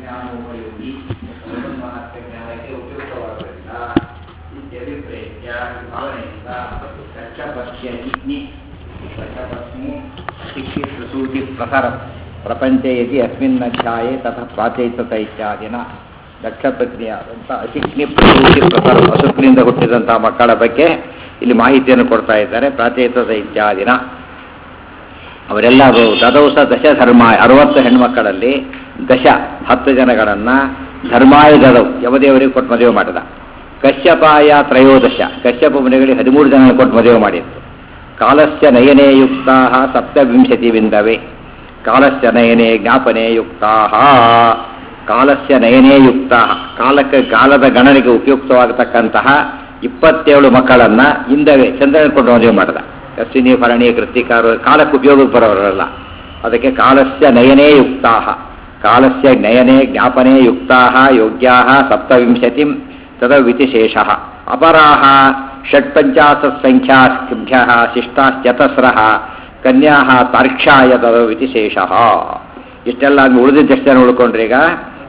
ಜ್ಞಾನೋಪಯೋಗಿ ಮಹಾತ್ಮ ಜ್ಞಾನಕ್ಕೆ ಉಪಯುಕ್ತವಾಗುವುದಿಲ್ಲ ಇತ್ಯಭಿಪ್ರೇತ್ಯ ಭಾವನೆಯಿಂದ ಕಚ್ಚಪಕ್ಷ್ಯ ಜಿಜ್ಞಿ ಕಚ್ಚಪತ್ನಿ ಶಿಕ್ಷಿ ಪ್ರಸೂತಿ ಪ್ರಸರ ಪ್ರಪಂಚೆ ಯದಿ ಅಸ್ಮಿನ್ ಅಧ್ಯಾಯೇ ತಥ ಪ್ರಾಚೈತತ ಇತ್ಯಾದಿನ ದಕ್ಷಪತ್ನಿಯಾದಂಥ ಅಶಿಕ್ನಿ ಪ್ರಸೂತಿ ಪ್ರಸರ ಹಸುಕ್ನಿಂದ ಹುಟ್ಟಿದಂಥ ಮಕ್ಕಳ ಬಗ್ಗೆ ಇಲ್ಲಿ ಮಾಹಿತಿಯನ್ನು ಕೊಡ್ತಾ ಇದ್ದಾರೆ ಪ್ರಾಚೈತತ ಇತ್ಯಾದಿನ ಅವರೆಲ್ಲ ದದೌಸ ದಶ ಧರ್ಮಾಯ ಅರವತ್ತು ಹೆಣ್ಮಕ್ಕಳಲ್ಲಿ ದಶ ಹತ್ತು ಜನಗಳನ್ನು ಧರ್ಮಾಯ ದದವ್ ಯಮದೇವರಿಗೆ ಕೊಟ್ಟು ಮದುವೆ ಮಾಡಿದ ಕಶ್ಯಪಾಯ ತ್ರಯೋದಶ ಕಶ್ಯಪ ಮುನಿಗಳಿಗೆ ಹದಿಮೂರು ಜನ ಕೊಟ್ಟು ಮದುವೆ ಮಾಡಿತ್ತು ಕಾಲಸ್ಯ ನಯನೇ ಯುಕ್ತ ಸಪ್ತವಿಂಶತಿ ಬಿಂದವೆ ಕಾಲಸ್ಯ ನಯನೇ ಜ್ಞಾಪನೆ ಯುಕ್ತ ಕಾಲಸ್ಯ ನಯನೇ ಯುಕ್ತ ಕಾಲಕ್ಕೆ ಕಾಲದ ಗಣನೆಗೆ ಉಪಯುಕ್ತವಾಗತಕ್ಕಂತಹ ಇಪ್ಪತ್ತೇಳು ಮಕ್ಕಳನ್ನ ಹಿಂದವೇ ಚಂದ್ರನ ಕೊಟ್ಟು ಮದುವೆ ಮಾಡಿದ ಅಶ್ವಿನಿ ಭರಣಿ ಕೃತಿಕಾರು ಕಾಲಕ್ಕೆ ಉಪಯೋಗಕ್ಕೆ ಬರೋರಲ್ಲ ಅದಕ್ಕೆ ಕಾಲಸ್ಯ ನಯನೇ ಯುಕ್ತಾ ಕಾಲಸ್ಯ ನಯನೇ ಜ್ಞಾಪನೆ ಯುಕ್ತಾ ಯೋಗ್ಯಾ ಸಪ್ತವಿಂಶತಿ ತದವಿತಿಶೇಷ ಅಪರಾಹ ಷಟ್ಪಂಚಾಶತ್ ಸಂಖ್ಯಾಭ್ಯ ಶಿಷ್ಟಾಶ್ಚತಸ್ರ ಕನ್ಯಾ ತಾರ್ಕ್ಷಾಯ ತದವಿತಿಶೇಷ ಇಷ್ಟೆಲ್ಲ ಉಳಿದಿದ್ದಷ್ಟು ಜನ ಉಳ್ಕೊಂಡ್ರಿ ಈಗ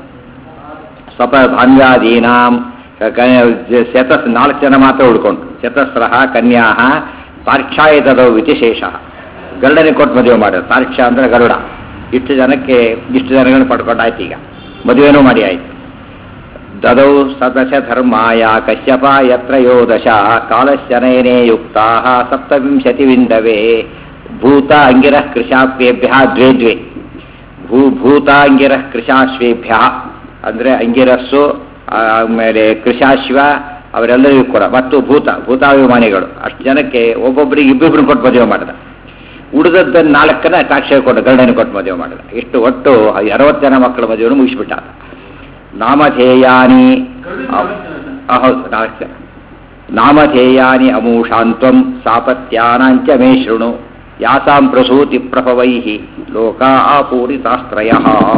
ಸ್ವಪ ಭಾನ್ಯಾದೀನಾಂ ಶತಸ್ ನಾಲ್ಕು ಜನ ಮಾತ್ರ ಉಳ್ಕೊಂಡ್ರು ಚತಸ್ರ ಕನ್ಯಾ ತಾರ್ಕ್ಷಾಯತದ ವಿತಿಶೇಷ ಗರುಡನಿಗೆ ಕೊಟ್ಟು ಮದುವೆ ಮಾಡೋದು ತಾರ್ಕ್ಷ ಅಂದರೆ ಗರುಡ ಇಷ್ಟು ಜನಕ್ಕೆ ಇಷ್ಟು ಜನಗಳನ್ನು ಪಡ್ಕೊಂಡಾಯ್ತು ಈಗ ಮದುವೆನೂ ಮಾಡಿ ಆಯ್ತು ದದೌ ಸದಶ ಧರ್ಮಾಯ ಕಶ್ಯಪ ಯತ್ರಯೋದಶ ಕಾಲಶ್ಚನಯನೇ ಯುಕ್ತಾ ಸಪ್ತವಿಂಶತಿ ವಿಂದವೇ ಭೂತ ಅಂಗಿರ ಕೃಷಾಪ್ಯೇಭ್ಯ ದ್ವೇ ದ್ವೇ ಭೂ ಭೂತಾಂಗಿರ ಕೃಷಾಶ್ವೇಭ್ಯ ಅಂದರೆ ಅಂಗಿರಸ್ಸು ಆಮೇಲೆ ಕೃಷಾಶ್ವ ಅವರೆಲ್ಲರಿಗೂ ಕೂಡ ಮತ್ತು ಭೂತ ಭೂತಾಭಿಮಾನಿಗಳು ಅಷ್ಟು ಜನಕ್ಕೆ ಒಬ್ಬೊಬ್ಬರಿಗೆ ಇಬ್ಬಿಬ್ರು ಕೊಟ್ಟು ಮದುವೆ ಮಾಡಿದ ಉಳಿದದ್ದನ್ನು ನಾಲ್ಕನ್ನ ಸಾಕ್ಷ್ಯ ಕೊಟ್ಟು ಗರುಡನ ಕೊಟ್ಟು ಮದುವೆ ಮಾಡಿದ ಇಷ್ಟು ಒಟ್ಟು ಅರವತ್ತು ಜನ ಮಕ್ಕಳ ಮದುವೆಯನ್ನು ಮುಗಿಸ್ಬಿಟ್ಟ ನಾಮಧೇಯಾನಿ ಹೌದು ನಾಲ್ಕು ಜನ ನಾಮಧೇಯಾನಿ ಅಮೂಷಾಂತ್ವಂ ಸಾಪತ್ಯಾನಾಂಚ ಮೇ ಶೃಣು ಯಾಸಾಂ ಪ್ರಸೂತಿ ಪ್ರಭವೈ ಲೋಕ ಆಪೂರಿತಾಸ್ತ್ರಯ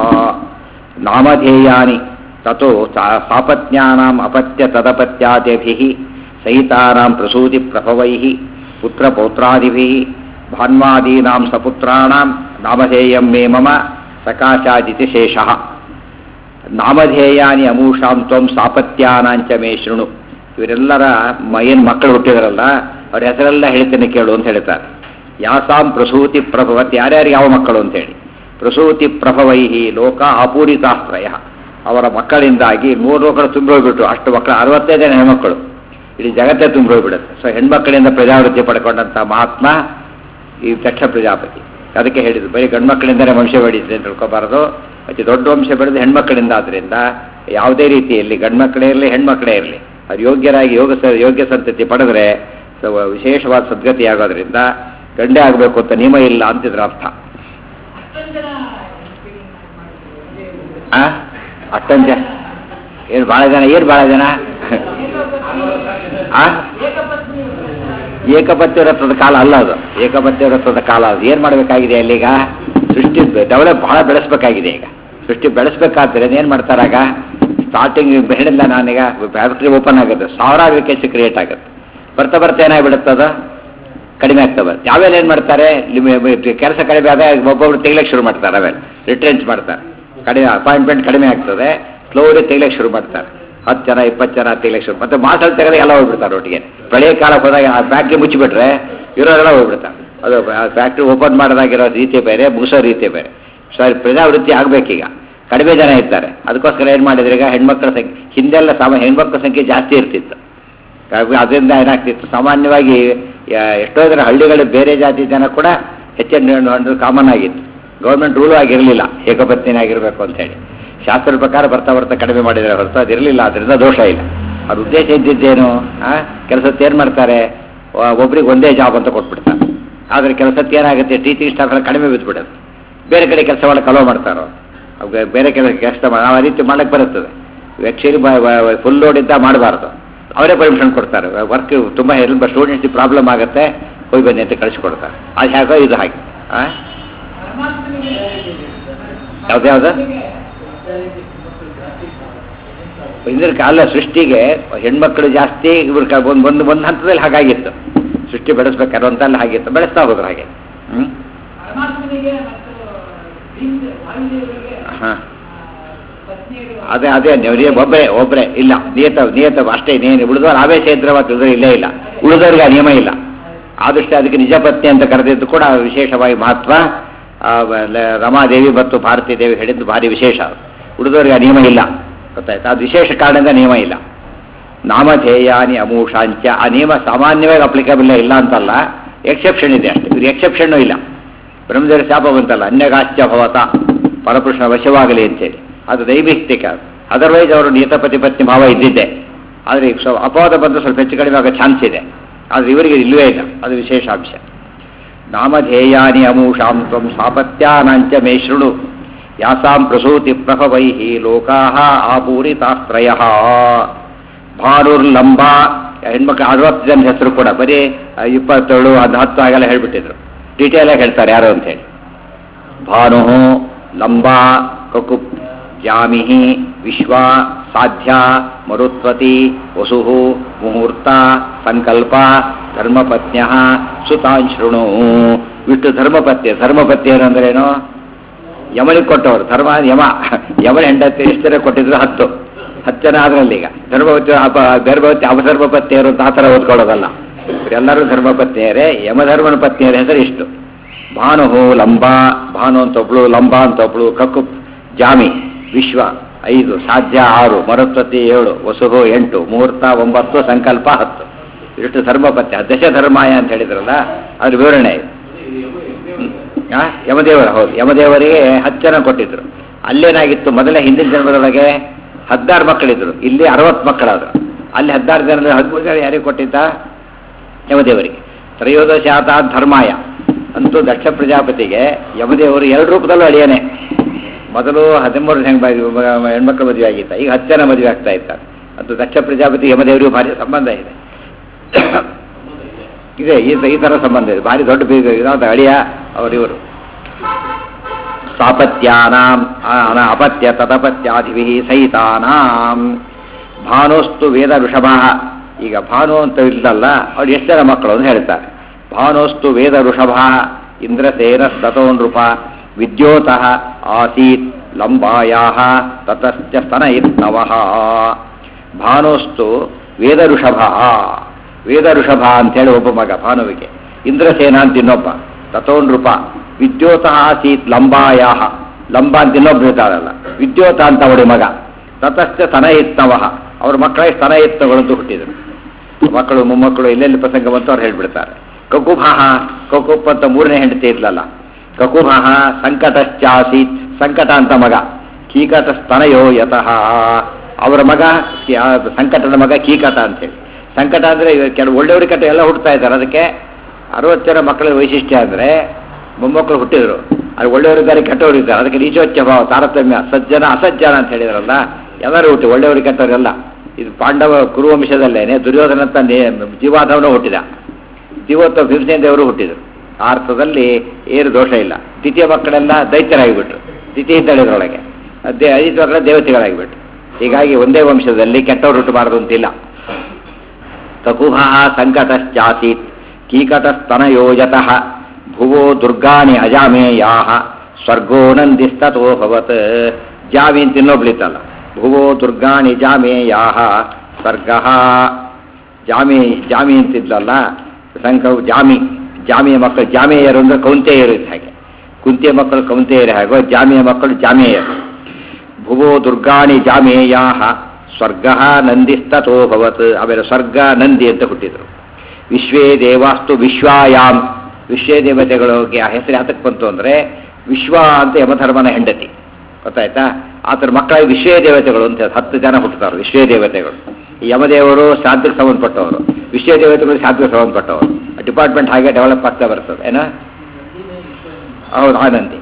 ನಾಮಧೇಯಾನಿ ತಥೋ ಸಾಪತ್ನ್ಯಾನಾಂ ಅಪತ್ಯ ತದಪತ್ಯಾದಿಭಿಃ ಸಹಿತಾನಾಂ ಪ್ರಸೂತಿ ಪ್ರಭವೈಃ ಪುತ್ರಪೌತ್ರಾದಿಭಿಃ ಭಾನ್ವಾದೀನಾಂ ಸಪುತ್ರಾಣಾಂ ನಾಮಧೇಯಂ ಮೇ ಮಮ ಸಕಾಶಾದಿತಿ ಶೇಷಃ ನಾಮಧೇಯಾನಿ ಅಮೂಷಾಂ ತ್ವಂ ಸಾಪತ್ಯಾನಾಂಚ ಮೇ ಶೃಣು ಇವರೆಲ್ಲರ ಏನು ಮಕ್ಕಳು ಹುಟ್ಟಿದಾರಲ್ಲ ಅವ್ರ ಹೆಸರೆಲ್ಲ ಹೇಳ್ತೇನೆ ಕೇಳು ಅಂತ ಹೇಳ್ತಾರೆ ಯಾಸಾಂ ಪ್ರಸೂತಿ ಪ್ರಭವತ್ ಯಾರ್ಯಾರು ಯಾವ ಮಕ್ಕಳು ಅಂತೇಳಿ ಪ್ರಸೂತಿ ಪ್ರಭವೈಹಿ ಲೋಕ ಅಪೂರಿತಾಶ್ರಯ ಅವರ ಮಕ್ಕಳಿಂದಾಗಿ ಮೂರು ಲೋಕಗಳು ತುಂಬಿ ಹೋಗ್ಬಿಟ್ರು ಅಷ್ಟು ಮಕ್ಕಳು ಅರವತ್ತೈದು ಜನ ಹೆಣ್ಮಕ್ಕಳು ಇಡೀ ಜಗತ್ತೇ ತುಂಬಿ ಹೋಗ್ಬಿಡುತ್ತೆ ಸೊ ಹೆಣ್ಮಕ್ಕಳಿಂದ ಪ್ರಜಾವೃತ್ತಿ ಪಡ್ಕೊಂಡಂಥ ಮಹಾತ್ಮ ಈ ದಕ್ಷ ಪ್ರಜಾಪತಿ ಅದಕ್ಕೆ ಹೇಳಿದ್ರು ಬರೀ ಗಂಡ್ಮಕ್ಕಳಿಂದಲೇ ವಂಶ ಬೆಳೀತದೆ ಅಂತ ತಿಳ್ಕೊಬಾರದು ಅತಿ ದೊಡ್ಡ ವಂಶ ಬೆಳೆದು ಹೆಣ್ಮಕ್ಕಳಿಂದ ಆದ್ದರಿಂದ ಯಾವುದೇ ರೀತಿಯಲ್ಲಿ ಗಂಡ್ಮಕ್ಕಳೇ ಇರಲಿ ಹೆಣ್ಮಕ್ಕಳೇ ಇರಲಿ ಅದು ಯೋಗ್ಯರಾಗಿ ಯೋಗ ಸ ಯೋಗ್ಯ ಸಂತತಿ ಪಡೆದ್ರೆ ವಿಶೇಷವಾದ ಸದ್ಗತಿ ಆಗೋದ್ರಿಂದ ಗಂಡೇ ಆಗಬೇಕು ಅಂತ ನಿಯಮ ಇಲ್ಲ ಅಂತಿದ್ರ ಅರ್ಥ ಅಷ್ಟೊಂದು ಜನ ಏನು ಭಾಳ ಜನ ಏನು ಭಾಳ ಜನ ಏಕಪತ್ಯ ವ್ರತದ ಕಾಲ ಅಲ್ಲ ಅದು ಏಕಪತ್ಯ ವ್ರತದ ಕಾಲ ಅದು ಏನು ಮಾಡಬೇಕಾಗಿದೆ ಅಲ್ಲೀಗ ಸೃಷ್ಟಿ ಡೆವಲಪ್ ಭಾಳ ಬೆಳೆಸ್ಬೇಕಾಗಿದೆ ಈಗ ಸೃಷ್ಟಿ ಬೆಳೆಸ್ಬೇಕಾದ್ರೆ ಏನು ಮಾಡ್ತಾರಾಗ ಸ್ಟಾರ್ಟಿಂಗ್ ಹೇಳಿಲ್ಲ ನಾನೀಗ ಫ್ಯಾಕ್ಟ್ರಿ ಓಪನ್ ಆಗುತ್ತೆ ಸಾವಿರಾರು ವೇಕೆನ್ಸಿ ಕ್ರಿಯೇಟ್ ಆಗುತ್ತೆ ಬರ್ತಾ ಬರ್ತಾ ಏನಾಗ್ಬಿಡುತ್ತೆ ಅದು ಕಡಿಮೆ ಆಗ್ತಾ ಬರುತ್ತೆ ಯಾವೆಲ್ಲ ಏನು ಮಾಡ್ತಾರೆ ಕೆಲಸ ಕಡಿಮೆ ಆದಾಗ ಒಬ್ಬೊಬ್ರು ತೆಗಿಲಕ್ಕೆ ಶುರು ಮಾಡ್ತಾರೆ ಆಮೇಲೆ ರಿಟ್ರೆಂಚ್ ಮಾಡ್ತಾರೆ ಕಡಿಮೆ ಅಪಾಯಿಂಟ್ಮೆಂಟ್ ಕಡಿಮೆ ಆಗ್ತದೆ ಸ್ಲೋಲಿ ತೆಗಿಲಕ್ಕೆ ಶುರು ಮಾಡ್ತಾರೆ ಹತ್ತು ಜನ ಇಪ್ಪತ್ತು ಜನ ತೆಗಿಲಕ್ಕೆ ಶುರು ಮತ್ತೆ ಮಾಸಲ್ಲಿ ತೆಗೆದ ಎಲ್ಲ ಹೋಗ್ಬಿಡ್ತಾರೆ ಒಟ್ಟಿಗೆ ಬೆಳೆಯ ಕಾಲಕ್ಕೆ ಹೋದಾಗ ಆ ಫ್ಯಾಕ್ಟ್ರಿ ಮುಚ್ಚಿಬಿಟ್ರೆ ಇರೋರೆಲ್ಲ ಹೋಗ್ಬಿಡ್ತಾರೆ ಅದು ಫ್ಯಾಕ್ಟ್ರಿ ಓಪನ್ ಮಾಡೋದಾಗಿರೋ ರೀತಿ ಬೇರೆ ಮುಗಿಸೋ ರೀತಿ ಬೇರೆ ಸರಿ ಪ್ರಜಾವೃತ್ತಿ ಆಗಬೇಕೀಗ ಕಡಿಮೆ ಜನ ಇರ್ತಾರೆ ಅದಕ್ಕೋಸ್ಕರ ಏನು ಮಾಡಿದ್ರೆ ಈಗ ಹೆಣ್ಮಕ್ಳ ಸಂಖ್ಯೆ ಹಿಂದೆಲ್ಲ ಸಾಮ ಹೆಣ್ಮಕ್ಳ ಸಂಖ್ಯೆ ಜಾಸ್ತಿ ಇರ್ತಿತ್ತು ಅದರಿಂದ ಏನಾಗ್ತಿತ್ತು ಸಾಮಾನ್ಯವಾಗಿ ಎಷ್ಟೋ ಜನ ಹಳ್ಳಿಗಳ ಬೇರೆ ಜಾತಿ ಜನ ಕೂಡ ಹೆಚ್ಚಿನ ಕಾಮನ್ ಆಗಿತ್ತು ಗೌರ್ಮೆಂಟ್ ರೂಲು ಆಗಿರಲಿಲ್ಲ ಏಕಪತ್ನಿನೇ ಆಗಿರಬೇಕು ಅಂತ ಹೇಳಿ ಶಾಸ್ತ್ರದ ಪ್ರಕಾರ ಬರ್ತಾ ಬರ್ತಾ ಕಡಿಮೆ ಮಾಡಿದರೆ ಹೊರತು ಅದಿರಲಿಲ್ಲ ಅದರಿಂದ ದೋಷ ಇಲ್ಲ ಅವ್ರ ಉದ್ದೇಶ ಇದ್ದಿದ್ದೇನು ಕೆಲಸಕ್ಕೆ ಏನು ಮಾಡ್ತಾರೆ ಒಬ್ರಿಗೆ ಒಂದೇ ಜಾಬ್ ಅಂತ ಕೊಟ್ಬಿಡ್ತಾರೆ ಆದರೆ ಕೆಲಸಕ್ಕೆ ಏನಾಗುತ್ತೆ ಟೀಚಿಂಗ್ ಸ್ಟಾಫ್ ಕಡಿಮೆ ಬಿದ್ದುಬಿಡುತ್ತೆ ಬೇರೆ ಕಡೆ ಕೆಲಸ ಮಾಡಕ್ಕೆ ಅಲೋ ಮಾಡ್ತಾರೋ ಬೇರೆ ಕೆಲಸ ಕೆಲಸ ಮಾಡಿ ಆ ರೀತಿ ಮಾಡಕ್ಕೆ ಬರುತ್ತದೆ ಆ್ಯಕ್ಚುಲಿ ಫುಲ್ ಲೋಡ್ ಇದ್ದ ಮಾಡಬಾರ್ದು ಅವರೇ ಪರ್ಮಿಷನ್ ಕೊಡ್ತಾರೆ ವರ್ಕ್ ತುಂಬ ಎಲ್ಲ ಸ್ಟೂಡೆಂಟ್ಸ್ ಪ್ರಾಬ್ಲಮ್ ಆಗುತ್ತೆ ಹೋಗಿ ಬನ್ನಿ ಅಂತ ಕಳಿಸ್ಕೊಡ್ತಾರೆ ಅದು ಹೇಗೋ ಇದು ಹಾಗೆ ಯಾವ್ದ್ಯಾವ್ದು ಇದ್ರ ಕಾಲ ಸೃಷ್ಟಿಗೆ ಹೆಣ್ಮಕ್ಳು ಜಾಸ್ತಿ ಇವ್ರ ಒಂದು ಒಂದು ಒಂದು ಹಂತದಲ್ಲಿ ಹಾಗಾಗಿತ್ತು ಸೃಷ್ಟಿ ಬೆಳೆಸ್ಬೇಕಾದ್ರೆ ಅಂತಲ್ಲಿ ಹಾಗಿತ್ತು ಬೆಳೆಸ್ತಾ ಹೋದ್ರು ಹಾಗೆ ಹ್ಞೂ ಹಾಂ ಅದೇ ಅದೇ ನೀವು ಒಬ್ಬರೇ ಒಬ್ಬರೇ ಇಲ್ಲ ನಿಯತ ನಿಯತ ಅಷ್ಟೇ ನೀನು ಉಳಿದವ್ರು ಆವೇಶ ಇದ್ರೆ ಮತ್ತು ಉಳಿದವ್ರು ಇಲ್ಲೇ ಇಲ್ಲ ಉಳಿದವ್ರಿಗೆ ಆ ನಿಯಮ ಇಲ್ಲ ಆದಷ್ಟು ಅದಕ್ಕೆ ನಿಜ ಪತ್ನಿ ಅಂತ ಕರೆದಿದ್ದು ಕೂಡ ವಿಶೇಷವಾಗಿ ಮಹತ್ವ ಆ, ಲ- ರಮಾದೇವಿ ಮತ್ತು ಭಾರತೀ ದೇವಿ ಹೇಳಿದ್ದು ಭಾರಿ ವಿಶೇಷ ಅದು. ಉಳಿದವ್ರಿಗೆ ಆ ನಿಯಮ ಇಲ್ಲ ಗೊತ್ತಾಯ್ತಾ ಅದು ವಿಶೇಷ ಕಾರಣದಿಂದ ನಿಯಮ ಇಲ್ಲ ನಾಮಧೇಯಾನಿ ಅಮೂಷಾಂಚ ಆ ನಿಯಮ ಸಾಮಾನ್ಯವಾಗಿ ಅಪ್ಲಿಕಬಲ್ ಇಲ್ಲ ಅಂತಲ್ಲ ಎಕ್ಸೆಪ್ಷನ್ ಇದೆ ಅಷ್ಟೇ ಇವ್ರು ಎಕ್ಸೆಪ್ಷನ್ನು ಇಲ್ಲ ಬ್ರಹ್ಮದೇವರ ಶಾಪ ಬಂತಲ್ಲ ಅನ್ಯಗಾಶ್ಚ ಭವತ ಪರಪುರುಷನ ವಶವಾಗಲಿ ಅಂತೇಳಿ ಅದು ದೈವಿಕ್ತಿಕ ಅದರ್ವೈಸ್ ಅವರು ನಿಯತಪತಿ ಪತ್ನಿ ಭಾವ ಇದ್ದಿದ್ದೆ ಆದರೆ ಈಗ ಸ್ವಲ್ಪ ಅಪವಾದ ಬಂದು ಸ್ವಲ್ಪ ಹೆಚ್ಚು ಕಡಿಮೆ ಆಗೋ ಚಾನ್ಸ್ ಇದೆ ಆದರೆ ಇವರಿಗೆ ಇಲ್ಲವೇ ಇಲ್ಲ ಅದು ವಿಶೇಷ ಅಂಶ ನಾಮಧೇಯಾನಿ ಅಮೂಷಾಂ ತ್ವಂ ಸಾಪತ್ಯಾನಾಂಚ ಮೇ ಶೃಣು ಯಾಸಾಂ ಪ್ರಸೂತಿ ಪ್ರಭವೈ ಲೋಕಾ ಆಪೂರಿತಾಸ್ತ್ರಯ ಭಾನುರ್ಲಂಬ ಹೆಣ್ಮಕ್ಳು ಅರವತ್ತು ಜನ ಹೆಸರು ಕೂಡ ಬರೀ ಆ, ಇಪ್ಪತ್ತೇಳು ಅದು ಹತ್ತು ಹಾಗೆಲ್ಲ ಹೇಳ್ಬಿಟ್ಟಿದ್ರು ಡೀಟೇಲ್ ಆಗಿ ಹೇಳ್ತಾರೆ ಯಾರು ಅಂತ ಹೇಳಿ ಭಾನು ಲಂಬ ಕಕುಪ್ ಜಾಮಿಹಿ ವಿಶ್ವ ಸಾಧ್ಯ ಮರುತ್ವತಿ ವಸು ಮುಹೂರ್ತ ಸಂಕಲ್ಪ ಧರ್ಮಪತ್ನ್ಯ ಸುತಾಂಶೃಣು ವಿಷ್ಣು ಧರ್ಮಪತ್ಯ ಧರ್ಮಪತ್ಯ ಏನಂದ್ರೇನು ಯಮನಿಗೆ ಕೊಟ್ಟವರು ಧರ್ಮ ಯಮ ಯಮನ ಹೆಂಡತಿ ಎಷ್ಟು ಜನ ಕೊಟ್ಟಿದ್ರು ಹತ್ತು ಹತ್ತು ಜನ ಆದ್ರಲ್ಲಿ ಈಗ ಧರ್ಮಪತ್ಯ ಅಪ ಗರ್ಭವತಿ ಅಪಧರ್ಮಪತ್ನಿಯರು ಅಂತ ಆ ಥರ ಓದ್ಕೊಳ್ಳೋದಲ್ಲ ಎಲ್ಲರೂ ಧರ್ಮಪತ್ನಿಯರೇ ಯಮಧರ್ಮನ ಪತ್ನಿಯರ ಹೆಸರು ಇಷ್ಟು ಭಾನು ಲಂಬ ಭಾನು ಅಂತ ಒಬ್ಳು ಲಂಬ ಅಂತ ಒಬ್ಳು ಕಕ್ಕು ಜಾಮಿ ವಿಶ್ವ ಐದು ಸಾಧ್ಯ ಆರು ಮರುತ್ವತಿ ಏಳು ವಸುಹು ಎಂಟು ಮುಹೂರ್ತ ಒಂಬತ್ತು ಸಂಕಲ್ಪ ಹತ್ತು ಇಷ್ಟು ಧರ್ಮಪತ್ಯ ದಶಧರ್ಮಾಯ ಅಂತ ಹೇಳಿದ್ರಲ್ಲ ಅದ್ರ ವಿವರಣೆ ಇದು ಆ, ಯಮದೇವರ ಹೌದು ಯಮದೇವರಿಗೆ ಹತ್ತು ಜನ ಕೊಟ್ಟಿದ್ರು ಅಲ್ಲೇನಾಗಿತ್ತು ಮೊದಲೇ ಹಿಂದಿನ ಜನ್ಮದೊಳಗೆ ಹದಿನಾರು ಮಕ್ಕಳಿದ್ರು ಇಲ್ಲಿ ಅರವತ್ತು ಮಕ್ಕಳಾದ್ರು ಅಲ್ಲಿ ಹದಿನಾರು ಜನ ಹದಿಮೂರು ಜನ ಯಾರಿಗೆ ಕೊಟ್ಟಿದ್ದ ಯಮದೇವರಿಗೆ ತ್ರಯೋದಶಾತ ಧರ್ಮಾಯ ಅಂತೂ ದಕ್ಷ ಪ್ರಜಾಪತಿಗೆ ಯಮದೇವರು ಎರಡು ರೂಪದಲ್ಲೂ ಅಳಿಯನೆ ಮೊದಲು ಹದಿಮೂರು ಹೆಂಗ್ ಹೆಣ್ಮಕ್ಳು ಮದುವೆ ಆಗಿತ್ತ ಈಗ ಹತ್ತು ಜನ ಮದುವೆ ಆಗ್ತಾ ಇದ್ದಾರೆ ಅದು ದಕ್ಷ ಪ್ರಜಾಪತಿ ಯಮದೇವರಿಗೂ ಭಾರಿ ಸಂಬಂಧ ಇದೆ ಇದೆ ಈ ಈ ಥರ ಸಂಬಂಧ ಇದೆ ಭಾರಿ ದೊಡ್ಡ ಬೀಗ ಇದಾದ ಅಳಿಯ ಅವರಿವರು ಸಾಪತ್ಯಾನಾಂ ಆ, ಅಪತ್ಯ ತದಪತ್ಯಾದಿಭಿ ಸಹಿತಾನಾಂ ಭಾನುಸ್ತು ವೇದ ಋಷಭ ಈಗ ಭಾನು ಅಂತ ಇಲ್ಲಲ್ಲ ಅವ್ರು ಎಷ್ಟು ಜನ ಮಕ್ಕಳು ಅಂತ ಹೇಳ್ತಾರೆ ಭಾನುಸ್ತು ವೇದ ಋಷಭ ಇಂದ್ರಸೇನ ತಥೋ ನೃಪ ವಿದ್ಯೋತಃ ಆಸೀತ್ ಲಂಬಾಯಾ ತತಶ್ಚ ಸ್ತನ ಇತ್ನವಃ ಭಾನುಸ್ತು ವೇದ ಋಷಭ ವೇದ ಋಷಭ ಅಂತೇಳಿ ಒಬ್ಬ ಮಗ ಭಾನುವಿಗೆ ಇಂದ್ರಸೇನ ಅಂತ ಇನ್ನೊಬ್ಬ ತಥೋ ನೃಪ ವಿದ್ಯೋತಃ ಆಸೀತ್ ಲಂಬಾಯಾ ಲಂಬ ಅಂತ ಇನ್ನೊಬ್ಬ ಇರ್ತಾರಲ್ಲ ವಿದ್ಯೋತ ಅಂತ ಅವಳಿ ಮಗ ತತಶ್ಚ ಸ್ತನ ಇತ್ನವಃ ಅವ್ರ ಮಕ್ಕಳಿಗೆ ಸ್ತನ ಇತ್ನಗಳು ಅಂತ ಹುಟ್ಟಿದರು ಮಕ್ಕಳು ಮೊಮ್ಮಕ್ಕಳು ಎಲ್ಲೆಲ್ಲಿ ಪ್ರಸಂಗ ಬಂತು ಅವ್ರು ಹೇಳ್ಬಿಡ್ತಾರೆ ಕಕುಭಃ ಕಕುಪ್ ಅಂತ ಮೂರನೇ ಹೆಂಡತಿ ಇರ್ಲಲ್ಲ ಕಕುಭಃ ಸಂಕಟಶ್ಚಾಸೀತ್ ಸಂಕಟ ಅಂತ ಮಗ ಕೀಕಟ ಸ್ತನಯೋ ಯತಃ ಅವರ ಮಗ ಕಿ- ಆ ಸಂಕಟದ ಮಗ ಕೀಕಟ ಅಂತೇಳಿ ಸಂಕಟ ಅಂದರೆ ಕೆಲವು ಒಳ್ಳೆಯವ್ರ ಕಟ್ಟ ಎಲ್ಲ ಹುಟ್ಟುತ್ತಾ ಇದ್ದಾರೆ ಅದಕ್ಕೆ ಅರವತ್ತು ಜನ ಮಕ್ಕಳ ವೈಶಿಷ್ಟ್ಯ ಅಂದರೆ ಮೊಮ್ಮಕ್ಕಳು ಹುಟ್ಟಿದ್ರು ಅದು ಒಳ್ಳೆಯವರಿದ್ದಾರೆ ಕೆಟ್ಟವರು ಇದ್ದಾರೆ ಅದಕ್ಕೆ ನೀಚೋಚ್ಚ ಭಾವ ತಾರತಮ್ಯ ಸಜ್ಜನ ಅಸಜ್ಜನ ಅಂತ ಹೇಳಿದ್ರಲ್ಲ ಎಲ್ಲರೂ ಹುಟ್ಟಿ ಒಳ್ಳೆಯವರು ಕೆಟ್ಟವರೆಲ್ಲ ಇದು ಪಾಂಡವ ಕುರುವಂಶದಲ್ಲೇನೆ ದುರ್ಯೋಧನ ಅಂತ ಜೀವಾಧವನ ಹುಟ್ಟಿದ ಜೀವೋತ್ವ ಭೀಮಸೇನ ದೇವರು ಹುಟ್ಟಿದರು ಆ ಅರ್ಥದಲ್ಲಿ ಏನು ದೋಷ ಇಲ್ಲ ದ್ವಿತೀಯ ಮಕ್ಕಳೆಲ್ಲ ದೈತ್ಯರಾಗಿಬಿಟ್ರು ತಿಥಿ ಇದ್ದಳಿದ್ರೊಳಗೆ ಅದೇ ಐದು ಮಕ್ಕಳ ದೇವತೆಗಳಾಗಿಬಿಟ್ರು ಹೀಗಾಗಿ ಒಂದೇ ವಂಶದಲ್ಲಿ ಕೆಟ್ಟವರು ಹುಟ್ಟಬಾರದು ಅಂತಿಲ್ಲ ಕಕುಹ ಸಂಕಟಶ್ಚಾಸೀತ್ ಕೀಕಟಸ್ತನಯೋಜತಃ ಭುವೋ ದುರ್ಗಾಣಿ ಅಜಾಮೇಯಾ ಸ್ವರ್ಗೋ ನಂದಿಸ್ತತೋಭವತ್ ಜಾಮಿ ಅಂತ ಇನ್ನೊಬ್ಳಿತ್ತಲ್ಲ ಭುವೋ ದುರ್ಗಾಣಿ ಜಾಮೇಯಾ ಸ್ವರ್ಗ ಜಾಮಿ ಜಾಮಿ ಅಂತಿದ್ಲಲ್ಲ ಸಂಕವು ಜಾಮಿ ಜಾಮಿಯ ಮಕ್ಕಳು ಜಾಮಿಯರು ಅಂದ್ರೆ ಕೌಂತೆಯರು ಇದ್ದ ಹಾಗೆ ಕುಂತಿಯ ಮಕ್ಕಳು ಕೌಂತೆಯರು ಹಾಗೋ ಜಾಮಿಯ ಮಕ್ಕಳು ಜಾಮಿಯರು ಭುವೋ ದುರ್ಗಾಣಿ ಜಾಮೇಯಾ ಸ್ವರ್ಗ ನಂದಿಸ್ತತೋಭವತ್ ಆಮೇಲೆ ಸ್ವರ್ಗ ನಂದಿ ಅಂತ ಹುಟ್ಟಿದರು ವಿಶ್ವೇ ದೇವಾಸ್ತು ವಿಶ್ವಾಯಾಮ್ ವಿಶ್ವೇ ದೇವತೆಗಳಿಗೆ ಆ ಹೆಸರು ಯಾತಕ್ಕೆ ಬಂತು ಅಂದರೆ ವಿಶ್ವ ಅಂತ ಯಮಧರ್ಮನ ಹೆಂಡತಿ ಗೊತ್ತಾಯ್ತಾ ಆತರ ಮಕ್ಕಳಾಗಿ ವಿಶ್ವೇ ದೇವತೆಗಳು ಅಂತ ಹತ್ತು ಜನ ಹುಟ್ಟುತ್ತಾರೆ ವಿಶ್ವೇ ದೇವತೆಗಳು ಈ ಯಮದೇವರು ಶಾಂತಿಗೆ ಸಂಬಂಧಪಟ್ಟವರು ವಿಶ್ವೇ ದೇವತೆಗಳು ಶಾಂತಿಗೆ ಸಂಬಂಧಪಟ್ಟವರು ಡಿಪಾರ್ಟ್ಮೆಂಟ್ ಹಾಗೆ ಡೆವಲಪ್ ಆಗ್ತಾ ಬರ್ತದೆ ಏನೋ ಹೌದು ಆನಂದಿ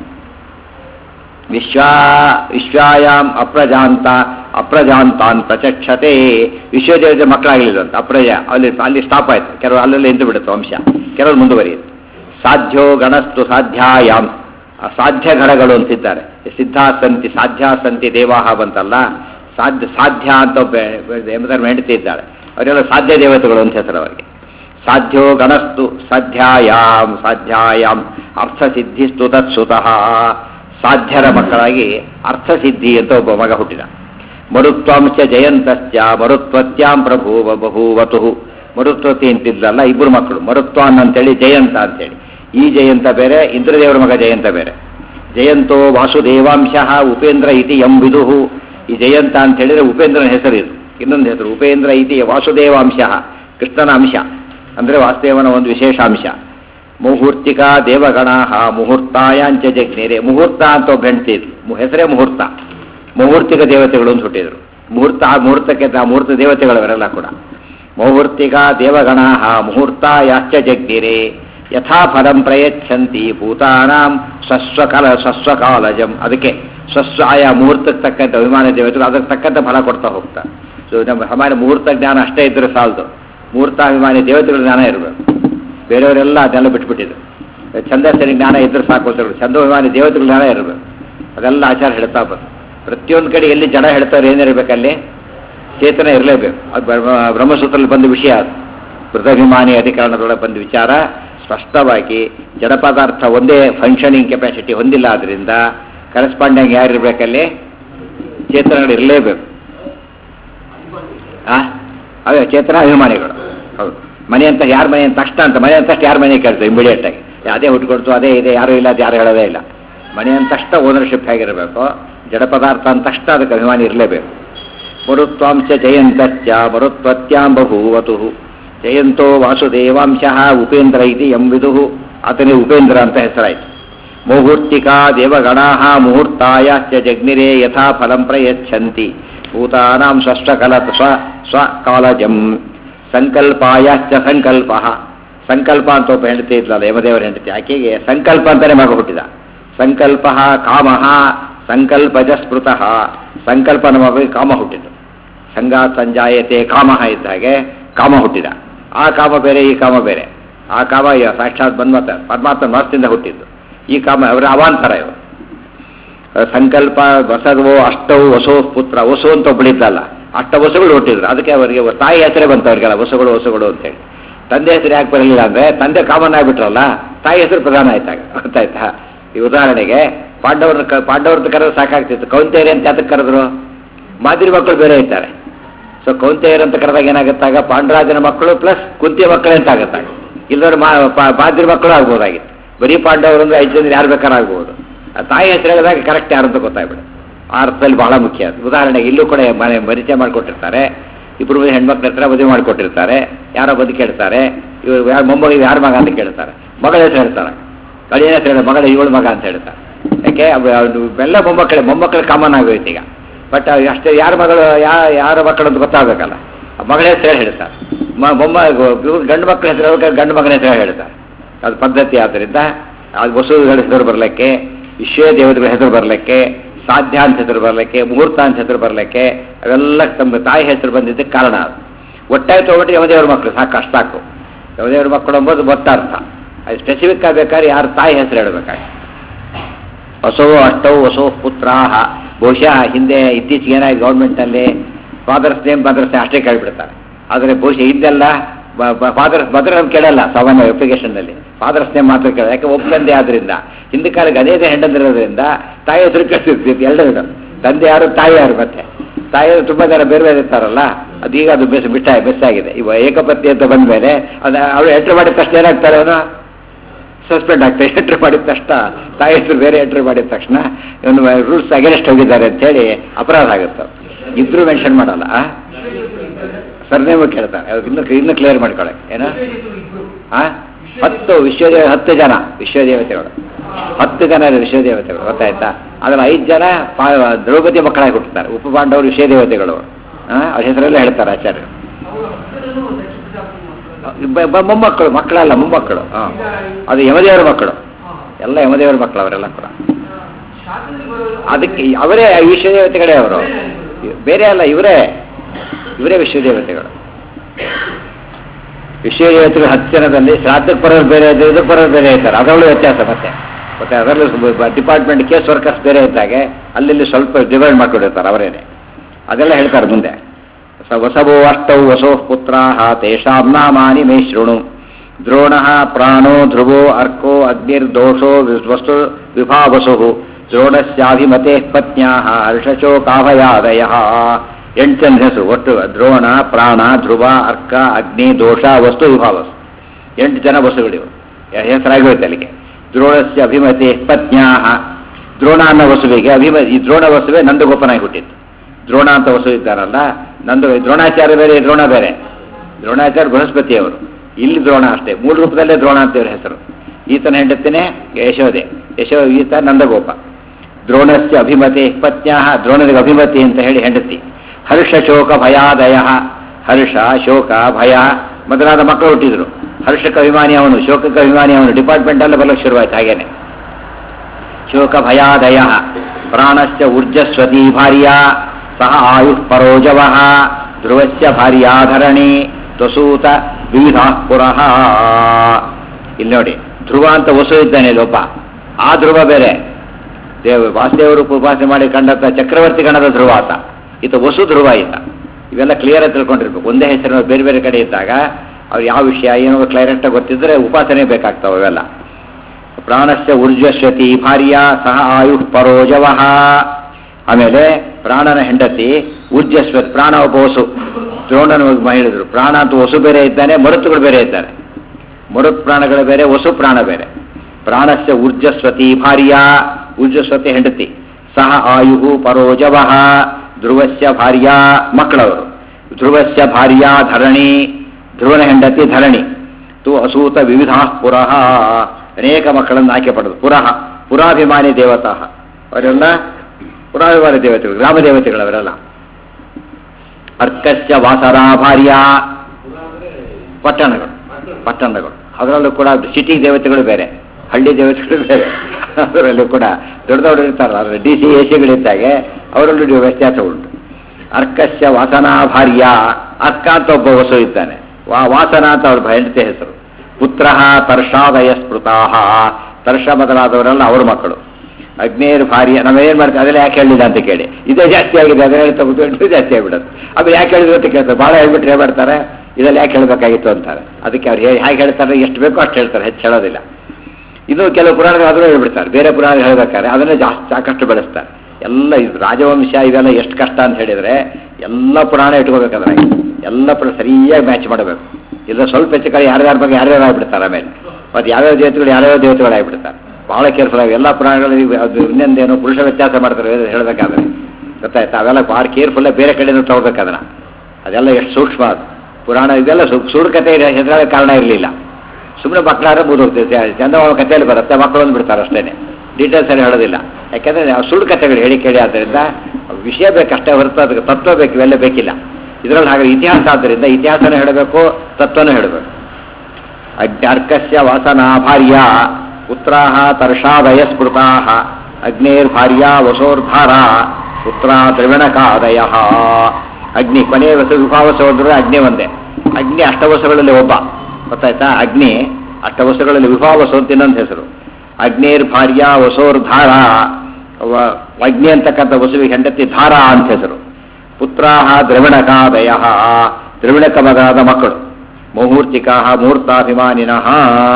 ವಿಶ್ವ ವಿಶ್ವಾಯಾಮ್ ಅಪ್ರಜಾಂತ ಅಪ್ರಜಾಂತಾನ್ ಪ್ರಚಕ್ಷತೆ ವಿಶ್ವದೇವತೆ ಮಕ್ಕಳಾಗಲಿಲ್ಲಂತ ಅಪ್ರಜ ಅಲ್ಲಿ ಅಲ್ಲಿ ಸ್ಟಾಪ್ ಆಯ್ತು ಕೆಲವರು ಅಲ್ಲಲ್ಲಿ ನಿಂತು ಬಿಡುತ್ತೆ ವಂಶ ಕೆಲವರು ಮುಂದುವರಿಯುತ್ತೆ ಸಾಧ್ಯ ಗಣಸ್ತು ಸಾಧ್ಯಾಯಾಮ್ ಆ ಸಾಧ್ಯ ಗಣಗಳು ಅಂತಿದ್ದಾರೆ ಸಿದ್ಧಾಸಂತಿ ಸಾಧ್ಯಾಸಂತಿ ದೇವಾಹ ಬಂತಲ್ಲ ಸಾಧ್ಯ ಸಾಧ್ಯ ಅಂತ ಒಬ್ಬ ಎಂಬುದರ ಹೆಂಡತಿ ಇದ್ದಾಳೆ ಅವರೆಲ್ಲ ಸಾಧ್ಯ ದೇವತೆಗಳು ಅಂತ ಹೆಸರು ಅವರಿಗೆ ಸಾಧ್ಯ ಗಣಸ್ತು ಸಾಧ್ಯಾಯಾಮ್ ಸಾಧ್ಯಾಯಾಮ್ ಅರ್ಥಸಿದ್ಧಿಸ್ತು ತತ್ಸುತಃ ಸಾಧ್ಯರ ಮಕ್ಕಳಾಗಿ ಅರ್ಥಸಿದ್ಧಿ ಅಂತ ಒಬ್ಬ ಮಗ ಹುಟ್ಟಿದ ಮರುತ್ವಾಂಶ ಜಯಂತಶ್ಚ ಮರುತ್ವತ್ಯಾಂ ಪ್ರಭು ಬಭೂವತು ಮರುತ್ವತಿ ಅಂತಿದ್ಲಲ್ಲ ಇಬ್ಬರು ಮಕ್ಕಳು ಮರುತ್ವಾನ್ ಅಂತೇಳಿ ಜಯಂತ ಅಂತೇಳಿ ಈ ಜಯಂತ ಬೇರೆ ಇಂದ್ರದೇವರ ಮಗ ಜಯಂತ ಬೇರೆ ಜಯಂತೋ ವಾಸುದೇವಾಂಶ ಉಪೇಂದ್ರ ಇತಿ ಎಂ ವಿದುಹು ಈ ಜಯಂತ ಅಂತ ಹೇಳಿದ್ರೆ ಉಪೇಂದ್ರನ ಹೆಸರು ಇದು ಇನ್ನೊಂದು ಹೆಸರು ಉಪೇಂದ್ರ ಇತಿ ವಾಸುದೇವಾಂಶ ಕೃಷ್ಣನ ಅಂಶ ಅಂದರೆ ವಾಸುದೇವನ ಒಂದು ವಿಶೇಷ ಅಂಶ ಮುಹೂರ್ತಿಕ ದೇವಗಣ ಮುಹೂರ್ತಾಯಾಂಚ ಜಗ್ನೇರೆ ಮುಹೂರ್ತ ಅಂತ ಒಬ್ಬ ಹೆಂಡತಿ ಇದ್ಲು ಮು- ಹೆಸರೇ ಮುಹೂರ್ತ ಮುಹೂರ್ತಿಕ ದೇವತೆಗಳು ಅಂತ ಹುಟ್ಟಿದ್ರು ಮುಹೂರ್ತ ಆ ಮುಹೂರ್ತಕ್ಕೆ ಆ ಮುಹೂರ್ತ ದೇವತೆಗಳವರೆಲ್ಲ ಕೂಡ ಮುಹೂರ್ತಿಕ ದೇವಗಣ ಮುಹೂರ್ತಾಯಾಶ್ಚ ಜಗ್ನಿರೆ ಯಥಾ ಫಲಂ ಪ್ರಯಚ್ಛಂತಿ ಭೂತಾನಾಂ ಸ್ವಸ್ವಕಾಲ ಸ್ವಸ್ವಕಾಲಜಂ ಅದಕ್ಕೆ ಸ್ವಸ್ವ ಆಯಾ ಮುಹೂರ್ತಕ್ಕೆ ತಕ್ಕಂಥ ಅಭಿಮಾನ ದೇವತೆಗಳು ಅದಕ್ಕೆ ತಕ್ಕಂಥ ಫಲ ಕೊಡ್ತಾ ಹೋಗ್ತಾರೆ ಸೊ ನಮ್ಮ ಸಾಮಾನ್ಯ ಮುಹೂರ್ತ ಜ್ಞಾನ ಅಷ್ಟೇ ಇದ್ರೆ ಸಾಲದು ಮುಹೂರ್ತಾಭಿಮಾನಿ ದೇವತೆಗಳ ಜ್ಞಾನ ಇರಬೇಕು ಬೇರೆಯವರೆಲ್ಲ ಅದೆಲ್ಲ ಬಿಟ್ಬಿಟ್ಟಿದ್ರು ಛಂದಸ್ಸಿನ ಜ್ಞಾನ ಇದ್ರೆ ಸಾಕು ಅಂತ ಹೇಳಿ ಛಂದೋಭಿಮಾನಿ ದೇವತೆಗಳ ಜ್ಞಾನ ಇರಬೇಕು ಅದೆಲ್ಲ ಆಚಾರ ಹೇಳ್ತಾ ಬಂದು ಪ್ರತಿಯೊಂದು ಕಡೆ ಎಲ್ಲಿ ಜಡ ಹೇಳ್ತಾರೆ ಏನಿರಬೇಕಲ್ಲಿ ಚೇತನ ಇರಲೇಬೇಕು ಅದು ಬ್ರಹ್ಮ- ಬ್ರಹ್ಮಸೂತ್ರದಲ್ಲಿ ಬಂದ ವಿಷಯ ಅದು ಮೃತಾಭಿಮಾನಿ ಅಧಿಕರಣದೊಳಗೆ ಬಂದ ವಿಚಾರ ಸ್ಪಷ್ಟವಾಗಿ ಜಡ ಪದಾರ್ಥ ಒಂದೇ ಫಂಕ್ಷನಿಂಗ್ ಕೆಪಾಸಿಟಿ ಹೊಂದಿಲ್ಲ ಆದ್ದರಿಂದ ಕರೆಸ್ಪಾಂಡಿಂಗ್ ಯಾರಿರ್ಬೇಕಲ್ಲಿ ಚೇತನಗಳು ಇರಲೇಬೇಕು ಆ ಅವೇ ಚೇತನ ಅಭಿಮಾನಿಗಳು ಹೌದು ಮನೆ ಅಂತ ಯಾರ ಮನೆ ಅಂತ ತಕ್ಷಣ ಅಂತ ಮನೆ ಅಂತ ಯಾರ ಮನೆ ಕೇಳ್ತಾರೆ ಇಮಿಡಿಯೇಟ್ ಆಗಿ ಅದೇ ಹುಟ್ಕೊಡ್ತು ಅದೇ ಇದೆ ಯಾರು ಇಲ್ಲ ಅದು ಯಾರು ಹೇಳೋದೇ ಇಲ್ಲ ಮನೆ ಅಂತ ತಕ್ಷಣ ಓನರ್ಶಿಪ್ ಹೇಗಿರಬೇಕು ಜಡ ಪದಾರ್ಥ ಅಂತ ತಕ್ಷಣ ಅದಕ್ಕೆ ಅಭಿಮಾನಿ ಇರಲೇಬೇಕು ಮರುತ್ವಾಂಶ ಜಯಂತಶ್ಚ ಮರುತ್ವತ್ಯಾಂ ಬಭೂವತು ಜಯಂತೋ ವಾಸುದೇವಾಂಶ ಉಪೇಂದ್ರ ಇತಿ ಎಂ ವಿದುಹು ಆತನಿಗೆ ಉಪೇಂದ್ರ ಅಂತ ಹೆಸರಾಯಿತು ಮುಹೂರ್ತಿಕಾ ದೇವಗಣಾ ಮುಹೂರ್ತಾಯಾಶ್ಚ ಜಗ್ನಿರೇ ಯಥಾ ಫಲಂ ಪ್ರಯಚ್ಛಂತಿ ಭೂತಾನಾಂ ಸ್ವಷ್ಟಕಲ ಸ್ವ ಸ್ವಕಾಲಜಂ ಸಂಕಲ್ಪಾಯಾಶ್ಚ ಸಂಕಲ್ಪ ಸಂಕಲ್ಪ ಅಂತ ಒಬ್ಬ ಹೆಂಡತಿ ಇದ್ಲಲ್ಲ ಯಮದೇವರ ಹೆಂಡತಿ ಆಕೆಗೆ ಸಂಕಲ್ಪ ಅಂತಾನೆ ಮಗ ಹುಟ್ಟಿದ ಸಂಕಲ್ಪ ಕಾಮ ಸಂಕಲ್ಪಜ ಸ್ಮೃತಃ ಸಂಕಲ್ಪನ ಮಗುವಿಗೆ ಕಾಮ ಹುಟ್ಟಿತು ಸಂಗಾ ಸಂಜಾಯತೆ ಕಾಮ ಇದ್ದ ಹಾಗೆ ಕಾಮ ಹುಟ್ಟಿದ ಆ ಕಾಮ ಬೇರೆ ಈ ಕಾಮ ಬೇರೆ ಆ ಕಾಮ ಇವ ಸಾಕ್ಷಾತ್ ಬಂದ್ಮತ ಪರಮಾತ್ಮ ಮನಸ್ಸಿಂದ ಹುಟ್ಟಿದ್ದು ಈ ಕಾಮ ಅವರ ಅವಾಂತರ ಇವರು ಸಂಕಲ್ಪ ವಸಗವೋ ಅಷ್ಟವು ವಸೋ ಪುತ್ರ ವಸು ಅಂತ ಒಬ್ಬಳಿದ್ದಲ್ಲ ಅಷ್ಟ ವಸುಗಳು ಹುಟ್ಟಿದ್ರು ಅದಕ್ಕೆ ಅವರಿಗೆ ತಾಯಿ ಹೆಸರೇ ಬಂತು ಅವ್ರಿಗೆಲ್ಲ ವಸುಗಳು ವಸುಗಳು ಅಂತೇಳಿ ತಂದೆ ಹೆಸರು ಯಾಕೆ ಬರಲಿಲ್ಲ ಅಂದ್ರೆ ತಂದೆ ಕಾಮನ್ ಆಗ್ಬಿಟ್ರಲ್ಲ ತಾಯಿ ಹೆಸರು ಪ್ರಧಾನ ಆಯ್ತಾಗ ಗೊತ್ತಾಯ್ತಾ ಈ ಉದಾಹರಣೆಗೆ ಪಾಂಡವ್ರ ಪಾಂಡವ್ರದ್ದು ಕರೆದ್ರೆ ಸಾಕಾಗ್ತಿತ್ತು ಕೌಂತೇರಿ ಅಂತ ಯಾತಕ್ಕೆ ಕರೆದ್ರು ಮಾದಿರಿ ಮಕ್ಕಳು ಬೇರೆ ಇರ್ತಾರೆ ಸೊ ಕೌಂತೆಯರ್ ಅಂತ ಕರೆದಾಗ ಏನಾಗುತ್ತಾಗ ಪಾಂಡರಾಜನ ಮಕ್ಕಳು ಪ್ಲಸ್ ಕುಂತಿಯ ಮಕ್ಕಳು ಅಂತ ಆಗುತ್ತಾಗ ಇಲ್ಲದವ್ರು ಮಾ ಪಾ- ಬಾದಿರಿ ಮಕ್ಕಳು ಆಗ್ಬೋದಾಗಿತ್ತು ಬರೀ ಪಾಂಡವರು ಅಂದ್ರೆ ಐದು ಜನ ಯಾರು ಬೇಕಾದ್ರೂ ಆಗ್ಬೋದು ಆ ತಾಯಿ ಹೆಸರು ಹೇಳಿದಾಗ ಕರೆಕ್ಟ್ ಯಾರು ಅಂತ ಗೊತ್ತಾಗ್ಬಿಡು ಆ ಅರ್ಥದಲ್ಲಿ ಬಹಳ ಮುಖ್ಯ ಅದು ಉದಾಹರಣೆಗೆ ಇಲ್ಲೂ ಕೂಡ ಮನೆ ಪರಿಚಯ ಮಾಡಿಕೊಟ್ಟಿರ್ತಾರೆ ಇಬ್ಬರು ಹೆಣ್ಮಕ್ಳ ಹತ್ರ ಮದುವೆ ಮಾಡಿಕೊಟ್ಟಿರ್ತಾರೆ ಯಾರೋ ಬಂದು ಕೇಳ್ತಾರೆ ಇವರು ಯಾರು ಮೊಮ್ಮಗ ಯಾರ ಮಗ ಅಂತ ಕೇಳ್ತಾರೆ ಮಗಳ ಹೆಸರು ಹೇಳ್ತಾರೆ ಅಳಿಯನ ಹೆಸರು ಹೇಳಿ ಮಗಳ ಇವಳು ಮಗ ಅಂತ ಹೇಳ್ತಾರೆ ಯಾಕೆ ಅವ್- ಅವ್ರು ಎಲ್ಲ ಮೊಮ್ಮಕ್ಕಳೇ ಮೊಮ್ಮಕ್ಕಳು ಕಾಮನ್ ಆಗೋಯ್ತು ಈಗ ಬಟ್ ಅಷ್ಟೇ ಯಾರ ಮಗಳು ಯಾ ಯಾರ ಮಕ್ಕಳು ಅಂತ ಗೊತ್ತಾಗಬೇಕಲ್ಲ ಆ ಮಗಳ ಹೆಸರು ಹೇಳಿ ಹೇಳ್ತಾರೆ ಮ- ಮೊಮ್ಮ ಇವ್ರು ಗಂಡು ಮಕ್ಕಳ ಹೆಸರು ಹೇಳ್ಬೇಕಾದ್ರೆ ಗಂಡು ಮಗನ ಹೆಸರು ಹೇಳ್ತಾರೆ ಅದು ಪದ್ಧತಿ ಆದ್ದರಿಂದ ಅದು ವಸುಗಳ ಹೆಸರು ಬರಲಿಕ್ಕೆ ವಿಶ್ವ ದೇವತೆಗಳ ಹೆಸರು ಬರಲಿಕ್ಕೆ ಸಾಧ್ಯ ಅಂತ ಹೆಸರು ಬರಲಿಕ್ಕೆ ಮುಹೂರ್ತ ಅಂತ ಹೆಸರು ಬರಲಿಕ್ಕೆ ಅವೆಲ್ಲ ತಮ್ಮ ತಾಯಿ ಹೆಸರು ಬಂದಿದ್ದಕ್ಕೆ ಕಾರಣ ಅದು ಒಟ್ಟಾಗಿ ತಗೊಂಡ್ರೆ ಯಮದೇವ್ರ ಮಕ್ಕಳು ಸಾಕು ಅಷ್ಟು ಸಾಕು ಯಮದೇವ್ರ ಮಕ್ಕಳು ಎಂಬುದು ಗೊತ್ತಾರ್ಥ ಅದು ಸ್ಪೆಸಿಫಿಕ್ ಆಗಬೇಕಾದ್ರೆ ಯಾರು ತಾಯಿ ಹೆಸರು ಹೇಳ್ಬೇಕಾಗಿ ವಸೋ ಅಷ್ಟೌ ವಸೋ ಪುತ್ರಾಹ ಬಹುಶಃ ಹಿಂದೆ ಇತ್ತೀಚೆಗೆ ಏನಾಗಿ ಗೌರ್ಮೆಂಟ್ನಲ್ಲಿ ಫಾದರ್ಸ್ ನೇಮ್ ಮದರ್ಸ್ ಅಷ್ಟೇ ಕೇಳಿಬಿಡ್ತಾರೆ ಆದರೆ ಬಹುಶಃ ಹಿಂದೆಲ್ಲ ಫಾದರ್ಸ್ ಮದರ್ ಅಂತ ಕೇಳಲ್ಲ ಸಾಮಾನ್ಯ ಅಪ್ಲಿಕೇಶನ್ನಲ್ಲಿ ಫಾದರ್ಸ್ ನೇಮ್ ಮಾತ್ರ ಕೇಳ ಯಾಕೆ ಒಪ್ಪಂದೆ ಆದ್ರಿಂದ ಹಿಂದೆ ಕಾಲಕ್ಕೆ ಅನೇಕ ಹೆಂಡಂದಿರೋದ್ರಿಂದ ತಾಯಿ ಹೆಸರು ಕೇಳ್ತಿರ್ತೀವಿ ಎಲ್ಲರೂ ತಂದೆ ಯಾರು ತಾಯಿ ಯಾರು ಮತ್ತೆ ತಾಯಿಯರು ತುಂಬ ಜನ ಬೇರೆ ಬೇರೆ ಇರ್ತಾರಲ್ಲ ಅದೀಗ ಅದು ಬೆಸ್ ಬಿಟ್ಟ ಬೆಸ್ ಆಗಿದೆ ಇವ ಏಕಪತ್ನಿ ಅಂತ ಬಂದ ಮೇಲೆ ಅದು ಅವಳು ಎಂಟ್ರಿ ಮಾಡಿದ ತಕ್ಷಣ ಏನಾಗ್ತಾರೆ ಅವನು ಸಸ್ಪೆಂಡ್ ಆಗ್ತಾರೆ ಎಂಟ್ರಿ ಮಾಡಿದ ತಕ್ಷಣ ತಾಯಿ ಹೆಸರು ಬೇರೆ ಎಂಟ್ರಿ ಮಾಡಿದ ತಕ್ಷಣ ಇವನು ರೂಲ್ಸ್ ಅಗೇನೆಸ್ಟ್ ಹೋಗಿದ್ದಾರೆ ಅಂತೇಳಿ ಅಪರಾಧ ಆಗುತ್ತೆ ಇದ್ರೂ ಮೆನ್ಷನ್ ಮಾಡಲ್ಲ ಸರ್ನೇಮ ಕೇಳ್ತಾರೆ ಅದು ಇನ್ನು ಇನ್ನು ಕ್ಲಿಯರ್ ಮಾಡ್ಕೊಳ್ಳಿ ಏನು ಆ ಹತ್ತು ವಿಶ್ವದೇವ ಹತ್ತು ಜನ ವಿಶ್ವದೇವತೆಗಳು ಹತ್ತು ಜನ ವಿಶ್ವದೇವತೆಗಳು ಗೊತ್ತಾಯ್ತಾ ಅದ್ರಲ್ಲಿ ಐದು ಜನ ಪಾ- ದ್ರೌಪದಿ ಮಕ್ಕಳಾಗಿ ಹುಟ್ಟುತ್ತಾರೆ ಉಪಪಾಂಡವರು ವಿಶ್ವದೇವತೆಗಳು ಆ, ಅವ್ರ ಹೆಸರೆಲ್ಲ ಹೇಳ್ತಾರೆ ಆಚಾರ್ಯರು ಬ- ಬ- ಮೊಮ್ಮಕ್ಕಳು ಮಕ್ಕಳಲ್ಲ ಮೊಮ್ಮಕ್ಕಳು ಹಾ ಅದು ಯಮದೇವರ ಮಕ್ಕಳು ಎಲ್ಲ ಯಮದೇವರ ಮಕ್ಕಳು ಅವರೆಲ್ಲ ಕೂಡ ಅದಕ್ಕೆ ಅವರೇ ವಿಶ್ವದೇವತೆಗಳೇ ಅವರು ಬೇರೆ ಅಲ್ಲ ಇವರೇ ಇವರೇ ವಿಶ್ವದೇವತೆಗಳು ವಿಶ್ವದೇವತೆಗಳು ಹತ್ತು ಜನದಲ್ಲಿ ಶ್ರಾದ್ದಕ್ಕೆ ಬರೋರು ಬೇರೆ ಇದ್ದಾರೆ ಇದಕ್ಕೆ ಬರೋರು ಬೇರೆ ಇರ್ತಾರೆ ಅದರಲ್ಲೂ ವ್ಯತ್ಯಾಸ ಮತ್ತೆ ಮತ್ತೆ ಅದರಲ್ಲೂ ಡಿಪಾರ್ಟ್ಮೆಂಟ್ ಕೇಸ್ ವರ್ಕರ್ಸ್ ಬೇರೆ ಇದ್ದಾಗೆ ಅಲ್ಲಿ ಸ್ವಲ್ಪ ಡಿವೈಡ್ ಮಾಡ್ಕೊಂಡಿರ್ತಾರೆ ಅವರೇನೆ ಅದೆಲ್ಲ ಹೇಳ್ತಾರೆ ಮುಂದೆ ಸ ವಸವೋ ಅಷ್ಟೌ ವಸೋ ಪುತ್ರಾ ತೇಷಾಂ ನಾಮಾನಿ ಮೇ ಶೃಣು ದ್ರೋಣ ಪ್ರಾಣೋ ಧ್ರುವೋ ಅರ್ಕೋ ಅಗ್ನಿರ್ದೋಷೋ ವಿ- ವಸ್ತು ವಿಭಾವಸು ದ್ರೋಣಸ್ಯಾಭಿಮತೆ ಪತ್ನ್ಯಾ ಹರ್ಷಶೋಕಾಭಯಾದಯ ಎಂಟು ಜನ ಹೆಸರು ಒಟ್ಟು ದ್ರೋಣ ಪ್ರಾಣ ಧ್ರುವ ಅರ್ಕ ಅಗ್ನಿ ದೋಷ ವಸ್ತು ವಿಭಾವಸ್ ಎಂಟು ಜನ ವಸುಗಳಿವು ಹೆಸರಾಗಿರುತ್ತೆ ಅಲ್ಲಿಗೆ ದ್ರೋಣಸ್ಯ ಅಭಿಮತೆ ಪತ್ನ್ಯಾ ದ್ರೋಣ ಅನ್ನೋ ವಸುವಿಗೆ ಅಭಿಮ ಈ ದ್ರೋಣ ವಸುವೆ ನಂದಗೋಪನಾಗಿ ಹುಟ್ಟಿತ್ತು ದ್ರೋಣ ಅಂತ ವಸು ಇದ್ದಾರಲ್ಲ ನಂದು ದ್ರೋಣಾಚಾರ್ಯ ಬೇರೆ ದ್ರೋಣ ಬೇರೆ ದ್ರೋಣಾಚಾರ್ಯ ಬೃಹಸ್ಪತಿ ಅವರು ಇಲ್ಲಿ ದ್ರೋಣ ಅಷ್ಟೇ ಮೂಲ ರೂಪದಲ್ಲೇ ದ್ರೋಣ ಅಂತ ಇವ್ರ ಹೆಸರು ಈತನ ಹೆಂಡತಿನೇ ಯಶೋದೆ ಯಶೋ ಈತ ನಂದಗೋಪ ದ್ರೋಣಸ್ಯ ಅಭಿಮತಿ ಪತ್ನ್ಯಾ ದ್ರೋಣನಿಗೆ ಅಭಿಮತಿ ಅಂತ ಹೇಳಿ ಹೆಂಡತಿ ಹರ್ಷ ಶೋಕ ಭಯಾದಯ ಹರ್ಷ ಶೋಕ ಭಯ ಮೊದಲಾದ ಮಕ್ಕಳು ಹುಟ್ಟಿದ್ರು ಹರ್ಷಕ್ಕೆ ಅಭಿಮಾನಿ ಅವನು ಶೋಕಕ್ಕೆ ಅಭಿಮಾನಿ ಅವನು ಡಿಪಾರ್ಟ್ಮೆಂಟ್ ಅಲ್ಲ ಬರಲಿಕ್ಕೆ ಶುರುವಾಯ್ತು ಹಾಗೇನೆ ಶೋಕ ಭಯಾದಯ ಪ್ರಾಣಸ್ಯ ಊರ್ಜಸ್ವತಿ ಭಾರ್ಯ ಸಹ ಆಯು ಪರೋಜವ ಧ್ರುವಸ್ಯ ಭಾರ್ಯಾಧರಣಿ ತ್ವಸೂತ ವಿವಿಧ ಪುರಃ ಇಲ್ಲಿ ನೋಡಿ ಧ್ರುವ ಅಂತ ವಸು ಇದ್ದಾನೆ ಇಲ್ಲಿ ಒಬ್ಬ ಆ ಧ್ರುವ ಬೇರೆ ದೇವ ವಾಸುದೇವರು ಉಪಾಸನೆ ಮಾಡಿ ಕಂಡಂತ ಚಕ್ರವರ್ತಿ ಗಣದ ಧ್ರುವ ಆತ ಈತ ವಸು ಧ್ರುವ ಈತ ಇವೆಲ್ಲ ಕ್ಲಿಯರ್ ಆಗಿ ತಿಳ್ಕೊಂಡಿರ್ಬೇಕು ಒಂದೇ ಹೆಸರು ಬೇರೆ ಬೇರೆ ಕಡೆ ಇದ್ದಾಗ ಅವ್ರು ಯಾವ ವಿಷಯ ಏನೋ ಕ್ಲಿಯರೆಕ್ಟಾಗಿ ಗೊತ್ತಿದ್ರೆ ಉಪಾಸನೆ ಬೇಕಾಗ್ತಾವೆ ಅವೆಲ್ಲ ಪ್ರಾಣಸ್ಯ ಊರ್ಜಸ್ವತಿ ಭಾರ್ಯ ಸಹ ಆಯು ಪರೋಜವ ಆಮೇಲೆ ಪ್ರಾಣನ ಹೆಂಡತಿ ಊರ್ಜಸ್ವತಿ ಪ್ರಾಣ ಒಬ್ಬ ವಸು ದ್ರೋಣನ ಹೇಳಿದ್ರು ಪ್ರಾಣ ಅಂತ ವಸು ಬೇರೆ ಇದ್ದಾನೆ ಮರುತುಗಳು ಬೇರೆ ಇದ್ದಾರೆ ಮರುತ್ ಪ್ರಾಣಗಳು ಬೇರೆ ವಸು ಪ್ರಾಣ ಬೇರೆ ಪ್ರಾಣಸ್ಯ ಊರ್ಜಸ್ವತಿ ಭಾರ್ಯ ಊರ್ಜಸ್ವತಿ ಹೆಂಡತಿ ಸಹ ಆಯು ಪರೋಜವ ಧ್ರುವಸ್ಯ ಭಾರ್ಯ ಮಕ್ಕಳವರು ಧ್ರುವಸ್ಯ ಭಾರ್ಯ ಧರಣಿ ಧ್ರುವನ ಹೆಂಡತಿ ಧರಣಿ ತು ಅಸೂತ ವಿವಿಧ ಪುರಃ ಅನೇಕ ಮಕ್ಕಳನ್ನು ಆಯ್ಕೆ ಪಡೆದು ಪುರಃ ಪುರಾಭಿಮಾನಿ ದೇವತಾ ಅವರೆಲ್ಲ ಪುರಾಭಿಮಾನಿ ದೇವತೆಗಳು ಗ್ರಾಮ ದೇವತೆಗಳು ಅವರೆಲ್ಲ ಅರ್ಕಸ್ಯ ವಾಸರಾ ಭಾರ್ಯ ಪಟ್ಟಣಗಳು ಪಟ್ಟಣಗಳು ಅದರಲ್ಲೂ ಕೂಡ ಸಿಟಿ ದೇವತೆಗಳು ಬೇರೆ ಹಳ್ಳಿ ದೇವತೆಗಳು ಬೇರೆ ಅದರಲ್ಲೂ ಕೂಡ ದೊಡ್ಡ ದೊಡ್ಡ ಇರ್ತಾರಲ್ಲ ಅದರಲ್ಲಿ ಡಿ ಸಿ ಎ ಸಿಗಳಿದ್ದಾಗೆ ಅವರಲ್ಲೂ ವ್ಯತ್ಯಾಸ ಉಂಟು ಅರ್ಕಸ್ಯ ವಾಸನಾ ಭಾರ್ಯ ಅರ್ಕ ಅಂತ ಒಬ್ಬ ವಸು ಇದ್ದಾನೆ ವಾ ವಾಸನ ಅಂತ ಅವ್ರ ಹೆಂಡತಿ ಹೆಸರು ಪುತ್ರ ತರ್ಷಾದಯ ಸ್ಮೃತಾ ತರ್ಷ ಮೊದಲಾದವರೆಲ್ಲ ಅವ್ರ ಮಕ್ಕಳು ಅಗ್ನೇಯರ್ ಭಾರ್ಯ ನಾವೇನ್ ಮಾಡ್ತೀವಿ ಅದೆಲ್ಲ ಯಾಕೆ ಹೇಳಿಲ್ಲ ಅಂತ ಕೇಳಿ ಇದೇ ಜಾಸ್ತಿ ಆಗಿದೆ ಅದನ್ನ ಹೇಳಿ ತಗೊಂಡು ಜಾಸ್ತಿ ಆಗಿಬಿಡುತ್ತೆ ಆಮೇಲೆ ಯಾಕೆ ಹೇಳಿದ್ರು ಅಂತ ಕೇಳ್ತಾರೆ ಭಾಳ ಹೇಳ್ಬಿಟ್ರೆ ಏನ್ ಮಾಡ್ತಾರೆ ಇದೆಲ್ಲ ಯಾಕೆ ಹೇಳಬೇಕಾಗಿತ್ತು ಅಂತಾರೆ ಅದಕ್ಕೆ ಅವ್ರು ಹೇಗೆ ಹೇಗೆ ಹೇಳ್ತಾರೆ ಎಷ್ಟು ಬೇಕೋ ಅಷ್ಟು ಹೇಳ್ತಾರೆ ಹೆಚ್ಚು ಹೇಳೋದಿಲ್ಲ ಇದು ಕೆಲವು ಪುರಾಣಗಳು ಅದನ್ನು ಹೇಳ್ಬಿಡ್ತಾರೆ ಬೇರೆ ಪುರಾಣ ಹೇಳ್ಬೇಕಾದ್ರೆ ಅದನ್ನೇ ಜಾಸ್ತಿ ಸಾಕಷ್ಟು ಬೆಳೆಸ್ತಾರೆ ಎಲ್ಲ ಇದು ರಾಜವಂಶ ಇವೆಲ್ಲ ಎಷ್ಟು ಕಷ್ಟ ಅಂತ ಹೇಳಿದ್ರೆ ಎಲ್ಲ ಪುರಾಣ ಇಟ್ಕೋಬೇಕಾದ್ರೆ ಎಲ್ಲ ಪುರ ಸರಿಯಾಗಿ ಮ್ಯಾಚ್ ಮಾಡಬೇಕು ಇಲ್ಲ ಸ್ವಲ್ಪ ಹೆಚ್ಚು ಕಡೆ ಯಾರ್ಯಾರ ಬಗ್ಗೆ ಯಾರ್ಯಾರು ಆಗ್ಬಿಡ್ತಾರೆ ಆಮೇಲೆ ಮತ್ತು ಯಾವ್ಯಾವ ದೇವತೆಗಳು ಯಾವ್ಯಾವ ದೇವತೆಗಳು ಆಗ್ಬಿಡ್ತಾರೆ ಭಾಳ ಕೇರ್ಫುಲ್ ಆಗಿ ಎಲ್ಲ ಪುರಾಣಗಳಲ್ಲಿ ಅದು ಇನ್ನೊಂದೇನೋ ಪುರುಷ ವ್ಯತ್ಯಾಸ ಮಾಡ್ತಾರೆ ವೇದ ಹೇಳಬೇಕಾದ್ರೆ ಗೊತ್ತಾಯ್ತಾ ಅವೆಲ್ಲ ಭಾಳ ಕೇರ್ಫುಲ್ಲ ಬೇರೆ ಕಡೆಯಿಂದ ತಗೋಬೇಕು ಅದನ್ನ ಅದೆಲ್ಲ ಎಷ್ಟು ಸೂಕ್ಷ್ಮ ಅದು ಪುರಾಣ ಇದೆಲ್ಲ ಸು ಸುಳ್ಳು ಕತೆ ಹೆಸರಾದ ಕಾರಣ ಇರಲಿಲ್ಲ ಸುಮ್ಮನೆ ಮಕ್ಕಳಾದ್ರೆ ಮುಗಿದೋಗ್ತೈತೆ ಚಂದಮಾಮ ಕಥೆಯಲ್ಲಿ ಬರುತ್ತೆ ಮಕ್ಕಳು ಬಂದ್ಬಿಡ್ತಾರೆ ಅಷ್ಟೇ ಡೀಟೇಲ್ಸ್ ಏನು ಹೇಳೋದಿಲ್ಲ ಯಾಕೆಂದರೆ ಸುಳ್ಳು ಕಥೆಗಳು ಹೇಳಿ ಕೇಳಿ ಆದ್ದರಿಂದ ವಿಷಯ ಬೇಕಷ್ಟೇ ಹೊರತು ಅದಕ್ಕೆ ತತ್ವ ಬೇಕು ಇವೆಲ್ಲ ಬೇಕಿಲ್ಲ ಇದರಲ್ಲಿ ಹಾಗೆ ಇತಿಹಾಸ ಆದ್ದರಿಂದ ಇತಿಹಾಸನೂ ಹೇಳಬೇಕು ತತ್ವನೂ ಹೇಳಬೇಕು ಅರ್ಕಸ್ಯ ವಾಸನಾ ಭಾರ್ಯ ಪುತ್ರಾ ತರ್ಷಾದಯ ಸ್ಮೃತಾ ಅಗ್ನೇರ್ಭಾರ್ಯ ವಸೋರ್ಧಾರ ಪುತ್ರ ದ್ರವಿಣಕಾದಯ ಅಗ್ನಿ ಕೊನೆಯ ವಸು ವಿಭಾವಸ ಹೋದ್ರೆ ಅಗ್ನಿ ಒಂದೇ ಅಗ್ನಿ ಅಷ್ಟವಸಗಳಲ್ಲಿ ಒಬ್ಬ ಗೊತ್ತಾಯ್ತಾ ಅಗ್ನಿ ಅಷ್ಟವಸಗಳಲ್ಲಿ ವಿಭಾವಸು ಅಂತ ಇನ್ನೊಂದು ಹೆಸರು ಅಗ್ನೇರ್ ಭಾರ್ಯ ವಸೋರ್ಧಾರ ವ- ಅಗ್ನಿ ಅಂತಕ್ಕಂಥ ವಸುವಿಗೆ ಹೆಂಡತಿ ಧಾರ ಅಂತ ಹೆಸರು ಪುತ್ರಾ ದ್ರವಿಣಕಾದಯ ದ್ರವಿಣಕ ಮಗನಾದ ಮಕ್ಕಳು ಮುಹೂರ್ತಿಕಾ ಮುಹೂರ್ತಾಭಿಮಾನಿನಃ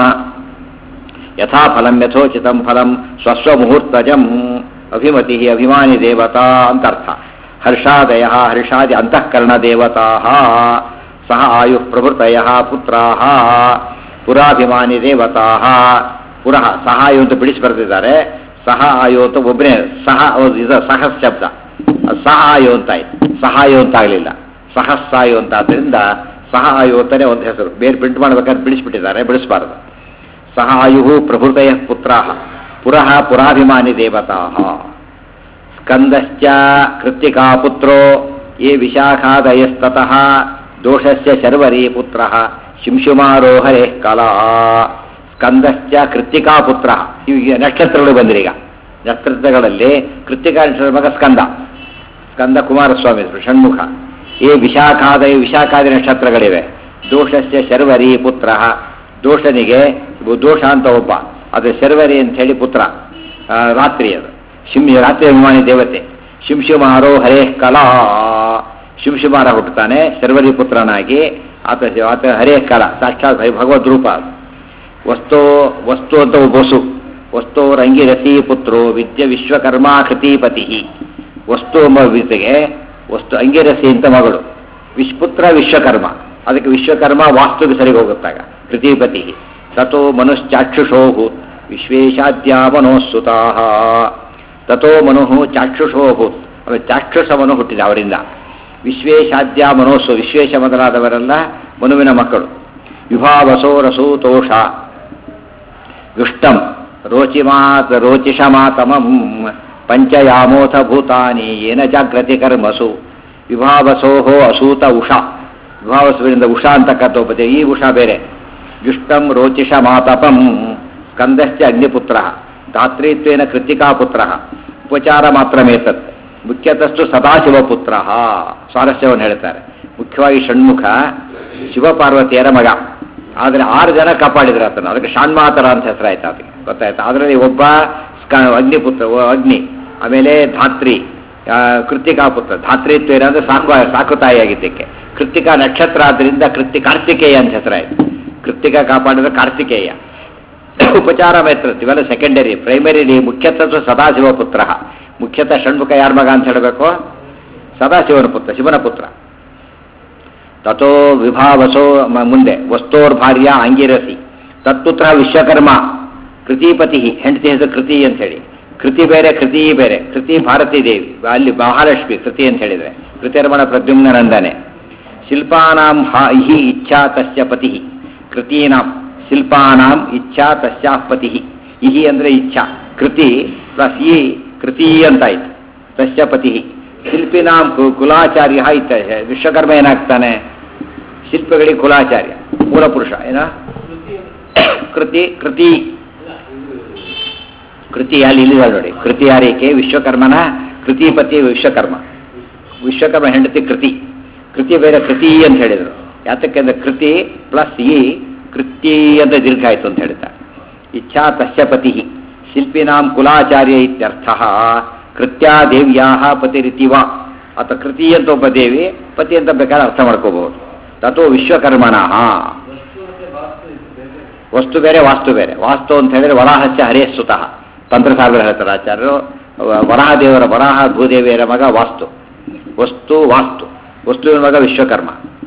ಯಥಾ ಫಲಂ ಯಥೋಚಿತಂ ಫಲಂ ಸ್ವಸ್ವ ಮುಹೂರ್ತಜಂ ಅಭಿಮತಿ ಅಭಿಮಾನಿ ದೇವತಾ ಅಂತ ಅರ್ಥ ಹರ್ಷಾದಯ ಹರ್ಷಾದಿ ಅಂತಃಕರಣ ದೇವತಾ ಸಹ ಆಯು ಪ್ರಭೃತಯ ಪುತ್ರಾ ಪುರಾಭಿಮಾನಿ ದೇವತಾ ಪುರಃ ಸಹಾಯು ಅಂತ ಬಿಡಿಸಿ ಬರೆದಿದ್ದಾರೆ ಸಹ ಆಯು ಅಂತ ಒಬ್ಬನೇ ಸಹ ಇದು ಸಹ ಶಬ್ದ ಅದು ಸಹ ಆಯು ಅಂತಾಯ್ತು ಸಹಾಯು ಅಂತ ಆಗಲಿಲ್ಲ ಸಹಸ್ಸಾಯು ಅಂತ ಆದ್ದರಿಂದ ಸಹ ಆಯು ಅಂತಾನೆ ಒಂದು ಹೆಸರು ಬೇರೆ ಪ್ರಿಂಟ್ ಮಾಡ್ಬೇಕಾದ್ರೆ ಬಿಡಿಸ್ಬಿಟ್ಟಿದ್ದಾರೆ ಬಿಡಿಸಬಾರದು ಸಹ ಆಯು ಪ್ರಭೃತಯ ಪುತ್ರ ಪುರಃ ಪುರಾಭಿಮಾನಿ ದೇವತಾ ಸ್ಕಂದಶ್ಚ ಕೃತ್ತಿಕಾ ಪುತ್ರೋ ಯೇ ವಿಶಾಖಾದಯಸ್ತತಃ ದೋಷಸ್ಯ ಶರ್ವರಿ ಪುತ್ರ ಶಿಂಶುಮಾರೋ ಹರೇ ಕಲಾ ಸ್ಕಂದಶ್ಚ ಕೃತ್ತಿಕಾ ಪುತ್ರ ಈಗ ನಕ್ಷತ್ರಗಳು ಬಂದಿರೀಗ ನಕ್ಷತ್ರಗಳಲ್ಲಿ ಕೃತ್ತಿಕಾ ನಕ್ಷತ್ರದ ಮಗ ಸ್ಕಂದ ಸ್ಕಂದ ಕುಮಾರಸ್ವಾಮಿ ಹೆಸರು, ಷಣ್ಮುಖ ಈ ವಿಶಾಖಾದಯ ವಿಶಾಖಾದಿ ನಕ್ಷತ್ರಗಳಿವೆ ದೋಷಸ್ಯ ಶರ್ವರಿ ಪುತ್ರ ದೋಷನಿಗೆ ದೋಷ ಅಂತ ಒಬ್ಬ ಅದು ಶರ್ವರಿ ಅಂತ ಹೇಳಿ ಪುತ್ರ ಆ, ರಾತ್ರಿ ಅದು ಶಿಂ ರಾತ್ರಿ ಅಭಿಮಾನಿ ದೇವತೆ ಶಿಂಶುಮಾರೋ ಹರೇ ಕಲಾ ಶಿಂಶುಮಾರ ಹುಟ್ಟುತ್ತಾನೆ ಶರ್ವರಿ ಪುತ್ರನಾಗಿ ಆತ ಆತ ಹರೇ ಕಲಾ ಸಾಕ್ಷಾತ್ ಹರಿ- ಭಗವದ್ ರೂಪ ಅದು. ವಸ್ತು ವಸ್ತು ಅಂತ ಒಬ್ಬ ವಸು ವಸ್ತೋರಂಗಿರಸಿ ಪುತ್ರೋ ವಿದ್ಯ ವಿಶ್ವಕರ್ಮಾ ಕೃತಿಪತಿ ವಸ್ತು ಎಂಬ ವಿದ್ಯೆಗೆ ವಸ್ತು ಅಂಗಿರಸಿ ಅಂತ ಮಗಳು ವಿಶ್ಪುತ್ರ ವಿಶ್ವಕರ್ಮ ಅದಕ್ಕೆ ವಿಶ್ವಕರ್ಮ ವಾಸ್ತುಗೆ ಸರಿ ಹೋಗುತ್ತಾಗ ಕೃತಿಪತಿ ತಥೋ ಮನುಶ್ಚಾಕ್ಷುಷೋಹು ವಿಶ್ವೇಶಾದ್ಯ ಮನೋಸ್ಸುತಾ ತಥೋ ಮನು ಚಾಕ್ಷುಷೋಹು ಆಮೇಲೆ ಚಾಕ್ಷುಷವನು ಹುಟ್ಟಿದ ಅವರಿಂದ ವಿಶ್ವೇಶಾದ್ಯ ಮನೋಸ್ಸು ವಿಶ್ವೇಶ ಮೊದಲಾದವರೆಲ್ಲ ಮನುವಿನ ಮಕ್ಕಳು ವಿಭಾವಸೋ ರಸೂತೋಷ ಯುಷ್ಟಂ ರೋಚಿಮಾತ ರೋಚಿಷಮಾತಮಂ ಪಂಚಯಾಮೋಥ ಭೂತಾನಿ ಏನ ಜಾಗ್ರತಿ ಕರ್ಮಸು ವಿಭಾವಸೋಹೋ ಅಸೂತ ಉಷಾ ವಿಭಾವಸುವಿನಿಂದ ಉಷಾ ಅಂತಕ್ಕಂಥ ಒಬ್ಬತೆ ಈ ಉಷಾ ಬೇರೆ ಯುಷ್ಟಂ ರೋಚಿಷ ಮಾತಪಂ ಸ್ಕಂದಶ್ಚ ಅಗ್ನಿಪುತ್ರ ಧಾತ್ರಿತ್ವೇನ ಕೃತಿಕಾಪುತ್ರ ಉಪಚಾರ ಮಾತ್ರಮೇತತ್ ಮುಖ್ಯತಸ್ತು ಸದಾಶಿವಪುತ್ರ ಸ್ವಾರಸ್ಯವನ್ನು ಹೇಳ್ತಾರೆ ಮುಖ್ಯವಾಗಿ ಷಣ್ಮುಖ ಶಿವಪಾರ್ವತಿಯರ ಮಗ ಆದರೆ ಆರು ಜನ ಕಾಪಾಡಿದ್ರು ಆತನ ಅದಕ್ಕೆ ಷಣ್ಮಾತರ ಅಂತ ಹೆಸರಾಯ್ತು ಅದಕ್ಕೆ ಗೊತ್ತಾಯ್ತು ಅದರಲ್ಲಿ ಒಬ್ಬ ಸ್ಕ ಅಗ್ನಿಪುತ್ರ ಒ- ಅಗ್ನಿ ಆಮೇಲೆ ಧಾತ್ರಿ ಆ, ಕೃತಿಕಾ ಪುತ್ರ ಧಾತ್ರಿತ್ವೇನ ಅಂದ್ರೆ ಸಾಕು ಸಾಕು ತಾಯಿಯಾಗಿದ್ದಕ್ಕೆ ಕೃತಿಕಾ ನಕ್ಷತ್ರ ಆದ್ದರಿಂದ ಕೃತಿ ಕಾರ್ತಿಕೇಯ ಅಂತ ಹೆಸರಾಯ್ತು ಕೃತಿಕಾ ಕಾಪಾಡಿದ್ರೆ ಕಾರ್ತಿಕೇಯ ಉಪಚಾರ ಮೇತ್ರ ಇವೆಲ್ಲ ಸೆಕೆಂಡರಿ ಪ್ರೈಮರಿ ಮುಖ್ಯತಃ ಸದಾಶಿವ ಪುತ್ರ ಮುಖ್ಯತಃ ಷಣ್ಮುಖ ಯಾರ ಮಗ ಅಂತ ಹೇಳಬೇಕು ಸದಾಶಿವನ ಪುತ್ರ ಶಿವನ ಪುತ್ರ ತಥೋ ವಿಭಾವಸೋ ಮ- ಮುಂದೆ ವಸ್ತೋರ್ಭಾರ್ಯ ಅಂಗಿರಸಿ ತತ್ಪುತ್ರ ವಿಶ್ವಕರ್ಮ ಕೃತಿಪತಿ ಹೆಂಡತಿ ಹೆಸರು ಕೃತಿ ಅಂತ ಹೇಳಿ ಕೃತಿ ಬೇರೆ ಕೃತಿ ಬೇರೆ ಕೃತಿ ಭಾರತೀ ದೇವಿ ಅಲ್ಲಿ ಮಹಾಲಕ್ಷ್ಮಿ ಕೃತಿ ಅಂತ ಹೇಳಿದ್ರೆ ಕೃತಿರಮಣ ಪ್ರದ್ಯುಮ್ನ ನಂದನೆ ಶಿಲ್ಪಾನಾಂ ಹಾ ಹಿ ಇಚ್ಛಾ ತಸ್ಯ ಪತಿ ಕೃತೀನಾಂ ಶಿಲ್ಪಾನಾಂ ಇಚ್ಛಾ ತಸ್ಯಾ ಪತಿ ಇಹಿ ಅಂದ್ರೆ ಇಚ್ಛಾ ಕೃತಿ ಪ್ಲಸ್ ಈ ಕೃತಿ ಅಂತಾಯ್ತು ತಸ್ಯ ಪತಿ ಶಿಲ್ಪಿನಾಂ ಕು- ಕುಲಾಚಾರ್ಯ ಇತ್ತ ವಿಶ್ವಕರ್ಮ ಏನಾಗ್ತಾನೆ ಶಿಲ್ಪಿಗಳಿಗೆ ಕುಲಾಚಾರ್ಯ ಮೂಲ ಪುರುಷ ಏನ ಕೃತಿ ಕೃತಿ ಕೃತಿ ಅಲ್ಲಿ ಇಲ್ಲಿದೆ ನೋಡಿ ಕೃತಿ ಯಾರಿಕೆ ವಿಶ್ವಕರ್ಮನ ಕೃತಿಪತಿ ವಿಶ್ವಕರ್ಮ ವಿಶ್ವಕರ್ಮ ಹೆಂಡತಿ ಕೃತಿ ಕೃತಿ ಬೇರೆ ಕೃತಿ ಅಂತ ಹೇಳಿದರು ಯಾತಕ್ಕೆ ಅಂದ್ರೆ ಕೃತಿ ಪ್ಲಸ್ ಈ ಕೃತಿ ಅಂತ ದೀರ್ಘ ಆಯ್ತು ಅಂತ ಹೇಳ್ತಾರೆ ಇಚ್ಛಾ ತಸ್ಯ ಪತಿ ಶಿಲ್ಪಿನಾಂ ಕುಲಾಚಾರ್ಯ ಇತ್ಯರ್ಥ ಕೃತ್ಯಾ ದೇವ್ಯಾ ಪತಿರಿತಿವ ಅಥವಾ ಕೃತಿ ಅಂತ ಒಬ್ಬ ದೇವಿ ಪತಿ ಅಂತ ಬೇಕಾದ್ರೆ ಅರ್ಥ ಮಾಡ್ಕೋಬಹುದು ತಥೋ ವಿಶ್ವಕರ್ಮಣಃ ವಸ್ತು ಬೇರೆ ವಾಸ್ತು ಬೇರೆ ವಾಸ್ತು ಅಂತ ಹೇಳಿದ್ರೆ ವರಾಹಸ್ಯ ಹರೇ ಸುತಃ ತಂತ್ರಸಾಗರ ಹೇಳ್ತಾರೆ ಆಚಾರ್ಯರು ವ- ವರಾಹ ದೇವರ ವರಾಹ ಭೂದೇವಿಯರ ಮಗ ವಾಸ್ತು ವಸ್ತು ವಾಸ್ತು ವಸ್ತುವಿನ ಮಗ ವಿಶ್ವಕರ್ಮ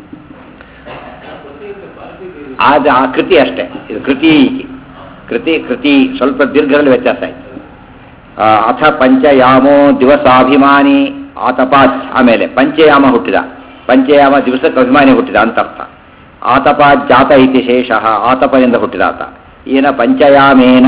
ಆದ ಆ ಕೃತಿ ಅಷ್ಟೇ ಇದು ಕೃತಿ ಕೃತಿ ಕೃತಿ ಸ್ವಲ್ಪ ದೀರ್ಘದಲ್ಲಿ ವ್ಯತ್ಯಾಸ ಆಯ್ತು ಆ, ಅಥ ಪಂಚಯಾಮೋ ದಿವಸಾಭಿಮಾನಿ ಆತಪಾತ್ ಆಮೇಲೆ ಪಂಚಯಾಮ ಹುಟ್ಟಿದ ಪಂಚಯಾಮ ದಿವಸಕ್ಕೆ ಅಭಿಮಾನಿ ಹುಟ್ಟಿದ ಅಂತ ಅರ್ಥ ಆತಪಾತ್ ಜಾತ ಇತಿ ಶೇಷ ಆತಪನಿಂದ ಹುಟ್ಟಿದ ಆತ ಏನ ಪಂಚಯಾಮೇನ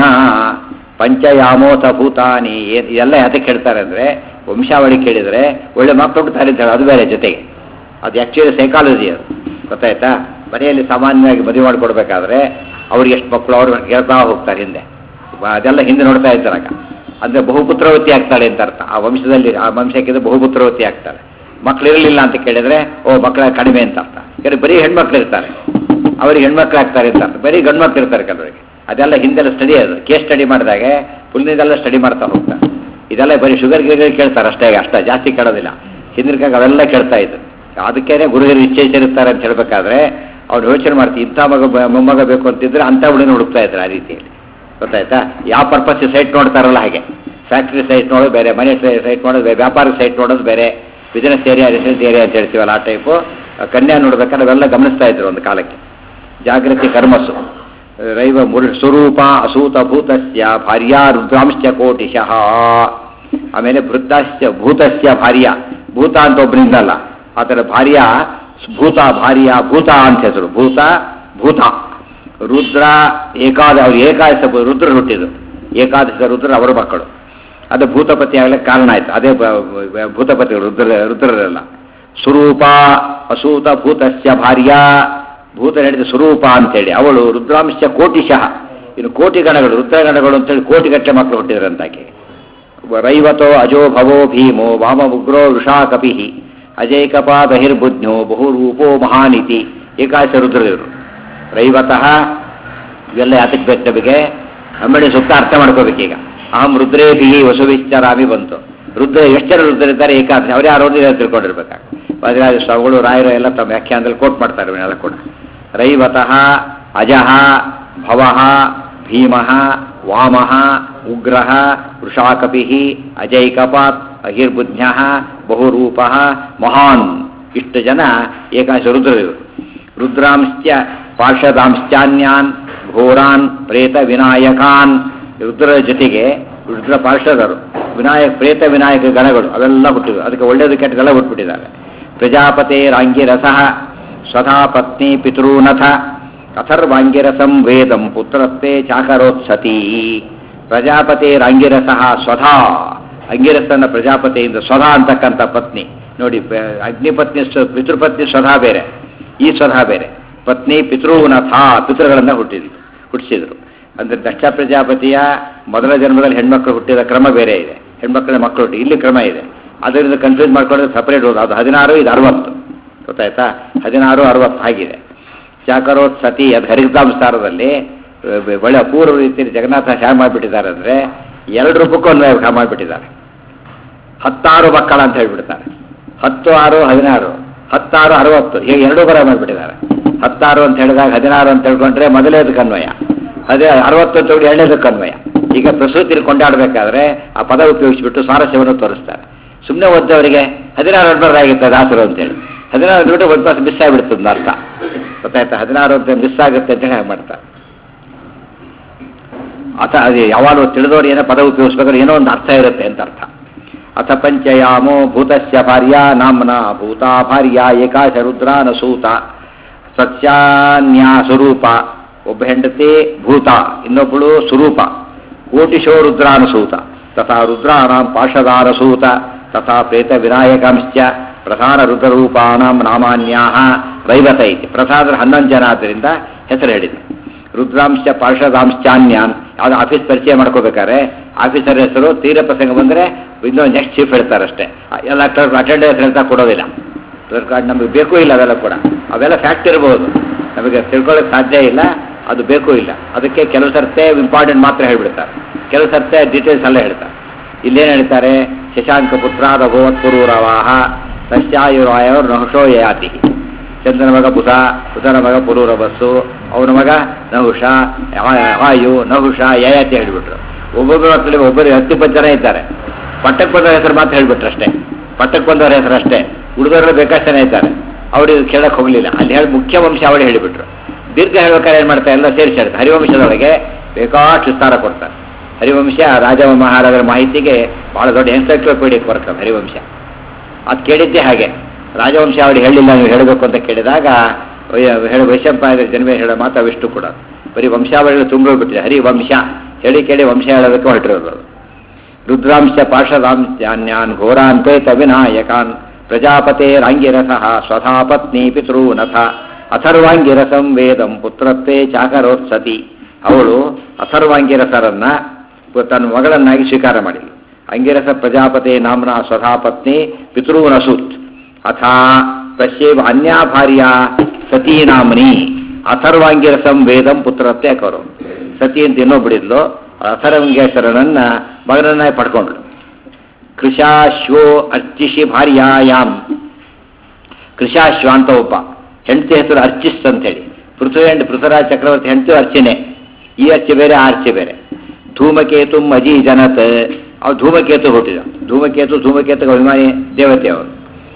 ಪಂಚಯಾಮೋಥ ಭೂತಾನಿ ಏ- ಇದೆಲ್ಲ ಯಾತಕ್ಕೆ ಹೇಳ್ತಾರೆ ಅಂದರೆ ವಂಶಾವಳಿ ಕೇಳಿದರೆ ಒಳ್ಳೆ ಮಕ್ಕಳು ಹುಟ್ಟುತ್ತಾರೆ ಅಂತ ಹೇಳಿ ಅದು ಬೇರೆ ಜೊತೆಗೆ ಅದು ಆ್ಯಕ್ಚುಲಿ ಸೈಕಾಲಜಿ ಅದು ಗೊತ್ತಾಯ್ತಾ ಮನೆಯಲ್ಲಿ ಸಾಮಾನ್ಯವಾಗಿ ಮದುವೆ ಮಾಡಿಕೊಡ್ಬೇಕಾದ್ರೆ ಅವ್ರಿಗೆ ಎಷ್ಟು ಮಕ್ಕಳು ಅವ್ರು ಹೇಳ್ತಾ ಹೋಗ್ತಾರೆ ಹಿಂದೆ ಬ- ಅದೆಲ್ಲ ಹಿಂದೆ ನೋಡ್ತಾ ಇದ್ದಾರಾಗ ಅಂದರೆ ಬಹುಪುತ್ರವತಿ ಆಗ್ತಾಳೆ ಅಂತ ಅರ್ಥ ಆ ವಂಶದಲ್ಲಿ ಆ ವಂಶಕ್ಕಿಂತ ಬಹುಪುತ್ರವತಿ ಆಗ್ತಾಳೆ ಮಕ್ಳು ಇರಲಿಲ್ಲ ಅಂತ ಕೇಳಿದ್ರೆ ಓ ಮಕ್ಕಳ ಕಡಿಮೆ ಅಂತ ಅರ್ಥ ಯಾಕಂದ್ರೆ ಬರೀ ಹೆಣ್ಮಕ್ಳು ಇರ್ತಾರೆ ಅವರಿಗೆ ಹೆಣ್ಮಕ್ಳು ಆಗ್ತಾರೆ ಅಂತ ಅರ್ಥ ಬರೀ ಗಂಡು ಮಕ್ಳು ಇರ್ತಾರೆ ಕೆಲವರಿಗೆ ಅದೆಲ್ಲ ಹಿಂದೆಲ್ಲ ಸ್ಟಡಿ ಅದು ಕೇಸ್ ಸ್ಟಡಿ ಮಾಡಿದಾಗ ಫುಲ್ನಿದೆಲ್ಲ ಸ್ಟಡಿ ಮಾಡ್ತಾ ಹೋಗ್ತಾರೆ ಇದೆಲ್ಲ ಬರೀ ಶುಗರ್ ಗಿರ್ ಕೇಳ್ತಾರೆ ಅಷ್ಟೇ ಅಷ್ಟೇ ಜಾಸ್ತಿ ಕೇಳೋದಿಲ್ಲ ಹಿಂದಿನ ಅವೆಲ್ಲ ಕೇಳ್ತಾ ಇದ್ರು ಅದಕ್ಕೇನೆ ಗುರುಹಿರು ನಿಶ್ಚಯಿಸಿರ್ತಾರೆ ಅಂತ ಹೇಳ್ಬೇಕಾದ್ರೆ ಅವ್ರು ಯೋಚನೆ ಮಾಡ್ತೀವಿ ಇಂಥ ಮಗ ಬ- ಮೊಮ್ಮಗ ಬೇಕು ಅಂತಿದ್ರೆ ಅಂಥ ಹುಡುಗನ ಹುಡುಕ್ತಾ ಇದ್ರು ಆ ರೀತಿಯಲ್ಲಿ ಗೊತ್ತಾಯ್ತಾ ಯಾವ ಪರ್ಪಸ್ ಸೈಟ್ ನೋಡ್ತಾರಲ್ಲ ಹಾಗೆ ಫ್ಯಾಕ್ಟ್ರಿ ಸೈಟ್ ನೋಡೋದು ಬೇರೆ ಮನೆ ಸೈಟ್ ನೋಡೋದು ಬೇರೆ ವ್ಯಾಪಾರ ಸೈಟ್ ನೋಡೋದು ಬೇರೆ ಬಿಸಿನೆಸ್ ಏರಿಯಾ ರೆಸಿಡೆನ್ಸ್ ಏರಿಯಾ ಅಂತ ಹೇಳ್ತೀವಲ್ಲ ಆ ಟೈಪು ಕನ್ಯಾ ನೋಡ್ಬೇಕಾದ್ರೆ ಅವೆಲ್ಲ ಗಮನಿಸ್ತಾ ಇದ್ರು ಒಂದು ಕಾಲಕ್ಕೆ ಜಾಗೃತಿ ಕರ್ಮಸು ರೈವ ಮುರು ಸ್ವರೂಪ ಅಸೂತ ಭೂತಸ್ಯ ಭಾರ್ಯಾ ರುದ್ರಾಂಶ್ಚ ಕೋಟಿಶಃ ಆಮೇಲೆ ವೃದ್ಧಾಶ್ಚ ಭೂತಸ್ಯ ಭಾರ್ಯ ಭೂತ ಅಂತ ಒಬ್ಬನಿಂದಲ್ಲ ಆತರ ಭಾರ್ಯ ಭೂತ ಭಾರ್ಯ ಭೂತ ಅಂತ ಹೆಸರು ಭೂತ ಭೂತ ರುದ್ರ ಏಕಾದ ಅವ್ರು ಏಕಾದಶ ರುದ್ರ ಹುಟ್ಟಿದ್ರು ಏಕಾದಶ ರುದ್ರ ಅವರ ಮಕ್ಕಳು ಅದು ಭೂತಪತಿ ಆಗಲಿಕ್ಕೆ ಕಾರಣ ಆಯ್ತು ಅದೇ ಬ- ಬ- ಭೂತಪತಿ ರುದ್ರ ರುದ್ರರೆಲ್ಲ ಸ್ವರೂಪ ಅಸೂತ ಭೂತಸ್ಯ ಭಾರ್ಯ ಭೂತ ಹೇಳಿದ ಸ್ವರೂಪ ಅಂತೇಳಿ ಅವಳು ರುದ್ರಾಂಶ ಕೋಟಿಶಃ ಇನ್ನು ಕೋಟಿ ಗಣಗಳು ರುದ್ರಗಣಗಳು ಅಂತೇಳಿ ಕೋಟಿಗಟ್ಟಲೆ ಮಕ್ಕಳು ಹುಟ್ಟಿದ್ರಂತಾಕೆ ರೈವತೋ ಅಜೋ ಭವೋ ಭೀಮೋ ವಾಮ ಉಗ್ರೋ ವೃಷಾ ಕಪಿ ಅಜೈಕಪಾ ಬಹಿರ್ಬುಜ್ಞೋ ಬಹುರೂಪೋ ಮಹಾನಿತಿ ಏಕಾಶ ರುದ್ರದೇವರು ರೈವತಃ ಇವೆಲ್ಲ ಯಾತಕ್ಕೆ ಬೇಕು ನಮಗೆ ಅಂಬಡಿ ಸುತ್ತ ಅರ್ಥ ಮಾಡ್ಕೋಬೇಕೀಗ ಅಹಂ ರುದ್ರೇಭಿ ವಸುವಿಶ್ಚರಾಮಿ ಬಂತು ರುದ್ರ ಎಷ್ಟು ಜನ ರುದ್ರಿದ್ದಾರೆ ಏಕಾದಶಿ ಅವ್ರು ಯಾರು ಓದಿದ್ರೆ ತಿಳ್ಕೊಂಡಿರ್ಬೇಕಾಗ ವಜ್ರಾಜ ಸ್ವಾಮಿಗಳು ರಾಯರು ಎಲ್ಲ ತಮ್ಮ ವ್ಯಾಖ್ಯಾನದಲ್ಲಿ ಕೋಟ್ ಮಾಡ್ತಾರೆ ಇವನ್ನೆಲ್ಲ ಕೂಡ ರೈವತಃ ಅಜಃ ಭವಃ ಭೀಮಃ ವಾಮಃ ಉಗ್ರಃ ವೃಷಾಕಪಿಃ ಅಜೈಕಪಾತ್ ಅಹಿರ್ಬುಧ್ಯ ಬಹುರೂಪ ಮಹಾನ್ ಇಷ್ಟು ಜನ ಏಕಾಶ ರುದ್ರರು ರುದ್ರಾಂಶ್ಚ ಪಾರ್ಷದಾಂಶ್ಚಾನ್ಯಾನ್ ಘೋರಾನ್ ಪ್ರೇತ ವಿನಾಯಕಾನ್ ರುದ್ರರ ಜೊತೆಗೆ ರುದ್ರ ಪಾರ್ಷದರು ವಿನಾಯಕ ಪ್ರೇತ ವಿನಾಯಕ ಗಣಗಳು ಅವೆಲ್ಲ ಹುಟ್ಟಿವೆ ಅದಕ್ಕೆ ಒಳ್ಳೇದು ಕೆಟ್ಟದೆಲ್ಲ ಹುಟ್ಟುಬಿಟ್ಟಿದ್ದಾರೆ ಪ್ರಜಾಪತೆ ರಾಂಗಿರಸಃ ಸ್ವಧಾ ಪತ್ನಿ ಪಿತೃನಥ ಅಥರ್ವಾಂಗಿರಸಂ ವೇದಂ ಪುತ್ರಸ್ತೆ ಚಾಕರೋತ್ಸತಿ ಪ್ರಜಾಪತಿ ರಂಗಿರಸಃ ಸ್ವಧಾ ಅಂಗಿರಸನ ಪ್ರಜಾಪತಿಯಿಂದ ಸ್ವಧಾ ಅಂತಕ್ಕಂಥ ಪತ್ನಿ ನೋಡಿ ಪ- ಅಗ್ನಿಪತ್ನಿ ಸ್ವ- ಪಿತೃಪತ್ನಿ ಸ್ವಧಾ ಬೇರೆ ಈ ಸ್ವಧಾ ಬೇರೆ ಪತ್ನಿ ಪಿತೃನಥ ಪಿತೃಗಳನ್ನ ಹುಟ್ಟಿದ್ರು ಹುಟ್ಟಿಸಿದ್ರು ಅಂದ್ರೆ ದಕ್ಷ ಪ್ರಜಾಪತಿಯ ಮೊದಲ ಜನ್ಮದಲ್ಲಿ ಹೆಣ್ಮಕ್ಳು ಹುಟ್ಟಿದ ಕ್ರಮ ಬೇರೆ ಇದೆ ಹೆಣ್ಮಕ್ಳ ಮಕ್ಕಳು ಹುಟ್ಟಿ ಇಲ್ಲಿ ಕ್ರಮ ಇದೆ ಅದರಿಂದ ಕನ್ಫ್ಯೂಸ್ ಮಾಡ್ಕೊಂಡ್ರೆ ಸಪರೇಟ್ ಹೋದು ಅದು ಹದಿನಾರು ಇದು ಅರವತ್ತು ಗೊತ್ತಾಯ್ತಾ ಹದಿನಾರು ಅರವತ್ತು ಆಗಿದೆ ಚಾಕರೋತ್ ಸತಿ ಅದು ಹರಿತಾಂಸಾರದಲ್ಲಿ ಒಳ್ಳೆ ಅಪೂರ್ವ ರೀತಿಯಲ್ಲಿ ಜಗನ್ನಾಥ ಹ್ಯಾ ಮಾಡಿಬಿಟ್ಟಿದ್ದಾರೆ ಅಂದರೆ ಎರಡು ರೂಪಕ್ಕೂ ಅನ್ವಯ ಹ್ಯಾ ಮಾಡಿಬಿಟ್ಟಿದ್ದಾರೆ ಹತ್ತಾರು ಮಕ್ಕಳ ಅಂತ ಹೇಳ್ಬಿಡ್ತಾರೆ ಹತ್ತು ಆರು ಹದಿನಾರು ಹತ್ತಾರು ಅರವತ್ತು ಹೀಗೆ ಎರಡೂ ಬರ ಮಾಡಿಬಿಟ್ಟಿದ್ದಾರೆ ಹತ್ತಾರು ಅಂತ ಹೇಳಿದಾಗ ಹದಿನಾರು ಅಂತ ಹೇಳ್ಕೊಂಡ್ರೆ ಮೊದಲೇದಕ್ಕೆ ಅನ್ವಯ ಅದೇ ಅರವತ್ತು ಅಂತ ಹೇಳಿ ಎರಡನೇದಕ್ಕೆ ಅನ್ವಯ ಈಗ ಪ್ರಸೂತಿಲಿ ಕೊಂಡಾಡಬೇಕಾದ್ರೆ ಆ ಪದ ಉಪಯೋಗಿಸಿಬಿಟ್ಟು ಸ್ವಾರಸ್ಯವನ್ನು ತೋರಿಸ್ತಾರೆ ಸುಮ್ಮನೆ ಓದ್ದವರಿಗೆ ಹದಿನಾರು ಹದಿನಾರು ಆಗಿತ್ತು ದಾಸರು ಅಂತೇಳಿ ಹದಿನಾರು ಬಿಟ್ಟು ಒಂದು ಪಾಸ್ ಮಿಸ್ ಆಗಿಬಿಡ್ತದೆ ಅರ್ಥ ಗೊತ್ತಾಯ್ತಾ ಹದಿನಾರು ಅಂತ ಮಿಸ್ ಆಗುತ್ತೆ ಅಂತ ಹೇಳಿ ಹಾಗೆ ಮಾಡ್ತಾರೆ ಅಥ ಅದು ಯಾವಾಗಲೂ ತಿಳಿದವರು ಏನೋ ಪದ ಉಪಯೋಗಿಸ್ಬೇಕಾದ್ರೆ ಏನೋ ಒಂದು ಅರ್ಥ ಇರುತ್ತೆ ಅಂತ ಅರ್ಥ ಅಥ ಪಂಚಯಾಮೋ ಭೂತಸ್ಯ ಭಾರ್ಯ ನಾಮ್ನ ಭೂತ ಭಾರ್ಯ ಏಕಾಶ ರುದ್ರಾನ ಸೂತ ಸತ್ಯಾನ್ಯಾ ಸ್ವರೂಪ ಒಬ್ಬ ಹೆಂಡತಿ ಭೂತ ಇನ್ನೊಬ್ಬಳು ಸ್ವರೂಪ ಕೋಟಿಶೋ ರುದ್ರಾನಸೂತ ತಥಾ ರುದ್ರಾಣಾಂ ಪಾರ್ಷದಾನಸೂತ ತಥಾ ಪ್ರೇತ ವಿನಾಯಕಾಂಶ್ಚ ಪ್ರಧಾನ ರುದ್ರರೂಪಾಣಾಂ ನಾಮಾನ್ಯಾಹ ರೈವತ ಇತಿ ಪ್ರಧಾನರ ಹನ್ನೊಂದು ಜನ ಆದ್ದರಿಂದ ಹೆಸರು ಹೇಳಿದ್ರು ರುದ್ರಾಂಶ ಪಾರ್ಷದಾಂಶ್ಚಾನ್ಯಾನ್ ಯಾವ್ದು ಆಫೀಸ್ ಪರಿಚಯ ಮಾಡ್ಕೋಬೇಕಾದ್ರೆ ಆಫೀಸರ್ ಹೆಸರು ತೀರ ಪ್ರಸಂಗ ಬಂದರೆ ಇನ್ನೊಂದು ನೆಕ್ಸ್ಟ್ ಚೀಫ್ ಹೇಳ್ತಾರೆ ಅಷ್ಟೇ ಎಲ್ಲ ಅಟೆಂಡೆನ್ಸ್ ಹೇಳ್ತಾ ಕೊಡೋದಿಲ್ಲ ಕ್ಲರ್ಕ್ ಕಾರ್ಡ್ ನಮಗೆ ಬೇಕೂ ಇಲ್ಲ ಅವೆಲ್ಲ ಕೂಡ ಅವೆಲ್ಲ ಫ್ಯಾಕ್ಟ್ ಇರ್ಬೋದು ನಮಗೆ ತಿಳ್ಕೊಳ್ಳೋಕೆ ಸಾಧ್ಯ ಇಲ್ಲ ಅದು ಬೇಕೂ ಇಲ್ಲ ಅದಕ್ಕೆ ಕೆಲವು ಸರ್ತೆ ಇಂಪಾರ್ಟೆಂಟ್ ಮಾತ್ರ ಹೇಳ್ಬಿಡ್ತಾರೆ ಕೆಲವು ಸರ್ತೆ ಡೀಟೇಲ್ಸ್ ಎಲ್ಲ ಹೇಳ್ತಾರೆ ಇಲ್ಲೇನು ಹೇಳ್ತಾರೆ ಶಶಾಂಕ ಪುತ್ರಾದ ಭಗವತ್ ಪುರೂರವಾಹ ಸಸ್ಯಾಯುರಾಯವ್ರು ನಹುಷೋ ಯಯಾತಿ ಚಂದ್ರನ ಮಗ ಬುಧ ಬುಧನ ಮಗ ಪುರೂರ ಬಸ್ಸು ಅವನ ಮಗ ನಹುಷ ವಾಯು ನಹುಷ ಯಯಾತಿ ಹೇಳ್ಬಿಟ್ರು ಒಬ್ಬೊಬ್ಬರ ಮಕ್ಕಳಿಗೆ ಒಬ್ಬರಿಗೆ ಹತ್ತು ಇಪ್ಪತ್ತು ಜನ ಇದ್ದಾರೆ ಪಟ್ಟಕ್ಕೆ ಬಂದವರ ಹೆಸರು ಮಾತ್ರ ಹೇಳ್ಬಿಟ್ರು ಅಷ್ಟೇ ಪಟ್ಟಕ್ಕೆ ಬಂದವರ ಹೆಸರು ಅಷ್ಟೇ ಉಳಿದವರು ಬೇಕಾಷ್ಟು ಜನ ಇದ್ದಾರೆ ಅವ್ರಿಗೆ ಕೇಳಕ್ಕೆ ಹೋಗಲಿಲ್ಲ ಅಲ್ಲಿ ಹೇಳಿ ಮುಖ್ಯ ವಂಶ ಅವಳು ಹೇಳಿಬಿಟ್ರು ದೀರ್ಘ ಹೇಳ್ಬೇಕಾದ್ರೆ ಏನು ಮಾಡ್ತಾರೆ ಎಲ್ಲ ಸೇರಿಸಿ ಹೇಳ್ತಾರೆ ಹರಿವಂಶದೊಳಗೆ ಬೇಕಾಷ್ಟು ವಿಸ್ತಾರ ಕೊಡ್ತಾರೆ ಹರಿವಂಶ ರಾಜ ಮಹಾರಾಜರ ಮಾಹಿತಿಗೆ ಬಹಳ ದೊಡ್ಡ ಎನ್ಸೈಕ್ಲೋಪೀಡಿಯಕ್ ವರ್ಕ್ ಅದು ಹರಿವಂಶ ಅದು ಕೇಳಿದ್ದೆ ಹಾಗೆ ರಾಜವಂಶ ಅವಳು ಹೇಳಿಲ್ಲ ನೀವು ಹೇಳಬೇಕು ಅಂತ ಕೇಳಿದಾಗ ಹೇಳಿ ವೈಶಂಪಾಯನ ಜನ್ಮ ಹೇಳೋ ಮಾತು ಅವಿಷ್ಟು ಕೂಡ ಬರೀ ವಂಶಾವಳಿಗಳು ತುಂಬೋಗ್ಬಿಟ್ಟಿದೆ ಹರಿವಂಶ ಹೇಳಿ ಕೇಳಿ ವಂಶ ಹೇಳೋದಕ್ಕೆ ಹೊರಟಿರೋದು ಅದು. ರುದ್ರಾಂಶ ಪಾರ್ಷದಾಂಶ್ಚಾನ್ಯಾನ್ ಘೋರಾಂತೇತ ವಿನಾಯಕಾನ್ ಪ್ರಜಾಪತೇರಾಂಗಿರಸಃ ಸ್ವಧಾ ಪತ್ನಿ ಪಿತೃನಥ ಅಥರ್ವಾಂಗಿರಸಂ ವೇದಂ ಪುತ್ರತ್ವೇ ಚಾಕರೋತ್ಸತಿ ಅವಳು ಅಥರ್ವಾಂಗಿರಸರನ್ನ ತನ್ನ ಮಗಳನ್ನಾಗಿ ಸ್ವೀಕಾರ ಮಾಡಿದ್ಳು ಅಂಗಿರಸ ಪ್ರಜಾಪತಿ ನಾಮ್ನ ಸ್ವಧಾ ಪತ್ನಿ ಪಿತೃನಸುತ್ ಅಥ ತಸ್ಯೈವ ಅನ್ಯಾ ಭಾರ್ಯ ಸತೀ ನಾಮ್ನಿ ಅಥರ್ವಾಂಗಿರಸಂ ವೇದಂ ಪುತ್ರತ್ವೇ ಕರು ಸತಿ ಅಂತ ಇನ್ನೊಬ್ಬಳಿದ್ಲು ಅಥರ್ವಂಗೇಶ್ವರನನ್ನ ಮಗನನ್ನಾಗಿ ಪಡ್ಕೊಂಡ್ಳು ಕೃಷಾಶ್ವೋ ಅರ್ಚಿಷಿ ಭಾರ್ಯಾಯಾಮ್ ಕೃಷಾಶ್ವ ಅಂತ ಒಬ್ಬ ಹೆಂಡತಿ ಹೆಸರು ಅರ್ಚಿಸ್ ಅಂತೇಳಿ ಪೃಥ್ವಿ ಹೆಂಡ್ ಪೃಥ್ವರಾಜ್ ಚಕ್ರವರ್ತಿ ಹೆಂಡತಿ ಅರ್ಚನೆ ಈ ಅರ್ಚೆ ಬೇರೆ ಆ ಅರ್ಚೆ ಬೇರೆ ಧೂಮಕೇತು ಅಜಿ ಜನತ್ ಅವ್ ಧೂಮಕೇತು ಹುಟ್ಟಿದ ಧೂಮಕೇತು ಧೂಮಕೇತು ಅಭಿಮಾನಿ ದೇವತೆ ಅವರು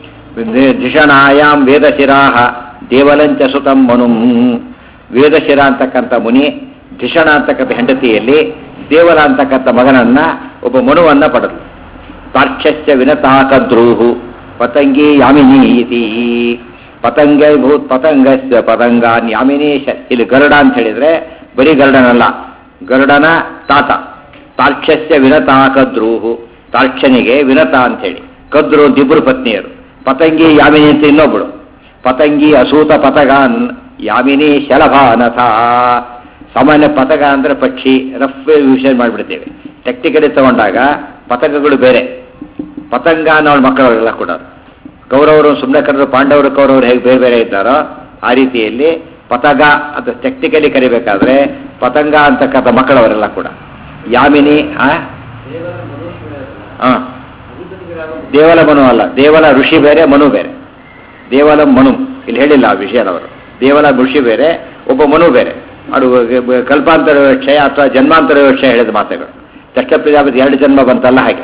ಧಿಷಣಾಯಾಮ್ ವೇದಶಿರಾಹ ದೇವಲಂಚ ಸುತಂ ಮನು ವೇದಶಿರ ಅಂತಕ್ಕಂಥ ಮುನಿ ಧಿಷಣ ಅಂತಕ್ಕಂಥ ಹೆಂಡತಿಯಲ್ಲಿ ದೇವಲ ಅಂತಕ್ಕಂಥ ಮಗನನ್ನ ಒಬ್ಬ ಮನುವನ್ನ ಪಡೆದು ತಾರ್ಕ್ಷಸ್ಯ ವಿನತಾಕದ್ರೂಹು ಪತಂಗಿ ಯಾಮಿನಿ ಇತಿ ಪತಂಗೈ ಭೂತ್ ಪತಂಗಸ್ಯ ಪತಂಗಾನ್ ಯಾಮಿನಿ ಶ ಇಲ್ಲಿ ಗರುಡ ಅಂತ ಹೇಳಿದ್ರೆ ಬರೀ ಗರುಡನಲ್ಲ ಗರುಡನ ತಾತ ತಾರ್ಕ್ಷಸ್ಯ ವಿನತಾ ಕದ್ರೂಹು ತಾರ್ಕ್ಷನಿಗೆ ವಿನತ ಅಂತೇಳಿ ಕದ್ರು ಅಂತ ಇಬ್ಬರು ಪತ್ನಿಯರು ಪತಂಗಿ ಯಾಮಿನಿ ಅಂತ ಇನ್ನೊಬ್ಬಳು ಪತಂಗಿ ಅಸೂತ ಪತಗಾನ್ ಯಾಮಿನಿ ಶಲಭಾನಥ ಸಾಮಾನ್ಯ ಪತಕ ಅಂದ್ರೆ ಪಕ್ಷಿ ರಫ್ ವಿಷಯ ಮಾಡಿಬಿಡ್ತೇವೆ ಟೆಕ್ನಿಕಲಿ ತಗೊಂಡಾಗ ಪತಕಗಳು ಬೇರೆ ಪತಂಗ ಅನ್ನೋ ಮಕ್ಕಳವರೆಲ್ಲ ಕೂಡ ಕೌರವರು ಸುಮ್ಮನೆ ಕರೆದು ಪಾಂಡವರು ಕೌರವರು ಹೇಗೆ ಬೇರೆ ಬೇರೆ ಇದ್ದಾರೋ ಆ ರೀತಿಯಲ್ಲಿ ಪತಗ ಅಂತ ಟೆಕ್ನಿಕಲಿ ಕರಿಬೇಕಾದ್ರೆ ಪತಂಗ ಅಂತಕ್ಕಂಥ ಮಕ್ಕಳವರೆಲ್ಲ ಕೂಡ ಯಾಮಿನಿ ಆ ಆ. ದೇವಲ ಮನು ಅಲ್ಲ ದೇವಲ ಋಷಿ ಬೇರೆ ಮನು ಬೇರೆ ದೇವಲ ಮನು ಇಲ್ಲಿ ಹೇಳಿಲ್ಲ ಆ ವಿಷಯದವರು ದೇವಲ ಋಷಿ ಬೇರೆ ಒಬ್ಬ ಮನು ಬೇರೆ ಅದು ಬ- ಕಲ್ಪಾಂತರ ವಿವಕ್ಷಯ ಅಥವಾ ಜನ್ಮಾಂತರ ವಿವಕ್ಷಯ ಹೇಳಿದ ಮಾತುಗಳು ದಕ್ಷ ಪ್ರಜಾಪತಿ ಎರಡು ಜನ್ಮ ಬಂತಲ್ಲ ಹಾಗೆ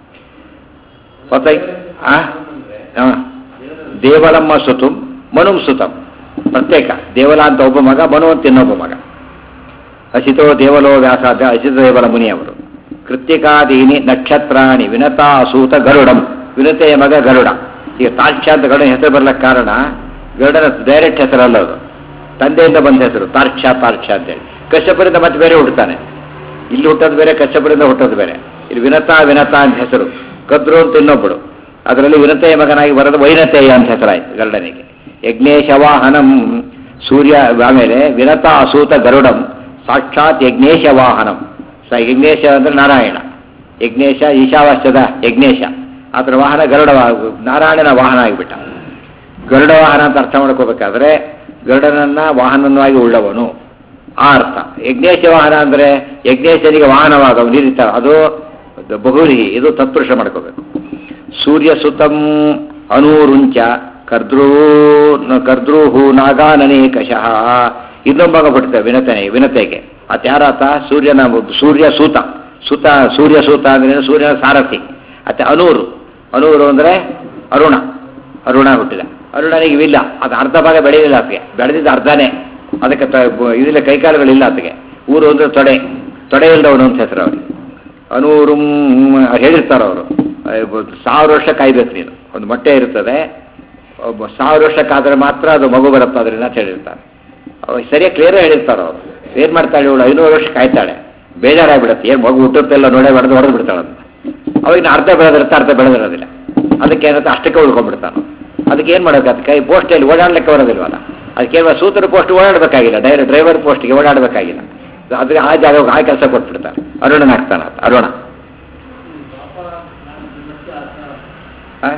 ಗೊತ್ತಾಯ್ತು ಆ ಹಾಂ ದೇವಲಮ್ಮ ಸುತುಂ ಮನುಂ ಸುತಂ ಪ್ರತ್ಯೇಕ ದೇವಲ ಅಂತ ಒಬ್ಬ ಮಗ ಮನು ಅಂತ ಇನ್ನೊಬ್ಬ ಮಗ ಅಸಿತೋ ದೇವಲೋ ವ್ಯಾಸಾದ ಅಸಿತ ದೇವಲ ಮುನಿಯವರು ಕೃತ್ತಿಕಾದೀನಿ ನಕ್ಷತ್ರಾಣಿ ವಿನತಾ ಅಸೂತ ಗರುಡಂ ವಿನತೆಯ ಮಗ ಗರುಡ ಈಗ ತಾರ್ಕ್ಷ್ಯ ಅಂತ ಗರುಡ ಹೆಸರು ಬರ್ಲಿಕ್ಕೆ ಕಾರಣ ಗರುಡನ ಡೈರೆಕ್ಟ್ ಹೆಸರಲ್ಲ ಅದು ತಂದೆಯಿಂದ ಬಂದ ಹೆಸರು ತಾರ್ಕ್ಷ್ಯ ತಾರ್ಕ್ಷ್ಯ ಅಂತೇಳಿ ಕಶ್ಯಪರಿಂದ ಮತ್ತೆ ಬೇರೆ ಹುಡ್ತಾನೆ ಇಲ್ಲಿ ಹುಟ್ಟೋದು ಬೇರೆ ಕಶ್ಯಪರಿಂದ ಹುಟ್ಟೋದು ಬೇರೆ ಇಲ್ಲಿ ವಿನತಾ ವಿನತಾ ಅಂತ ಹೆಸರು ಕದ್ರು ಅಂತ ಇನ್ನೊಬ್ಬಳು ಅದರಲ್ಲಿ ವಿನತೆಯ ಮಗನಾಗಿ ಬರೋದು ವೈನತೆಯ ಅಂತ ಹೆಸರಾಯ್ತು ಗರುಡನಿಗೆ ಯಜ್ಞೇಶ ವಾಹನಂ ಸೂರ್ಯ ಆಮೇಲೆ ವಿನತಾ ಅಸೂತ ಗರುಡಂ ಸಾಕ್ಷಾತ್ ಯಜ್ಞೇಶ ವಾಹನಂ ಸ ಯಜ್ಞೇಶ ಅಂದ್ರೆ ನಾರಾಯಣ ಯಜ್ಞೇಶ ಈಶಾವಾಸ್ಯದ ಯಜ್ಞೇಶ ಅದರ ವಾಹನ ಗರುಡ ವಾ- ನಾರಾಯಣನ ವಾಹನ ಆಗಿಬಿಟ್ಟ ಗರುಡ ವಾಹನ ಅಂತ ಅರ್ಥ ಮಾಡ್ಕೋಬೇಕಾದ್ರೆ ಗರುಡನನ್ನ ವಾಹನವಾಗಿ ಉಳ್ಳವನು ಆ ಅರ್ಥ ಯಜ್ಞೇಶ ವಾಹನ ಅಂದ್ರೆ ಯಜ್ಞೇಶನಿಗೆ ವಾಹನವಾದವನು ಈ ರೀತಿ ಅದು ಬಹುರಿ ಇದು ತತ್ಪುರುಷ ಮಾಡ್ಕೋಬೇಕು ಸೂರ್ಯ ಸುತಂ ಅನೂರುಂಚ ಕರ್ದ್ರೂ ಕರ್ದ್ರೂಹು ನಾಗಾನನೇಕಶಃ ಇನ್ನೊಬ್ಬ ಬಿಡ್ತೇವೆ ವಿನತನೆ ವಿನತೆಗೆ ಅತ್ ಯಾರಾತ ಸೂರ್ಯನ ಸೂರ್ಯ ಸೂತ ಸುತ ಸೂರ್ಯ ಸೂತ ಅಂದ್ರೆ ಸೂರ್ಯನ ಸಾರಥಿ ಮತ್ತೆ ಅನೂರು ಅನೂರು ಅಂದ್ರೆ ಅರುಣ ಅರುಣ ಹುಟ್ಟಿದ ಅರುಣನಿಗೆ ಇಲ್ಲ ಅದು ಅರ್ಧ ಭಾಗ ಬೆಳೆಯಲಿಲ್ಲ ಅದಕ್ಕೆ ಬೆಳೆದಿದ್ದು ಅರ್ಧನೇ ಅದಕ್ಕೆ ತ- ಬ- ಇದಿಲ್ಲ ಕೈಕಾಲುಗಳಿಲ್ಲ ಅದಕ್ಕೆ ಊರು ಅಂದ್ರೆ ತೊಡೆ ತೊಡೆ ಇಲ್ಲದವನು ಅಂತ ಹೆಸರು ಅವರಿಗೆ ಅನೂರು ಹೇಳಿರ್ತಾರೆ ಅವರು ಸಾವಿರ ವರ್ಷ ಕಾಯ್ಬೇಕು ನೀನು ಒಂದು ಮೊಟ್ಟೆ ಇರ್ತದೆ ಒಬ್ಬ ಸಾವಿರ ವರ್ಷಕ್ಕಾದ್ರೆ ಮಾತ್ರ ಅದು ಮಗು ಬರುತ್ತೆ ಅದರಿಂದ ಅಂತ ಹೇಳಿರ್ತಾರೆ ಅವ್ರು ಸರಿಯಾಗಿ ಕ್ಲಿಯರ್ ಹೇಳಿರ್ತಾರೆ ಅವರು ಏನು ಮಾಡ್ತಾಳೆ ಇವಳು ಐನೂರು ವರ್ಷ ಕಾಯ್ತಾಳೆ ಬೇಜಾರಾಗ್ಬಿಡುತ್ತೆ ಏನು ಮಗು ಹುಟ್ಟುತ್ತೆಲ್ಲ ನೋಡೇ ಹೊಡೆದು ಹೊಡೆದು ಬಿಡ್ತಾಳೆ ಅಂತ ಅವಾಗ ಇನ್ನು ಅರ್ಧ ಬೆಳೆದಿರುತ್ತೆ ಅರ್ಧ ಬೆಳೆದಿರೋದಿಲ್ಲ ಅದಕ್ಕೆ ಏನಾಗುತ್ತೆ ಅಷ್ಟಕ್ಕೆ ಉಳ್ಕೊಂಡ್ಬಿಡ್ತಾನೆ ಅದಕ್ಕೆ ಏನು ಮಾಡೋಕೆ ಅದಕ್ಕೆ ಈ ಪೋಸ್ಟಲ್ಲಿ ಓಡಾಡ್ಲಿಕ್ಕೆ ಬರೋದಿಲ್ವಲ್ಲ ಅದಕ್ಕೆ ಏನು ಸೂತ್ರ ಪೋಸ್ಟ್ ಓಡಾಡಬೇಕಾಗಿಲ್ಲ ಡೈರೆಕ್ಟ್ ಡ್ರೈವರ್ ಪೋಸ್ಟ್ಗೆ ಓಡಾಡಬೇಕಾಗಿಲ್ಲ ಅದಕ್ಕೆ ಆ ಜಾಗ ಆ ಕೆಲಸ ಕೊಟ್ಬಿಡ್ತಾರೆ ಅರುಣನ ಹಾಕ್ತಾನೆ ಆತ, ಅರುಣ ಆ?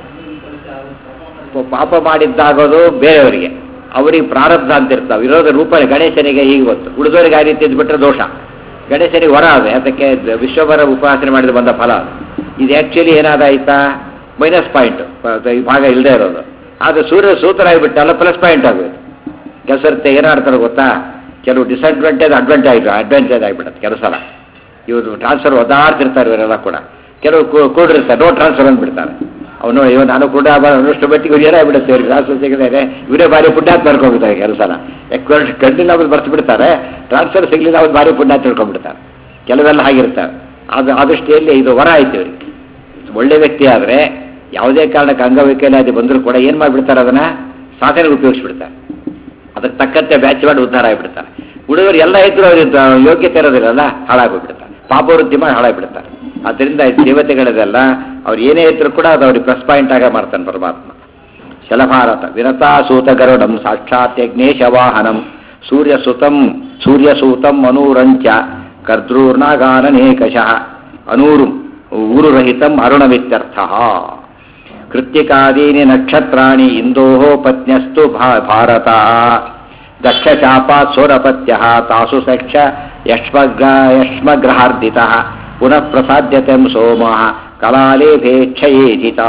ಪಾಪ ಮಾಡಿದ್ದಾಗೋದು ಬೇರೆಯವರಿಗೆ ಅವರಿಗೆ ಪ್ರಾರಬ್ಧ ಅಂತ ಇರ್ತಾವೆ ವಿರೋಧ ರೂಪ ಗಣೇಶನಿಗೆ ಹೀಗೆ ಗೊತ್ತು ಉಳಿದವರಿಗೆ ಆ ರೀತಿ ಇದ್ಬಿಟ್ರೆ ದೋಷ ಗಣೇಶನಿಗೆ ವರ ಅದೇ ಅದಕ್ಕೆ ದ- ವಿಶ್ವಭರ ಉಪಾಸನೆ ಮಾಡಿದ ಬಂದ ಫಲ ಅದು ಇದು ಆ್ಯಕ್ಚುಲಿ ಏನಾದಾಯ್ತಾ ಮೈನಸ್ ಪಾಯಿಂಟ್ ಈ ಭಾಗ ಇಲ್ಲದೆ ಇರೋದು ಆದರೆ ಸೂರ್ಯ ಸೂತ್ರ ಆಗಿಬಿಟ್ಟಲ್ಲ ಪ್ಲಸ್ ಪಾಯಿಂಟ್ ಆಗೋದು ಕೆಲಸ ಇರುತ್ತೆ ಏನಾಡ್ತಾರೆ ಗೊತ್ತಾ ಕೆಲವು ಡಿಸಡ್ವಾಂಟೇಜ್ ಅಡ್ವಾಂಟೇಜ್ ಅಡ್ವಾಂಟೇಜ್ ಆಗಿಬಿಡುತ್ತೆ ಕೆಲವು ಸಲ ಇವರು ಟ್ರಾನ್ಸ್ಫರ್ ಒದಾಡ್ತಿರ್ತಾರೆ ಇವರೆಲ್ಲ ಕೂಡ ಕೆಲವು ಕೂ- ಕೂಡಿರ್ತಾರೆ ನೋ ಟ್ರಾನ್ಸ್ಫರ್ ಅಂದ್ಬಿಡ್ತಾರೆ ಅವನು ಇವ ನಾನು ಕೂಡ ಅನ್ನಷ್ಟು ಮಟ್ಟಿಗೆ ಇವ್ರು ಏನಾಗ್ಬಿಡುತ್ತೆ ಇವ್ರಿಗೆ ಟ್ರಾನ್ಸ್ಫರ್ ಸಿಗದೆ ಇವರೇ ಭಾರಿ ಪುಣ್ಯ ತಿಳ್ಕೊಂಡ್ಬಿಡ್ತಾರೆ ಕೆಲವು ಸಲ ಯಾಕೆ ಕಣ್ಣಿನ ಅವ್ರು ಬರ್ತು ಬಿಡ್ತಾರೆ ಟ್ರಾನ್ಸ್ಫರ್ ಸಿಗಲಿಲ್ಲ ಅವ್ರು ಭಾರಿ ಪುಣ್ಯ ತಿಳ್ಕೊಂಡ್ಬಿಡ್ತಾರೆ ಕೆಲವೆಲ್ಲ ಹಾಗಿರ್ತಾರೆ ಅದು ಆದೃಷ್ಟಿಯಲ್ಲಿ ಇದು ವರ ಆಯ್ತು ಇವ್ರಿಗೆ ಒಳ್ಳೆ ವ್ಯಕ್ತಿ ಆದರೆ ಯಾವುದೇ ಕಾರಣಕ್ಕೆ ಅಂಗವೈಕಲ್ಯಾದಿ ಬಂದರೂ ಕೂಡ ಏನು ಮಾಡಿಬಿಡ್ತಾರೆ ಅದನ್ನ ಸಾಧನೆಗೆ ಉಪಯೋಗಿಸ್ಬಿಡ್ತಾರೆ ಅದಕ್ಕೆ ತಕ್ಕಂತೆ ಬ್ಯಾಚ್ ಮಾಡಿ ಉದ್ಧಾರ ಆಗಿಬಿಡ್ತಾರೆ ಉಳಿದವರು ಎಲ್ಲ ಇದ್ರು ಅವ್ರಿಗೆ ಯೋಗ್ಯತೆ ಇರೋದಿಲ್ಲಲ್ಲ ಹಾಳಾಗೋಗ್ಬಿಡ್ತಾರೆ ಪಾಪವೃದ್ಧಿ ಮಾಡಿ ಹಾಳಾಗ್ಬಿಡ್ತಾರೆ ಆದ್ದರಿಂದ ಈ ದೇವತೆಗಳದೆಲ್ಲ ಅವ್ರು ಏನೇ ಇದ್ರು ಕೂಡ ಅದು ಅವ್ರಿಗೆ ಪ್ಲಸ್ ಪಾಯಿಂಟ್ ಆಗ ಮಾಡ್ತಾನೆ ಪರಮಾತ್ಮ ಶಲಭಾರತ ವಿರತಾಸೂತ ಗರುಡಂ ಸಾಕ್ಷಾತ್ ಯಜ್ಞೇಶ ವಾಹನಂ ಸೂರ್ಯಸುತಂ ಸೂರ್ಯಸೂತಂ ಅನೂರಂಚ ಕರ್ದ್ರೂರ್ನಾಗಾನನೇಕಶಃ ಅನೂರು ಊರುರಹಿತಂ ಅರುಣಮಿತ್ಯರ್ಥ ಕೃತ್ತಿಕಾದೀನಿ ನಕ್ಷತ್ರಾಣಿ ಇಂದೋಃ ಪತ್ನ್ಯಸ್ತು ಭಾ- ಭಾರತ ದಕ್ಷಚಾಪಾತ್ ಸೋರಪತ್ಯ ತಾಸು ಸಕ್ಷ ಯಶ್ಮಗ್ರ ಯಶ್ಮಗ್ರಹಾರ್ಧಿತ ಪುನಃ ಪ್ರಸಾದ್ಯತೆ ಸೋಮ ಕಲಾಲೇಭೇಚ್ಛಯೇಧಿತಾ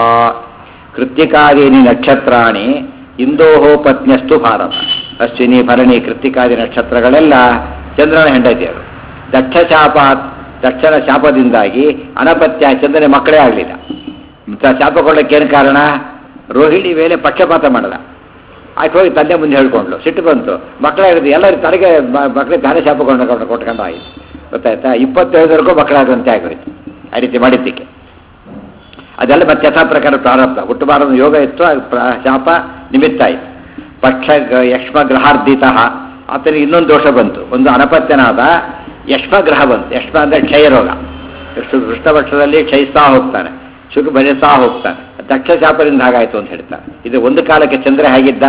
ಕೃತ್ತಿಕಾದೀನಿ ನಕ್ಷತ್ರಾಣಿ ಇಂದೋಃ ಪತ್ನ್ಯಸ್ತು ಭಾರತ ಅಶ್ವಿನಿ ಭರಣಿ ಕೃತ್ತಿಕಾದಿ ನಕ್ಷತ್ರಗಳೆಲ್ಲ ಚಂದ್ರನ ಹೆಂಡತಿಯರು ದಕ್ಷ ಶಾಪಾತ್ ದಕ್ಷನ ಶಾಪದಿಂದಾಗಿ ಅನಪತ್ಯ ಚಂದ್ರನ ಮಕ್ಕಳೇ ಆಗಲಿಲ್ಲ ಶಾಪ ಕೊಡಲಿಕ್ಕೆ ಏನು ಕಾರಣ ರೋಹಿಣಿ ಮೇಲೆ ಪಕ್ಷಪಾತ ಮಾಡಲ್ಲ ಆಯ್ತು ಹೋಗಿ ತಂದೆ ಮುಂದೆ ಹೇಳ್ಕೊಂಡ್ಲು ಸಿಟ್ಟು ಬಂತು ಮಕ್ಕಳಾಗಿದ್ದು ಎಲ್ಲರೂ ತನಗೆ ಮಕ್ಕಳಿಗೆ ತಾನೇ ಶಾಪ ಕೊಂಡು ಕೊಟ್ಕೊಂಡು ಆಯಿತು ಗೊತ್ತಾಯ್ತಾ ಇಪ್ಪತ್ತೈದವರೆಗೂ ಮಕ್ಕಳಾಗಂತೆ ಆಗೋಯ್ತು ಆ ರೀತಿ ಮಾಡಿದ್ದಕ್ಕೆ ಅದೆಲ್ಲ ಮತ್ತೆ ಯಥಾ ಪ್ರಕಾರ ಪ್ರಾರಬ್ಧ ಹುಟ್ಟಬಾರದು ಯೋಗ ಇತ್ತು ಅದು ಪ್ರ- ಶಾಪ ನಿಮಿತ್ತ ಆಯಿತು ಪಕ್ಷ ಗ- ಯಕ್ಷ್ಮಗ್ರಹಾರ್ಧಿತ ಆತನಿಗೆ ಇನ್ನೊಂದು ದೋಷ ಬಂತು ಒಂದು ಅನಪತ್ಯನಾದ ಯಕ್ಷ್ಮಗ್ರಹ ಬಂತು ಯಕ್ಷ್ಮ ಅಂದರೆ ಕ್ಷಯರೋಗ ಎಷ್ಟು ಕೃಷ್ಣಪಕ್ಷದಲ್ಲಿ ಕ್ಷಯಿಸ್ತಾ ಹೋಗ್ತಾನೆ ಶುಕ ಬೆಳೆಸ್ತಾ ಹೋಗ್ತಾನೆ ದಕ್ಷ ಶಾಪದಿಂದ ಹಾಗಾಯಿತು ಅಂತ ಹೇಳ್ತಾರೆ ಇದು ಒಂದು ಕಾಲಕ್ಕೆ ಚಂದ್ರ ಹೇಗಿದ್ದ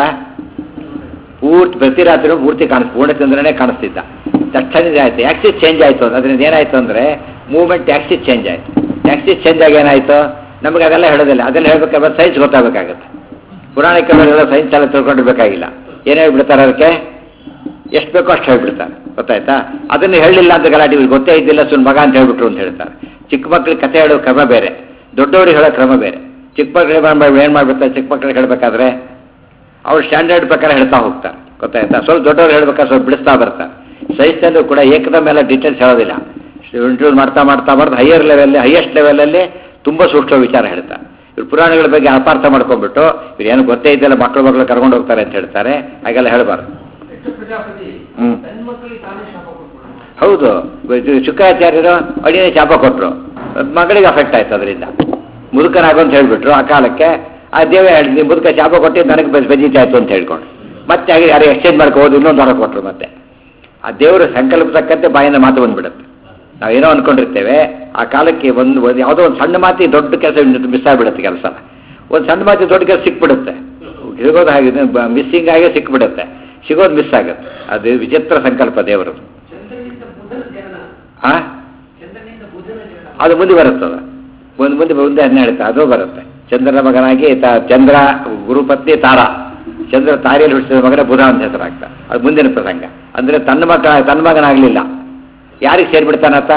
ಪೂರ್ತಿ ಪ್ರತಿ ರಾತ್ರಿ ಪೂರ್ತಿ ಕಾಣಿಸ್ ಪೂರ್ಣಚಂದ್ರನೇ ಕಾಣಿಸ್ತಿದ್ದ ತಕ್ಷಣ ಆಯ್ತು ಆಕ್ಸಿಸ್ ಚೇಂಜ್ ಆಯಿತು ಅದರಿಂದ ಏನಾಯ್ತು ಅಂದರೆ ಮೂವ್ಮೆಂಟ್ ಆಕ್ಸಿಸ್ ಚೇಂಜ್ ಆಯಿತು ಆಕ್ಸಿಸ್ ಚೇಂಜ್ ಆಗಿ ಏನಾಯಿತು ನಮಗೆ ಅದೆಲ್ಲ ಹೇಳೋದಿಲ್ಲ ಅದೆಲ್ಲ ಹೇಳ್ಬೇಕಾದ್ರೆ ಸೈನ್ಸ್ ಗೊತ್ತಾಗಬೇಕಾಗುತ್ತೆ ಪುರಾಣಕ್ಕೆ ಬರೆಲ್ಲ ಸೈನ್ಸ್ ಎಲ್ಲ ತಿಳ್ಕೊಂಡಿರ್ಬೇಕಾಗಿಲ್ಲ ಏನ್ ಹೇಳ್ಬಿಡ್ತಾರೆ ಅದಕ್ಕೆ ಎಷ್ಟು ಬೇಕೋ ಅಷ್ಟು ಹೇಳ್ಬಿಡ್ತಾರೆ ಗೊತ್ತಾಯ್ತಾ ಅದನ್ನು ಹೇಳಲಿಲ್ಲ ಅಂತ ಗಲಾಟೆ ಇವ್ರಿಗೆ ಗೊತ್ತೇ ಇದ್ದಿಲ್ಲ ಸುನ್ ಮಗ ಅಂತ ಹೇಳ್ಬಿಟ್ರು ಅಂತ ಹೇಳ್ತಾರೆ ಚಿಕ್ಕ ಮಕ್ಳಿಗೆ ಕತೆ ಹೇಳೋ ಕ್ರಮ ಬೇರೆ ದೊಡ್ಡವ್ರಿಗೆ ಹೇಳೋ ಕ್ರಮ ಬೇರೆ ಚಿಕ್ಕ ಮಕ್ಳಿಗೆ ಏನು ಮಾಡ್ಬಿಡ್ತಾರೆ ಚಿಕ್ಕ ಮಕ್ಳಿಗೆ ಹೇಳಬೇಕಾದ್ರೆ ಅವ್ರು ಸ್ಟ್ಯಾಂಡರ್ಡ್ ಪ್ರಕಾರ ಹೇಳ್ತಾ ಹೋಗ್ತಾರೆ ಗೊತ್ತಾಯ್ತಾ ಸ್ವಲ್ಪ ದೊಡ್ಡವ್ರು ಹೇಳ್ಬೇಕಾದ್ರೆ ಸ್ವಲ್ಪ ಬಿಡಿಸ್ತಾ ಬರ್ತಾರೆ ಸೈನ್ಸ್ನಲ್ಲೂ ಕೂಡ ಏಕದಮ್ ಎಲ್ಲ ಡೀಟೇಲ್ಸ್ ಹೇಳೋದಿಲ್ಲ ಇಂಟ್ರೂಸ್ ಮಾಡ್ತಾ ಮಾಡ್ತಾ ಮಾಡ್ತಾ ಹೈಯರ್ ಲೆವೆಲ್ ಹೈಯೆಸ್ಟ್ ಲೆವೆಲಲ್ಲಿ ತುಂಬ ಸೂಕ್ಷ್ಮ ವಿಚಾರ ಹೇಳ್ತಾರೆ ಇವ್ರು ಪುರಾಣಗಳ ಬಗ್ಗೆ ಅಪಾರ್ಥ ಮಾಡ್ಕೊಂಡ್ಬಿಟ್ಟು ಇವ್ರು ಏನು ಗೊತ್ತೇ ಇದ್ದಲ್ಲ ಮಕ್ಕಳು ಮಕ್ಕಳು ಕರ್ಕೊಂಡು ಹೋಗ್ತಾರೆ ಅಂತ ಹೇಳ್ತಾರೆ ಹಾಗೆಲ್ಲ ಹೇಳಬಾರ್ದು ಎಷ್ಟು ಪ್ರಜಾಪತಿ ಹ್ಮ್. ತನ್ನ ಮಕ್ಕಳಿಗೆ ತಾನೇ ಶಾಪ ಕೊಟ್ಬಿಡ ಹೌದು ಇದು ಶುಕ್ರಾಚಾರ್ಯರು ಅಡಿನೇ ಶಾಪ ಕೊಟ್ಟರು ಮಗಳಿಗೆ ಅಫೆಕ್ಟ್ ಆಯ್ತು ಅದರಿಂದ ಮುದುಕನಾಗು ಅಂತ ಹೇಳ್ಬಿಟ್ರು ಆ ಕಾಲಕ್ಕೆ ಆ ದೇವ ಹೇಳಿ ನೀವು ಮುದುಕ ಶಾಪ ಕೊಟ್ಟು ನನಗೆ ಬಸ್ ಬಜೀತಾಯ್ತು ಅಂತ ಹೇಳ್ಕೊಂಡು ಮತ್ತೆ ಹಾಗೆ ಯಾರು ಎಕ್ಸ್ಚೇಂಜ್ ಮಾಡ್ಕೋಬೋದು ಇನ್ನೊಂದು ಹೊರ ಕೊಟ್ಟರು ಮತ್ತೆ ಆ ದೇವರ ಸಂಕಲ್ಪ ತಕ್ಕಂತೆ ಬಾಯಿಂದ ಮಾತು ಬಂದ್ಬಿಡುತ್ತೆ ನಾವೇನೋ ಅನ್ಕೊಂಡಿರ್ತೇವೆ ಆ ಕಾಲಕ್ಕೆ ಒಂದು ಒಂದು ಯಾವುದೋ ಒಂದು ಸಣ್ಣ ಮಾತಿ ದೊಡ್ಡ ಕೆಲಸ ಮಿಸ್ ಆಗಿಬಿಡುತ್ತೆ ಕೆಲಸ ಒಂದು ಸಣ್ಣ ಮಾತಿ ದೊಡ್ಡ ಕೆಲಸ ಸಿಕ್ಬಿಡುತ್ತೆ ಸಿಗೋದು ಹಾಗೆ ಮಿಸ್ಸಿಂಗ್ ಆಗೇ ಸಿಕ್ಬಿಡುತ್ತೆ ಸಿಗೋದು ಮಿಸ್ ಆಗುತ್ತೆ ಅದು ವಿಚಿತ್ರ ಸಂಕಲ್ಪ ದೇವರು ಚಂದ್ರನಿಂದ ಬುಧನ ಜನನ ಆ ಚಂದ್ರನಿಂದ ಬುಧನ ಜನನ ಅದು ಮುಂದೆ ಬರುತ್ತದ ಒಂದು ಮುಂದೆ ಮುಂದೆ ಅದನ್ನ ಹೇಳ್ತಾ ಅದು ಬರುತ್ತೆ ಚಂದ್ರನ ಮಗನಾಗಿ ತ- ಚಂದ್ರ ಗುರುಪತ್ನಿ ತಾರ ಚಂದ್ರ ತಾರೆಯಲ್ಲಿ ಹುಟ್ಟಿಸಿದ ಮಗನ ಬುಧ ಅಂತ ಹೆಸರಾಗ್ತ ಅದು ಮುಂದಿನ ಪ್ರಸಂಗ ಅಂದ್ರೆ ತನ್ನ ಮಗ ತನ್ನ ಮಗನಾಗ್ಲಿಲ್ಲ ಯಾರಿಗೆ ಸೇರ್ಬಿಡ್ತಾನತ್ತ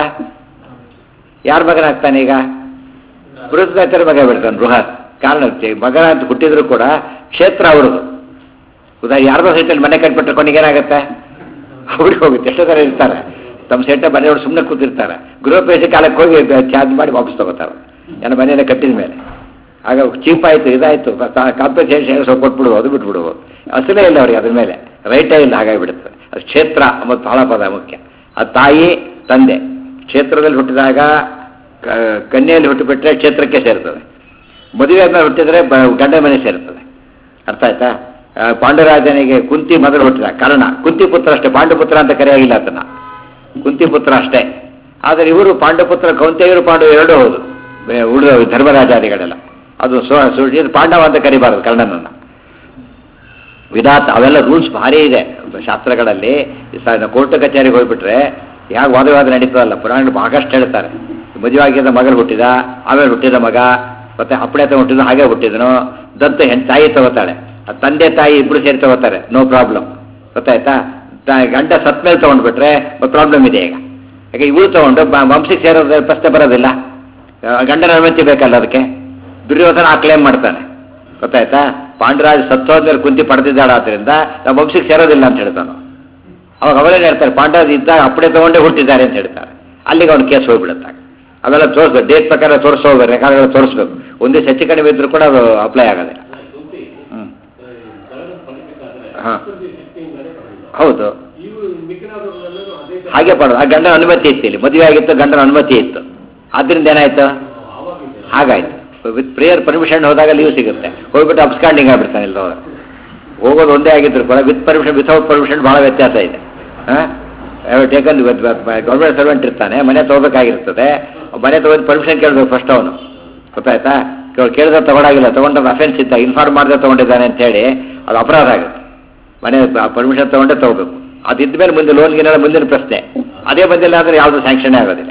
ಯಾರ ಮಗನಾಗ್ತಾನೆ ಈಗ ಬೃಹಸ್ಪತಿರ ಮಗ ಬಿಡ್ತಾನೆ ಬೃಹತ್ ಕಾರಣ ಚೆ- ಮಗನ ಅಂತ ಹುಟ್ಟಿದ್ರು ಕೂಡ ಕ್ಷೇತ್ರ ಅವ್ರದ್ದು ಉದಾ ಯಾರ್ದೋ ಸೈಟಲ್ಲಿ ಮನೆ ಕಟ್ಬಿಟ್ರೆ ಕೊನೆಗೆ ಏನಾಗುತ್ತೆ ಅವ್ರಿಗೆ ಹೋಗುತ್ತೆ ಎಷ್ಟೋ ಥರ ಇರ್ತಾರೆ ತಮ್ಮ ಸೈಟ ಮನೆಯವ್ರು ಸುಮ್ಮನೆ ಕೂತಿರ್ತಾರೆ ಗೃಹ ಪ್ರವೇಶ ಕಾಲಕ್ಕೆ ಹೋಗಿ ಚಾರ್ಜ್ ಮಾಡಿ ವಾಪಸ್ ತಗೋತಾರೆ ನನ್ನ ಮನೆಯಲ್ಲ ಕಟ್ಟಿದ ಮೇಲೆ ಆಗ ಚೀಪ್ ಆಯಿತು ಇದಾಯಿತು ಕಾಂಪನ್ಸೇಷನ್ ಸ್ವಲ್ಪ ಕೊಟ್ಬಿಡುವು ಅದು ಬಿಟ್ಬಿಡುವು ಅಸಲೇ ಇಲ್ಲ ಅವ್ರಿಗೆ ಅದ್ರ ಮೇಲೆ ರೈಟೇ ಇಲ್ಲ ಹಾಗಾಗಿಬಿಡುತ್ತೆ ಅದು ಕ್ಷೇತ್ರ ಮತ್ತು ಬಹಳ ಪದ ಮುಖ್ಯ ಅದು ತಾಯಿ ತಂದೆ ಕ್ಷೇತ್ರದಲ್ಲಿ ಹುಟ್ಟಿದಾಗ ಕ- ಕನ್ಯೆಯಲ್ಲಿ ಹುಟ್ಟಿಬಿಟ್ರೆ ಕ್ಷೇತ್ರಕ್ಕೆ ಸೇರ್ತದೆ ಮದುವೆ ಆದ್ಮೇಲೆ ಹುಟ್ಟಿದ್ರೆ ಬ- ಗಂಡ ಮನೆ ಸೇರ್ತದೆ ಅರ್ಥ ಆಯ್ತಾ ಆ, ಪಾಂಡುರಾಜನಿಗೆ ಕುಂತಿ ಮೊದಲು ಹುಟ್ಟಿದ ಕರ್ಣ ಕುಂತಿ ಪುತ್ರ ಅಷ್ಟೇ ಪಾಂಡುಪುತ್ರ ಅಂತ ಕರೆಯಾಗಿಲ್ಲ ಆತನ ಕುಂತಿ ಪುತ್ರ ಅಷ್ಟೇ ಆದರೆ ಇವರು ಪಾಂಡುಪುತ್ರ ಕೌಂತೆಯರು ಪಾಂಡು ಎರಡೂ ಹೌದು ಬೆ- ಉಳಿದ ಧರ್ಮರಾಜಾದಿಗಳೆಲ್ಲ ಅದು ಸೊ ಸು- ಇದು ಪಾಂಡವ ಅಂತ ಕರಿಬಾರದು ಕರ್ಣನನ್ನು ವಿಧಾತ ಅವೆಲ್ಲ ರೂಲ್ಸ್ ಭಾರಿ ಇದೆ ಶಾಸ್ತ್ರಗಳಲ್ಲಿ ಕೋರ್ಟ್ ಕಚೇರಿಗೆ ಹೋಗ್ಬಿಟ್ರೆ ಯಾಕೆ ವಾದವಾದ ನಡೀತದಲ್ಲ ಪುರಾಣ ಭಾಗಷ್ಟು ಹೇಳ್ತಾರೆ ಮದುವೆ ಆಗಿದ್ದ ಮಗಲು ಹುಟ್ಟಿದ ಆಮೇಲೆ ಹುಟ್ಟಿದ ಮಗ ಮತ್ತೆ ಅಪ್ಪಡೆ ತಗೊಂಡು ಹುಟ್ಟಿದ ಹಾಗೆ ಹುಟ್ಟಿದನು ದತ್ತು ಹೆಣ್ ತಾಯಿ ತಗೋತಾಳೆ ಆ ತಂದೆ ತಾಯಿ ಇಬ್ರು ಸೇರಿ ತಗೋತಾರೆ ನೋ ಪ್ರಾಬ್ಲಮ್ ಗೊತ್ತಾಯ್ತಾ ತ- ಗಂಡ ಸತ್ ಮೇಲೆ ತಗೊಂಡ್ಬಿಟ್ರೆ ಪ್ರಾಬ್ಲಮ್ ಇದೆ ಈಗ ಯಾಕೆ ಇವಳು ತಗೊಂಡು ಬ- ವಂಶಕ್ಕೆ ಸೇರೋದು ಪ್ರಶ್ನೆ ಬರೋದಿಲ್ಲ ಆ, ಗಂಡನ ಅನುಮತಿ ಬೇಕಲ್ಲ ಅದಕ್ಕೆ ದುರ್ಯೋಧನ ಆ ಕ್ಲೇಮ್ ಮಾಡ್ತಾನೆ ಗೊತ್ತಾಯ್ತಾ ಪಾಂಡರಾಜ್ ಸತ್ತೋದ್ಮೇಲೆ ಕುಂತಿ ಪಡೆದಿದ್ದಾಳ ಆದ್ರಿಂದ ನಮ್ಮ ವಂಶಕ್ಕೆ ಸೇರೋದಿಲ್ಲ ಅಂತ ಹೇಳ್ತಾನೆ ಅವಾಗ ಅವರೇನು ಹೇಳ್ತಾರೆ ಪಾಂಡರಾಜ್ ಇದ್ದಾಗ ಅಪ್ಪಡೆ ತಗೊಂಡೇ ಹುಟ್ಟಿದ್ದಾರೆ ಅಂತ ಹೇಳ್ತಾರೆ ಅಲ್ಲಿಗೆ ಅವ್ನ ಕೇಸ್ ಹೋಗ್ಬಿಡುತ್ತೆ ಅವೆಲ್ಲ ತೋರಿಸ್ಬೇಕು ಡೇಟ್ ಪ್ರಕಾರ ತೋರಿಸೋಗ್ಬೇಕು ರೆಕಾರ್ಡ್ಗಳು ತೋರಿಸ್ಬೇಕು ಒಂದೇ ಹೆಚ್ಚು ಕಡಿಮೆ ಇದ್ರೂ ಕೂಡ ಅದು ಅಪ್ಲೈ ಆಗೋದಿಲ್ಲ ಹ್ಮ್. ಹಾ. ಹೌದು ಹಾಗೆ ಪಡೋದು ಆ ಗಂಡನ ಅನುಮತಿ ಇತ್ತು ಇಲ್ಲಿ ಮದುವೆ ಆಗಿತ್ತು ಗಂಡನ ಅನುಮತಿ ಇತ್ತು ಆದ್ರಿಂದ ಏನಾಯ್ತು ಹಾಗಾಯ್ತು ವಿತ್ ಪ್ರೇಯರ್ ಪರ್ಮಿಷನ್ ಹೋದಾಗ ಲೀವ್ ಸಿಗುತ್ತೆ ಹೋಗ್ಬಿಟ್ಟು ಅಬ್ಸ್ಕಾಂಡಿಂಗ್ ಆಗ್ಬಿಡ್ತಾನೆ ಇಲ್ಲಿ ಹೋದ ಹೋಗೋದು ಒಂದೇ ಆಗಿದ್ರು ಕೂಡ ವಿತ್ ಪರ್ಮಿಷನ್ ವಿತೌಟ್ ಪರ್ಮಿಷನ್ ಭಾಳ ವ್ಯತ್ಯಾಸ ಇದೆ ಟೇಕನ್ ಗೌರ್ಮೆಂಟ್ ಸರ್ವೆಂಟ್ ಇರ್ತಾನೆ ಮನೆ ತಗೋಬೇಕಾಗಿರ್ತದೆ ಮನೆ ತಗೊಂಡು ಪರ್ಮಿಷನ್ ಕೇಳಬೇಕು ಫಸ್ಟ್ ಅವನು ಗೊತ್ತಾಯ್ತಾ ಕೇಳಿದ್ರೆ ತಗೊಂಡಾಗಿಲ್ಲ ತಗೊಂಡ್ರೆ ಅಫೆನ್ಸ್ ಇದ್ದ ಇನ್ಫಾರ್ಮ್ ಮಾಡದೆ ತಗೊಂಡಿದ್ದಾನೆ ಅಂತ ಹೇಳಿ ಅದು ಅಪರಾಧ ಆಗುತ್ತೆ ಮನೆ ಪರ್ಮಿಷನ್ ತಗೊಂಡೇ ತಗೋಬೇಕು ಅದಿದ್ದ ಮೇಲೆ ಮುಂದೆ ಲೋನ್ಗಿನೆಲ್ಲ ಮುಂದಿನ ಪ್ರಶ್ನೆ ಅದೇ ಬಂದಿಲ್ಲ ಅಂದರೆ ಯಾವುದು ಸ್ಯಾಂಕ್ಷನ್ ಆಗೋದಿಲ್ಲ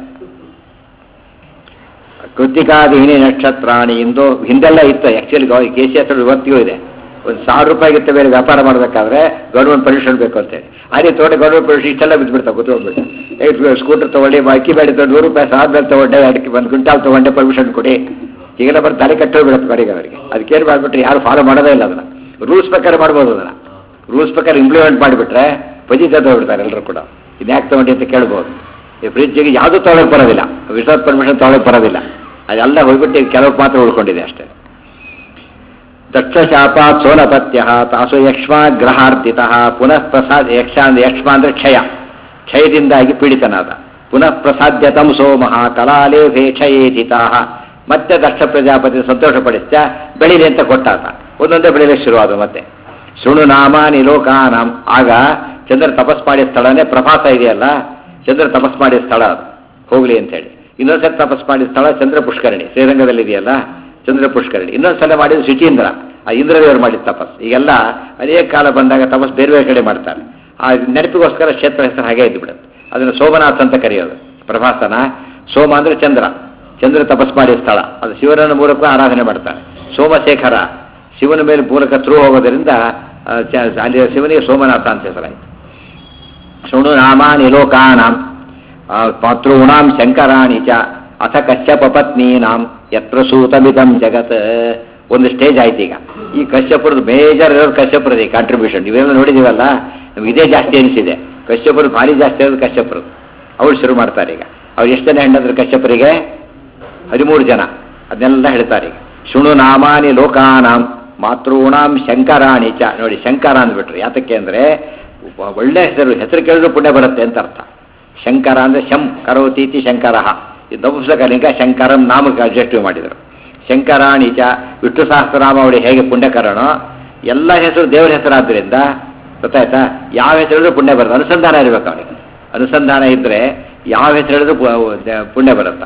ಕೃತಿಕಾದಿಹಿನಿ ನಕ್ಷತ್ರಾಣಿ ಇಂದು ಹಿಂದೆಲ್ಲ ಇತ್ತು ಆ್ಯಕ್ಚುಲಿ ಕೆ ಸಿ ಎಸ್ ಇವತ್ತಿಗೂ ಇದೆ ಒಂದು ಸಾವಿರ ರೂಪಾಯಿಗಿಂತ ಬೇರೆ ವ್ಯಾಪಾರ ಮಾಡಬೇಕಾದ್ರೆ ಗೌರ್ಮೆಂಟ್ ಪರ್ಮಿಷನ್ ಬೇಕು ಅಂತೇಳಿ ಅದೇ ತಗೊಂಡೆ ಗೌರ್ಮೆಂಟ್ ಪರ್ಮಿಷನ್ ಇಷ್ಟೆಲ್ಲ ಬಿದ್ದುಬಿಡ್ತಾವೆ ಕೂತ್ಕೊಂಡ್ಬಿಟ್ಟು ಸ್ಕೂಟರ್ ತೊಗೊಂಡು ಅಕ್ಕಿ ಬೇಡ ತೊಗೊಂಡು ನೂರು ರೂಪಾಯಿ ಸಾವಿರ ತೊಗೊಂಡೆ ಅಡಿಕೆ ಒಂದು ಕ್ವಿಂಟಾಲ್ ತೊಗೊಂಡೆ ಪರ್ಮಿಷನ್ ಕೊಡಿ ಈಗೆಲ್ಲ ಬರೀ ತಲೆ ಕಟ್ಟೋಗ್ಬಿಡುತ್ತೆ ಕಡೆಗೆ ಅವರಿಗೆ ಅದಕ್ಕೇನು ಮಾಡಿಬಿಟ್ರೆ ಯಾರು ಫಾಲೋ ಮಾಡೋದೇ ಇಲ್ಲ ಅದನ್ನು ರೂಲ್ಸ್ ಪ್ರಕಾರ ಮಾಡ್ಬೋದು ಅದನ್ನು ರೂಲ್ಸ್ ಪ್ರಕಾರ ಇಂಪ್ಲಿಮೆಂಟ್ ಮಾಡಿಬಿಟ್ರೆ ಪಜಿ ಹೋಗ್ಬಿಡ್ತಾರೆ ಎಲ್ಲರೂ ಕೂಡ ಇದ್ಯಾಕೆ ತೊಗೊಂಡು ಅಂತ ಕೇಳ್ಬೋದು ಈ ಫ್ರಿಡ್ಜಿಗೆ ಯಾವುದೂ ತೊಗೊಳಕ್ಕೆ ಬರೋದಿಲ್ಲ ವಿತೌಟ್ ಪರ್ಮಿಷನ್ ತೊಗೊಳಕ್ಕೆ ಬರೋದಿಲ್ಲ ಅದೆಲ್ಲ ಹೋಗ್ಬಿಟ್ಟು ಈಗ ಕೆಲವು ಮಾತ್ರ ಉಳ್ಕೊಂಡಿದೆ ಅಷ್ಟೇ ದಕ್ಷಶಾಪಾತ್ ಸೋನಪತ್ಯ ತಾಸು ಯಕ್ಷ್ಮ ಗ್ರಹಾರ್ಧಿತ ಪುನಃ ಪ್ರಸಾದ್ ಯಕ್ಷ ಅಂದ್ರೆ ಯಕ್ಷ್ಮ ಅಂದ್ರೆ ಕ್ಷಯ ಕ್ಷಯದಿಂದಾಗಿ ಪೀಡಿತನಾದ ಪುನಃ ಪ್ರಸಾದ್ಯತಂ ಸೋಮಃ ಕಲಾಲೇಭೆ ಕ್ಷಯೇಧಿತಾ ಮತ್ತೆ ದಕ್ಷ ಪ್ರಜಾಪತಿ ಸಂತೋಷಪಡಿಸ್ತ ಬೆಳಿಲಿ ಅಂತ ಕೊಟ್ಟಾತ ಒಂದೊಂದೇ ಬೆಳಿಲಿಕ್ಕೆ ಶುರುವಾದ ಮತ್ತೆ ಶೃಣು ನಾಮಾನಿ ಲೋಕಾನಾಂ ಆಗ ಚಂದ್ರ ತಪಸ್ ಮಾಡಿದ ಸ್ಥಳನೇ ಪ್ರಭಾಸ ಇದೆಯಲ್ಲ ಚಂದ್ರ ತಪಸ್ ಮಾಡಿದ ಸ್ಥಳ ಅದು ಹೋಗ್ಲಿ ಅಂತ ಹೇಳಿ ಇನ್ನೊಂದ್ಸಲ ತಪಸ್ ಮಾಡಿದ ಸ್ಥಳ ಚಂದ್ರ ಪುಷ್ಕರಣಿ ಶ್ರೀರಂಗದಲ್ಲಿ ಇದೆಯಲ್ಲ ಚಂದ್ರ ಪುಷ್ಕರಣಿ ಇನ್ನೊಂದ್ಸಲ ಮಾಡಿದ ಶುಚೀಂದ್ರ ಆ ಇಂದ್ರದೇವರು ಮಾಡಿದ ತಪಸ್ ಈಗೆಲ್ಲ ಅನೇಕ ಕಾಲ ಬಂದಾಗ ತಪಸ್ ಬೇರೆ ಬೇರೆ ಕಡೆ ಮಾಡ್ತಾರೆ ಆ ನೆನಪಿಗೋಸ್ಕರ ಕ್ಷೇತ್ರ ಹೆಸರು ಹಾಗೆ ಇದ್ದು ಬಿಡುತ್ತೆ ಅದನ್ನು ಸೋಮನಾಥ್ ಅಂತ ಕರೆಯೋದು ಪ್ರಭಾಸನ ಸೋಮ ಅಂದ್ರೆ ಚಂದ್ರ ಚಂದ್ರ ತಪಸ್ ಮಾಡಿದ ಸ್ಥಳ ಅದು ಶಿವನ ಮೂಲಕ ಆರಾಧನೆ ಮಾಡ್ತಾರೆ ಸೋಮಶೇಖರ ಶಿವನ ಮೇಲೆ ಮೂಲಕ ಥ್ರೂ ಹೋಗೋದರಿಂದ ಆ, ಚ- ಅಲ್ಲಿ ಶಿವನಿಗೆ ಸೋಮನಾಥ ಅಂತ ಹೆಸರಾಯಿತು ಶೃಣು ನಾಮಾನಿ ಲೋಕಾನಾಂ ಆ, ಪಾತॄಣಾಂ ಶಂಕರಾಣಿ ಚ ಅಥ ಕಶ್ಯಪ ಪತ್ನೀನಾಂ ಯತ್ರ ಸೂತಮಿದಂ ಜಗತ್ ಒಂದು ಸ್ಟೇಜ್ ಆಯ್ತು ಈಗ ಈ ಕಶ್ಯಪುರದ ಮೇಜರ್ ಇರೋದು ಕಶ್ಯಪುರದ ಕಾಂಟ್ರಿಬ್ಯೂಷನ್ ಇವೆಲ್ಲ ನೋಡಿದೀವಲ್ಲ ನಮ್ಗೆ ಇದೇ ಜಾಸ್ತಿ ಅನಿಸಿದೆ ಕಶ್ಯಪುರದ ಭಾರಿ ಜಾಸ್ತಿ ಇರೋದು ಕಶ್ಯಪುರದ್ದು ಅವ್ರು ಶುರು ಮಾಡ್ತಾರೆ ಈಗ ಅವ್ರು ಎಷ್ಟು ಜನ ಹೆಣ್ಣಂದ್ರೆ ಕಶ್ಯಪರಿಗೆ ಹದಿಮೂರು ಜನ ಅದನ್ನೆಲ್ಲ ಹೇಳ್ತಾರೆ ಈಗ ಶೃಣು ನಾಮಾನಿ ಲೋಕಾನಾಂ ಮಾತೃಣಾಂ ಶಂಕರಾಣಿ ಚ ನೋಡಿ ಶಂಕರ ಅಂದ್ಬಿಟ್ರು ಯಾತಕ್ಕೆ ಅಂದ್ರೆ ಒ- ಒಳ್ಳೆ ಹೆಸರು ಹೆಸರು ಕೇಳಿದ್ರು ಪುಣ್ಯ ಬರುತ್ತೆ ಅಂತ ಅರ್ಥ ಶಂಕರ ಅಂದ್ರೆ ಶಂ ಕರೋತೀತಿ ಶಂಕರ ಇದು ನಪುಂಸಕಲಿಂಗ ಶಂಕರಂ ನಾಮಕ್ಕೆ ಅಡ್ಜಸ್ಟಿವ್ ಮಾಡಿದರು ಶಂಕರಾಣಿ ಚ ವಿಷ್ಣು ಸಹಸ್ರನಾಮಾವಳಿ ಹೇಗೆ ಪುಣ್ಯಕರಣೋ ಎಲ್ಲ ಹೆಸರು ದೇವರ ಹೆಸರಾದ್ರಿಂದ ಗೊತ್ತಾಯ್ತಾ ಯಾವ ಹೆಸರು ಹೇಳಿದ್ರು ಪುಣ್ಯ ಬರುತ್ತೆ ಅನುಸಂಧಾನ ಇರಬೇಕು ಅವನಿಗೆ ಅನುಸಂಧಾನ ಇದ್ರೆ ಯಾವ ಹೆಸರು ಹೇಳಿದ್ರು ಪು- ದ- ಪುಣ್ಯ ಬರುತ್ತೆ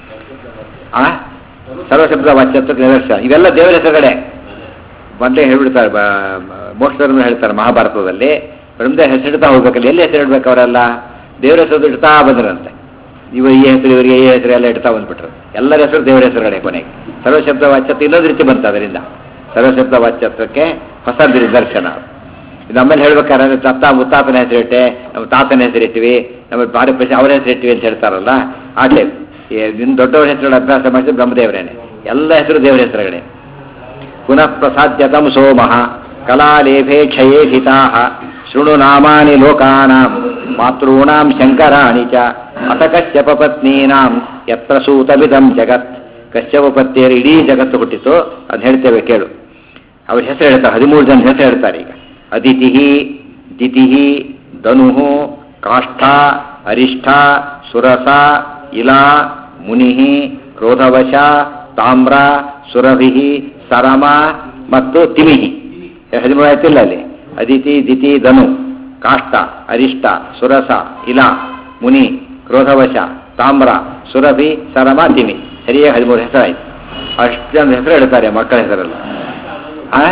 ಆ ಸರ್ವಶಬ್ದ ವಾಚ್ಯತ್ವ ನಿದರ್ಶನ ಇವೆಲ್ಲ ದೇವರ ಹೆಸರುಗಳೇ ಬಂದೆ ಹೇಳ್ಬಿಡ್ತಾರೆ ಮೋಕ್ಷಧರ್ಮ ಹೇಳ್ತಾರೆ ಮಹಾಭಾರತದಲ್ಲಿ ಬ್ರಹ್ಮದೇವ ಹೆಸರಿಡ್ತಾ ಹೋಗ್ಬೇಕಲ್ಲ ಎಲ್ಲಿ ಹೆಸರು ಇಡ್ಬೇಕು ಅವರೆಲ್ಲ ದೇವರ ಹೆಸರು ಇಡ್ತಾ ಬಂದ್ರಂತೆ ಇವ ಈ ಹೆಸರು ಇವರಿಗೆ ಈ ಹೆಸರು ಎಲ್ಲ ಇಡ್ತಾ ಬಂದ್ಬಿಟ್ರು ಎಲ್ಲರ ಹೆಸರು ದೇವರ ಹೆಸರುಗಳೇ ಕೊನೆಗೆ ಸರ್ವಶಬ್ದ ವಾಚ್ಯತ್ವ ಇನ್ನೊಂದು ರೀತಿ ಬಂತು ಅದರಿಂದ ಸರ್ವಶಬ್ದ ವಾಚ್ಯತ್ವಕ್ಕೆ ಹೊಸ ನಿದರ್ಶನ ಇದು ಆಮೇಲೆ ಹೇಳ್ಬೇಕಾದ್ರೆ ತತ್ತ ಮುತ್ತಾತನ ಹೆಸರಿಟ್ಟೆ ನಮ್ಮ ತಾತನ ಹೆಸರಿಟ್ಟಿವಿ ನಮ್ಮ ಭಾರಿ ಪ್ರಶ್ನೆ ಅವರ ಹೆಸರಿಟ್ಟಿವಿ ಅಂತ ಹೇಳ್ತಾರಲ್ಲ ಆ ಟೈಪ್ ನಿನ್ನ ದೊಡ್ಡವರ ಹೆಸರುಗಳ ಅಭ್ಯಾಸ ಮಾಡಿದ್ರೆ ಬ್ರಹ್ಮದೇವರೇನೆ ಎಲ್ಲ ಹೆಸರು ದೇವರ ಹೆಸರುಗಳೇ ಪುನಃ ಪ್ರಸಾದ್ಯತಂ ಸೋಮಃ ಕಲಾಲೇಭೆ ಕ್ಷಯೇ ಹಿತಾಃ ಶೃಣು ನಾಮಾನಿ ಲೋಕಾನಾಂ ಮಾತॄಣಾಂ ಶಂಕರಾಣಿ ಚ ಅಥ ಕಶ್ಯಪ ಪತ್ನೀನಾಂ ಯತ್ರ ಸೂತಮಿದಂ ಜಗತ್ ಕಶ್ಯಪ ಪತ್ನಿಯರು ಇಡೀ ಜಗತ್ತು ಹುಟ್ಟಿತು ಅದು ಹೇಳ್ತೇವೆ ಕೇಳು ಅವ್ರ ಹೆಸರು ಹೇಳ್ತಾರೆ ಹದಿಮೂರು ಜನ ಹೆಸರು ಹೇಳ್ತಾರೆ ಈಗ ಅದಿತಿ ದಿತಿ ಧನು ಕಾಷ್ಠ ಅರಿಷ್ಠ ಸುರಸ ಇಲಾ ಮುನಿ ಕ್ರೋಧವಶ ತಾಮ್ರ ಸುರಭಿ ಸರಮ ಮತ್ತು ತಿಮಿಹಿ ಹದಿಮೂರು ಆಯ್ತಿಲ್ಲ ಅಲ್ಲಿ ಅದಿತಿ ದಿತಿ ಧನು ಕಾಷ್ಠ ಅರಿಷ್ಟ ಸುರಸ ಇಲಾ ಮುನಿ ಕ್ರೋಧವಶ ತಾಮ್ರ ಸುರಭಿ ಸರಮ ತಿಮಿ ಸರಿಯಾಗಿ ಹದಿಮೂರು ಹೆಸರಾಯ್ತು ಅಷ್ಟು ಜನ ಹೆಸರು ಹೇಳ್ತಾರೆ ಮಕ್ಕಳ ಹೆಸರಲ್ಲ ಆ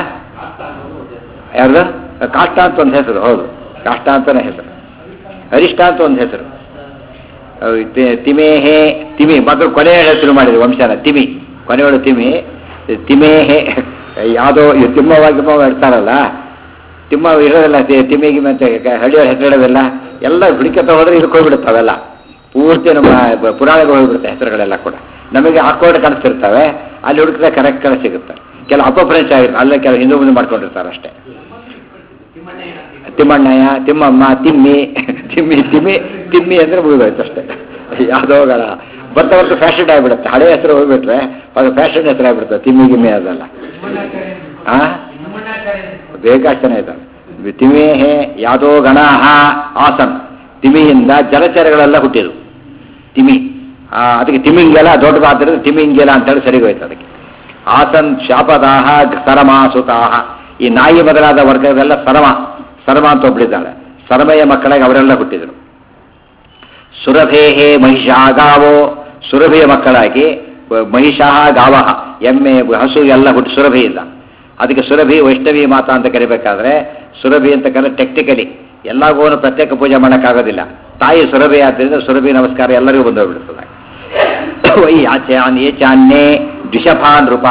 ಯಾರ್ದು ಕಾಷ್ಟ ಅಂತ ಒಂದು ಹೆಸರು ಹೌದು ಕಾಷ್ಟ ಅಂತಾನೆ ಹೆಸರು ಅರಿಷ್ಟ ಅಂತ ಒಂದು ಹೆಸರು ಅವು ತಿ- ತಿಮೇಹೆ ತಿಮಿ ಮಕ್ಕಳು ಕೊನೆ ಹೆಸರು ಮಾಡಿದ್ರು ವಂಶನ ತಿಮಿ ಕೊನೆಯೊಳು ತಿಮಿ ತಿಮೇಹೆ ಯಾವುದೋ ಈ ತಿಮ್ಮವಾಗಿ ಗಿಮ್ಮವ ಇಡ್ತಾರಲ್ಲ ತಿಮ್ಮ ಇರೋದಿಲ್ಲ ತಿ- ತಿಮ್ಮಿ ಗಿಮ್ಮಿ ಅಂತ ಹಳ್ಳಿಯವ್ರ ಹೆಸರು ಇಡೋದಿಲ್ಲ ಎಲ್ಲ ಹುಡುಕಿ ಹೋದ್ರೆ ಇದಕ್ಕೆ ಹೋಗ್ಬಿಡುತ್ತೆ ಅವೆಲ್ಲ ಪೂರ್ತಿ ನಮ್ಮ ಬ- ಪುರಾಣಗಳು ಹೋಗ್ಬಿಡುತ್ತೆ ಹೆಸರುಗಳೆಲ್ಲ ಕೂಡ ನಮಗೆ ಹಾಕೊಂಡು ಕಾಣಿಸ್ತಿರ್ತವೆ ಅಲ್ಲಿ ಹುಡುಕಿದ್ರೆ ಕರೆಕ್ಟ್ ಕಡೆ ಸಿಗುತ್ತೆ ಕೆಲವು ಅಪಫ್ರೆಂಚ್ ಆಗಿರುತ್ತೆ ಅಲ್ಲೇ ಕೆಲವು ಹಿಂದೂ ಮುಂದೆ ಮಾಡ್ಕೊಂಡಿರ್ತಾರೆ ಅಷ್ಟೇ ತಿಮ್ಮಣ್ಣಯ್ಯ ತಿಮ್ಮಮ್ಮ ತಿಮ್ಮಿ ತಿಮ್ಮಿ ತಿಮ್ಮಿ ತಿಮ್ಮಿ ಅಂದ್ರೆ ಮುಗಿದೋಯ್ತು ಅಷ್ಟೇ ಯಾವುದೋ ಗಳ ಬರ್ತಾ ಬರ್ತಾ ಫ್ಯಾಷನ್ ಆಗಿಬಿಡುತ್ತೆ ಹಳೆ ಹೆಸರು ಹೋಗ್ಬಿಟ್ರೆ ಅದು ಫ್ಯಾಷನ್ ಹೆಸರು ಆಗಿಬಿಡುತ್ತೆ ತಿಮ್ಮಿ ಗಿಮ್ಮಿ ಅದಲ್ಲ ಆ ಬೇಕಾಷ್ಟು ಜನ ಇದ್ದಾವೆ ತಿಮೇಹೆ ಯಾದೋ ಗಣ ಆಸನ್ ತಿಮಿಯಿಂದ ಜಲಚರಗಳೆಲ್ಲ ಹುಟ್ಟಿದ್ವು ತಿಮಿ ಆ, ಅದಕ್ಕೆ ತಿಮಿಂಗೆಲ ದೊಡ್ಡದಾದ್ದರಿಂದ ತಿಮಿಂಗೆಲ ಅಂತೇಳಿ ಸರಿಗೆ ಹೋಯ್ತು ಅದಕ್ಕೆ ಆಸನ್ ಶಾಪದಾಹ ಸರಮಾಸುತಾಹ ಈ ನಾಯಿ ಮೊದಲಾದ ವರ್ಗದೆಲ್ಲ ಸರಮ ಸರಮ ಅಂತ ಒಬ್ಳಿದ್ದಾಳೆ ಸರಮೆಯ ಮಕ್ಕಳಿಗೆ ಅವರೆಲ್ಲ ಹುಟ್ಟಿದರು ಸುರಭೇಹೇ ಮಹಿಷಾ ಗಾವೋ ಸುರಭಿಯ ಮಕ್ಕಳಾಗಿ ಮಹಿಷಾ ಗಾವ ಎಮ್ಮೆ ಹಸು ಎಲ್ಲ ಹುಟ್ಟಿ ಸುರಭಿಯಿಂದ ಅದಕ್ಕೆ ಸುರಭಿ ವೈಷ್ಣವಿ ಮಾತಾ ಅಂತ ಕರಿಬೇಕಾದ್ರೆ ಸುರಭಿ ಅಂತ ಕರೆ ಟೆಕ್ನಿಕಲಿ ಎಲ್ಲ ಗೋನು ಪ್ರತ್ಯೇಕ ಪೂಜೆ ಮಾಡೋಕ್ಕಾಗೋದಿಲ್ಲ ತಾಯಿ ಸುರಭಿ ಆದ್ದರಿಂದ ಸುರಭಿ ನಮಸ್ಕಾರ ಎಲ್ಲರಿಗೂ ಬಂದೋಗ್ಬಿಡ್ತದೆ ವೈ ಆಚೆ ಏಚಾನ್ಯೇ ದ್ವಿಷಭಾ ನೃಪ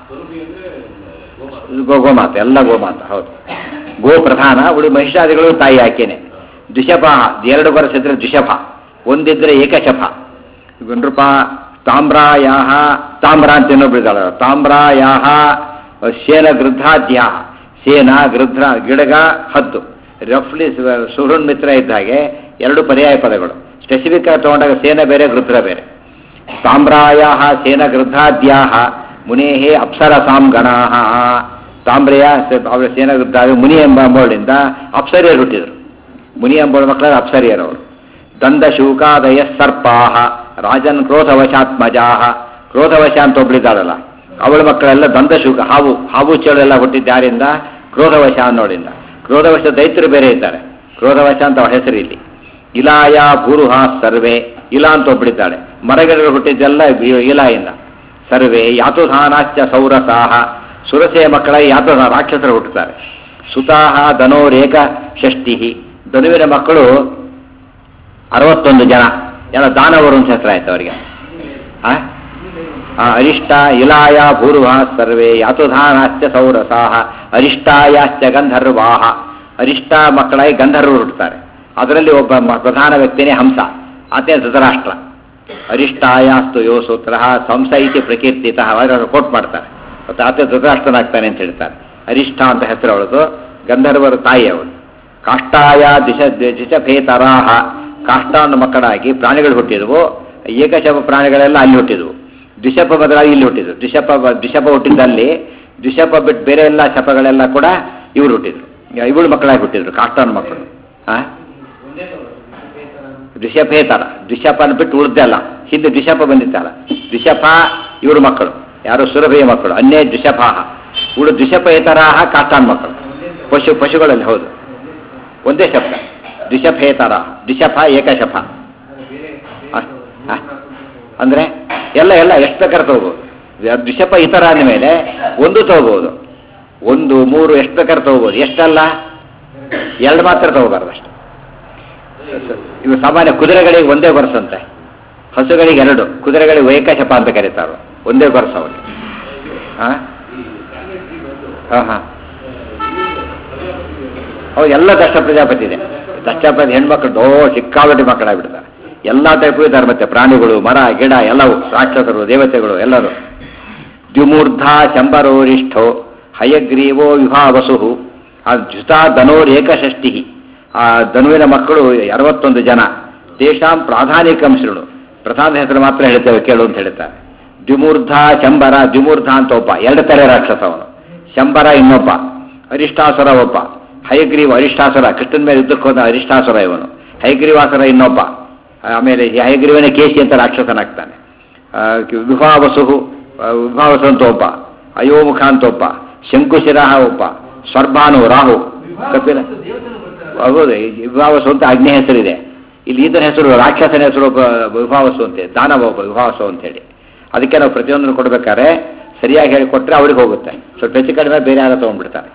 ಗೋ ಗೋಮಾತ ಎಲ್ಲ ಗೋಮಾತ ಹೌದು ಗೋ ಪ್ರಧಾನ ಉಳಿ ಮಹಿಷಾದಿಗಳು ತಾಯಿ ಆಕೆನೆ ದ್ವಿಷಭ ಎರಡು ಬರಸಿದ್ರೆ ದ್ವಿಷಭ ಒಂದಿದ್ರೆ ಏಕಶಭ ನೃಪ ತಾಮ್ರಾಯಾಹ ತಾಮ್ರ ಅಂತ ಇನ್ನೊಬ್ರು ಇದ್ದಾಳೆ ತಾಮ್ರಾಯಾಹ ಶೇನ ಗೃದ್ಧಾದ್ಯ ಸೇನ ಗೃಧ್ರ ಗಿಡಗ ಹದ್ದು ರಫ್ಲಿ ಸುಹೃನ್ ಮಿತ್ರ ಇದ್ದ ಹಾಗೆ ಎರಡು ಪರ್ಯಾಯ ಪದಗಳು ಸ್ಪೆಸಿಫಿಕ್ ಆಗಿ ತಗೊಂಡಾಗ ಸೇನ ಬೇರೆ ಗೃಧ್ರ ಬೇರೆ ತಾಮ್ರಾಯಾಹ ಸೇನ ಗೃದ್ಧಾದ್ಯಾಹ ಮುನೇಹೇ ಅಪ್ಸರಸಾಂ ಗಣಾಹ ತಾಮ್ರೆಯ ಅವರ ಸೇನ ಗೃದ್ಧ ಮುನಿ ಎಂಬ ಅಂಬೋಳಿಂದ ಅಪ್ಸರಿಯರು ಹುಟ್ಟಿದರು ಮುನಿ ಎಂಬೋಳ ಮಕ್ಕಳ ಅಪ್ಸರಿಯರವರು ದಂದ ಶೂಕಾದಯ ಸರ್ಪಾಹ ರಾಜನ್ ಕ್ರೋಧವಶಾತ್ಮಜಾಹ ಕ್ರೋಧವಶ ಅಂತ ಒಬ್ಳಿದ್ದಾಳಲ್ಲ ಅವಳ ಮಕ್ಕಳೆಲ್ಲ ದಂದ ಶೂಕ ಹಾವು ಹಾವು ಚೇಳೆಲ್ಲ ಹುಟ್ಟಿದ್ದಾರಿಂದ ಕ್ರೋಧವಶ ಅನ್ನೋಳಿಂದ ಕ್ರೋಧವಶ ದೈತ್ಯರು ಬೇರೆ ಇದ್ದಾರೆ ಕ್ರೋಧವಶ ಅಂತ ಅವಳ ಹೆಸರು ಇಲ್ಲಿ ಇಲಾಯ ಭೂರುಹ ಸರ್ವೆ ಇಲಾ ಅಂತ ಒಬ್ಳಿದ್ದಾಳೆ ಮರಗಿಡಗಳು ಹುಟ್ಟಿದ್ದೆಲ್ಲ ಇ- ಇಲಾಯಿಂದ ಸರ್ವೆ ಯಾತುಧಾನಾಶ್ಚ ಸೌರಸಾಹ ಸುರಸೆಯ ಮಕ್ಕಳ ಯಾತುಧ ರಾಕ್ಷಸರು ಹುಟ್ಟುತ್ತಾರೆ ಸುತಾಹ ಧನೋರೇಕ ಷಷ್ಟಿ ಧನುವಿನ ಮಕ್ಕಳು ಅರವತ್ತೊಂದು ಜನ ಎಲ್ಲ ದಾನವರು ಅಂತ ಹೆಸರಾಯ್ತು ಅವರಿಗೆ ಆ? ಆ, ಅರಿಷ್ಟ ಇಲಾಯ ಭೂರ್ವ ಸರ್ವೇ ಯಾತುಧಾನಾಶ್ಚ ಸೌರಸಾಹ ಅರಿಷ್ಟಾಯಾಶ್ಚ ಗಂಧರ್ವಾಹ ಅರಿಷ್ಟ ಮಕ್ಕಳಾಗಿ ಗಂಧರ್ವರು ಹುಟ್ಟುತ್ತಾರೆ ಅದರಲ್ಲಿ ಒಬ್ಬ ಮ- ಪ್ರಧಾನ ವ್ಯಕ್ತಿನೇ ಹಂಸ ಆತನೇ ಧೃತರಾಷ್ಟ್ರ ಅರಿಷ್ಟಾಯಾಸ್ತು ಯೋ ಸೂತ್ರ ಸಂಸ ಇತಿ ಪ್ರಕೀರ್ತಿತ ಕೋಟ್ ಮಾಡ್ತಾರೆ ಮತ್ತು ಆತ ಧೃತರಾಷ್ಟ್ರನಾಗ್ತಾನೆ ಅಂತ ಹೇಳ್ತಾರೆ ಅರಿಷ್ಠ ಅಂತ ಹೆಸರು ಅವಳದು ಗಂಧರ್ವರ ತಾಯಿ ಅವಳು ಕಾಷ್ಟಾಯ ದಿಶ ದಿಶಭೇತರಾಹ ಕಾಷ್ಟ ಅನ್ನೋ ಮಕ್ಕಳಾಗಿ ಪ್ರಾಣಿಗಳು ಹುಟ್ಟಿದವು ಏಕಶಪ ಪ್ರಾಣಿಗಳೆಲ್ಲ ಅಲ್ಲಿ ಹುಟ್ಟಿದವು ದ್ವಿಶಪ ಬದಲಾಗಿ ಇಲ್ಲಿ ಹುಟ್ಟಿದ್ರು ದ್ವಿಶಪ ದ್ವಿಶಪ ಹುಟ್ಟಿದ್ದಲ್ಲಿ ದ್ವಿಶಪ ಬಿಟ್ಟು ಬೇರೆ ಎಲ್ಲ ಶಪಗಳೆಲ್ಲ ಕೂಡ ಇವರು ಹುಟ್ಟಿದ್ರು ಇವಳು ಮಕ್ಕಳಾಗಿ ಹುಟ್ಟಿದ್ರು ಕಾಷ್ಟಾನ ಮಕ್ಕಳು ಹಾಂ ದ್ವಿಶಪೇತರ ದ್ವಿಶಪನ ಬಿಟ್ಟು ಉಳಿದಲ್ಲ ಹಿಂದೆ ದ್ವಿಶಪ ಬಂದಿತ್ತಲ್ಲ ದ್ವಿಶಪ ಇವರು ಮಕ್ಕಳು ಯಾರು ಸುರಭಿಯ ಮಕ್ಕಳು ಅನ್ಯ ದ್ವಿಶಪಾಹ ಇವಳು ದ್ವಿಶಪೇತರಾಹ ಕಾಷ್ಟಾನ್ ಮಕ್ಕಳು ಪಶು ಪಶುಗಳಲ್ಲಿ ಹೌದು ಒಂದೇ ಶಬ್ದ ದ್ವಿಶಪೇತರ ದ್ವಿಶಪ ಏಕಶಪ ಅಷ್ಟ್- ಆ? ಅಂದ್ರೆ ಎಲ್ಲ ಎಲ್ಲ ಎಷ್ಟು ಬೇಕಾದ್ರೆ ತಗೋಬಹುದು ದ್ವಿಶಪ ಇತರ ಅಂದಮೇಲೆ ಒಂದು ತಗೋಬಹುದು ಒಂದು ಮೂರು ಎಷ್ಟು ಬೇಕಾದ್ರೆ ತಗೋಬಹುದು ಎಷ್ಟಲ್ಲ ಎರಡು ಮಾತ್ರ ತಗೋಬಾರ್ದು ಅಷ್ಟೆ ಇವು ಸಾಮಾನ್ಯ ಕುದುರೆಗಳಿಗೆ ಒಂದೇ ಗೊರಸಂತೆ ಹಸುಗಳಿಗೆ ಎರಡು ಕುದುರೆಗಳಿಗೆ ಏಕಶಪ ಅಂತ ಕರೀತಾರೆ ಒಂದೇ ಗೊರಸ ಅವರಿಗೆ ಹಾಂ ಹಾಂ ಹಾಂ ಹೌದು ಎಲ್ಲ ದಷ್ಟ ಪ್ರಜಾಪತಿ ಇದೆ ದಷ್ಟ ಪ್ರಜಾ ಹೆಣ್ಮಕ್ಳು ದೋ ಸಿಕ್ಕಾಪಟ್ಟೆ ಮಕ್ಕಳಾಗ್ಬಿಡ್ತಾರೆ ಎಲ್ಲ ಟೈಪು ಇದ್ದಾರೆ ಮತ್ತೆ ಪ್ರಾಣಿಗಳು ಮರ ಗಿಡ ಎಲ್ಲವೂ ರಾಕ್ಷಸರು ದೇವತೆಗಳು ಎಲ್ಲರೂ ದ್ವಿಮೂರ್ಧ ಶಂಬರೋರಿಷ್ಠೋ ಹಯಗ್ರೀವೋ ವಿಭಾವಸು ಆ ಜ್ಯುತಾ ಧನೋರೇಕಷಷ್ಟಿ ಆ ಧನುವಿನ ಮಕ್ಕಳು ಅರವತ್ತೊಂದು ಜನ ತೇಷಾಂ ಪ್ರಾಧಾನಿಕಂ ಶೃಣು ಪ್ರಧಾನ ಹೆಸರು ಮಾತ್ರ ಹೇಳ್ತೇವೆ ಕೇಳು ಅಂತ ಹೇಳ್ತಾರೆ ದ್ವಿಮೂರ್ಧ ಶಂಬರ ದ್ವಿಮೂರ್ಧ ಅಂತ ಒಬ್ಬ ಎರಡು ತರ ರಾಕ್ಷಸ ಅವನು ಶಂಬರ ಇನ್ನೊಬ್ಬ ಅರಿಷ್ಟಾಸುರ ಒಬ್ಬ ಹಯಗ್ರೀವ ಅರಿಷ್ಟಾಸುರ ಕೃಷ್ಣನ ಮೇಲೆ ಯುದ್ಧಕ್ಕೆ ಹೋದ ಅರಿಷ್ಟಾಸುರ ಇವನು ಹಯಗ್ರೀವಾಸುರ ಇನ್ನೊಬ್ಬ ಆಮೇಲೆ ಈ ಹಯಗ್ರೀವನೇ ಕೇಶಿ ಅಂತ ರಾಕ್ಷಸನಾಗ್ತಾನೆ ಆ, ವಿಭಾವಸು ಆ, ವಿಭಾವಸು ಅಂತ ಒಬ್ಬ ಅಯೋಮುಖ ಅಂತ ಒಬ್ಬ ಶಂಕುಶಿರಹ ಒಬ್ಬ ಸ್ವರ್ಭಾನು ರಾಹು ಕಪಿಲ ದೇವತೆಗಳು ಬರ್ತಾರೆ ಹೌದು ಈ ವಿಭಾವಸು ಅಂತ ಅಗ್ನಿ ಹೆಸರಿದೆ ಇಲ್ಲಿ ಈತನ ಹೆಸರು ರಾಕ್ಷಸನ ಹೆಸರು ಒಬ್ಬ ವಿಭಾವಸು ಅಂತ ದಾನವ ಒಬ್ಬ ವಿಭಾವಸು ಅಂತ ಹೇಳಿ ಅದಕ್ಕೆ ನಾವು ಪ್ರತಿಯೊಂದನ್ನು ಕೊಡ್ಬೇಕಾದ್ರೆ ಸರಿಯಾಗಿ ಹೇಳಿಕೊಟ್ರೆ ಅವ್ರಿಗೆ ಹೋಗುತ್ತೆ ಸ್ವಲ್ಪ ಹೆಚ್ಚು ಕಡಿಮೆ ಬೇರೆ ಯಾರೋ ತೊಗೊಂಡ್ಬಿಡ್ತಾರೆ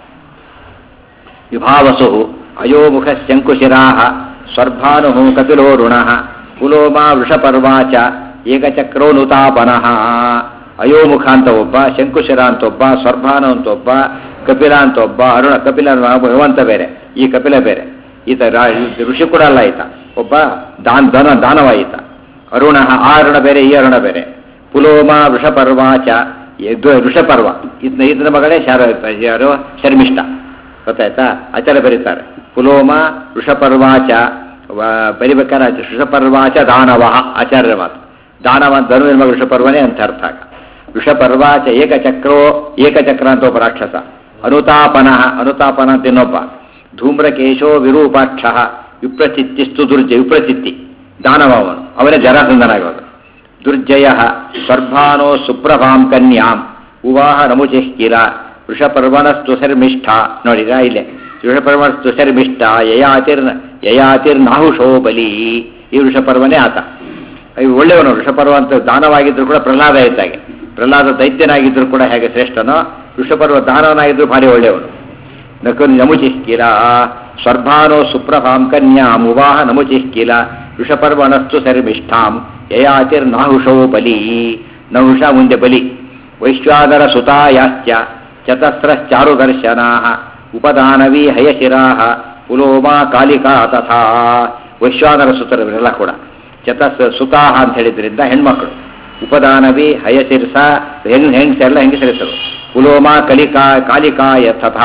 ವಿಭಾವಸು ಅಯೋಮುಖ ಶಂಕುಶಿರಾಹ ಸ್ವರ್ಭಾನು ಕಪಿಲೋ ಋಣಃ ಕುಲೋಮಾ ವೃಷಪರ್ವಾಚ ಏಕಚಕ್ರೋ ನುತಾಪನಃ ಅಯೋಮುಖ ಅಂತ ಒಬ್ಬ ಶಂಕುಶಿರ ಅಂತ ಒಬ್ಬ ಸ್ವರ್ಭಾನು ಅಂತ ಒಬ್ಬ ಕಪಿಲ ಅಂತ ಒಬ್ಬ ಅರುಣ ಕಪಿಲ ಭಗವಂತ ಬೇರೆ ಈ ಕಪಿಲ ಬೇರೆ ಈತ ರಾ- ಈ ಋಷಿ ಕೂಡ ಅಲ್ಲ ಈತ ಒಬ್ಬ ದಾನ್ ಧನ ದಾನವ ಈತ ಅರುಣ ಆ ಅರುಣ ಬೇರೆ ಈ ಅರುಣ ಬೇರೆ ಪುಲೋಮ ವೃಷಪರ್ವಾಚ ಇದು ವೃಷಪರ್ವ ಇದನ್ನ ಈತನ ಮಗಳೇ ಶಾರ ಯಾರು ಶರ್ಮಿಷ್ಠ ಗೊತ್ತಾಯ್ತಾ ಆಚಾರ ಬರೀತಾರೆ ಪುಲೋಮ ವೃಷಪರ್ವಾಚ ವ- ಬರಿಬೇಕಾದ್ರೆ ಆಚೆ ವೃಷಪರ್ವಾಚ ದಾನವ ಆಚಾರ್ಯರ ಮಾತು ದಾನವ ಅಂತ ಧನುವಿನ ಮಗ ವೃಷಪರ್ವನೇ ಅಂತ ಅರ್ಥ ಆಗ ವೃಷಪರ್ವಾಚ ಏಕಚಕ್ರೋ ಏಕಚಕ್ರ ಅಂತ ಒಬ್ಬ ರಾಕ್ಷಸ ಅನುತಾಪನ ಅನುತಾಪನ ಅಂತ ಇನ್ನೊಬ್ಬ ಧೂಮ್ರಕೇಶೋ ವಿರೂಪಾಕ್ಷ ವಿಪ್ರಚಿತ್ತಿಸ್ತು ದುರ್ಜಯ ವಿಪ್ರಚಿತ್ತಿ ದಾನವ ಅವನು ಅವನೇ ಜರಾಸಂದನಾಗೋದು ದುರ್ಜಯ ಸ್ವರ್ಭಾನೋ ಸುಪ್ರಭಾಂ ಕನ್ಯಾಂ ಉವಾಹ ನಮುಚಿಃಕಿರ ವೃಷಪರ್ವಣಸ್ತು ಶರ್ಮಿಷ್ಠ ನೋಡಿರಾ ಇಲ್ಲೇ ವೃಷಪರ್ವಣಸ್ತು ಶರ್ಮಿಷ್ಠ ಯಯಾತಿರ್ ಯಯಾತಿರ್ನಾಹುಷೋ ಬಲಿ ಈ ವೃಷಪರ್ವನೇ ಆತ ಇವು ಒಳ್ಳೆಯವನು ವೃಷಪರ್ವ ಅಂತ ದಾನವಾಗಿದ್ರು ಕೂಡ ಪ್ರಹ್ಲಾದ ಇದ್ದಾಗೆ ಪ್ರಹ್ಲಾದ ದೈತ್ಯನಾಗಿದ್ರು ಕೂಡ ಹೇಗೆ ಶ್ರೇಷ್ಠನೋ ವೃಷಪರ್ವ ದಾನವನಾಗಿದ್ರು ಭಾರಿ ಒಳ್ಳೆಯವನು ನಕು ನಮುಚಿಃಕಿಲ ಸ್ವರ್ಭಾನೋ ಸುಪ್ರಭಾಂ ಕನ್ಯಾಂ ಉವಾಹ ನಮುಚಿಃಕಿಲ ವೃಷಪರ್ವಣಸ್ತು ಶರ್ಮಿಷ್ಠಾಂ ಯಯಾತಿರ್ನಾಹುಷೋ ಬಲಿ ನಹುಷ ಮುಂದೆ ಬಲಿ ವೈಶ್ವಾನರ ಸುತಾಯಾಶ್ಚ ಚತಸ್ರಶ್ಚಾರುದರ್ಶನಾ ಉಪದಾನವೀ ಹಯಶಿರಾ ಪುಲೋಮಾ ಕಾಲಿಕಾ ತಥಾ ವೈಶ್ವಾನರ ಸುತರವರೆಲ್ಲ ಕೂಡ ಚತಸ್ ಸುತಾಹ ಅಂತ ಹೇಳಿದ್ರಿಂದ ಹೆಣ್ಮಕ್ಳು ಉಪದಾನವಿ ಹಯಶಿರ್ಸ ಹೆಣ್ ಹೆಣ್ಸ್ ಎಲ್ಲ ಹೆಂಗಸರಿಸರು ಪುಲೋಮಾ ಕಲಿಕಾ ಕಾಲಿಕಾಯ ತಥಾ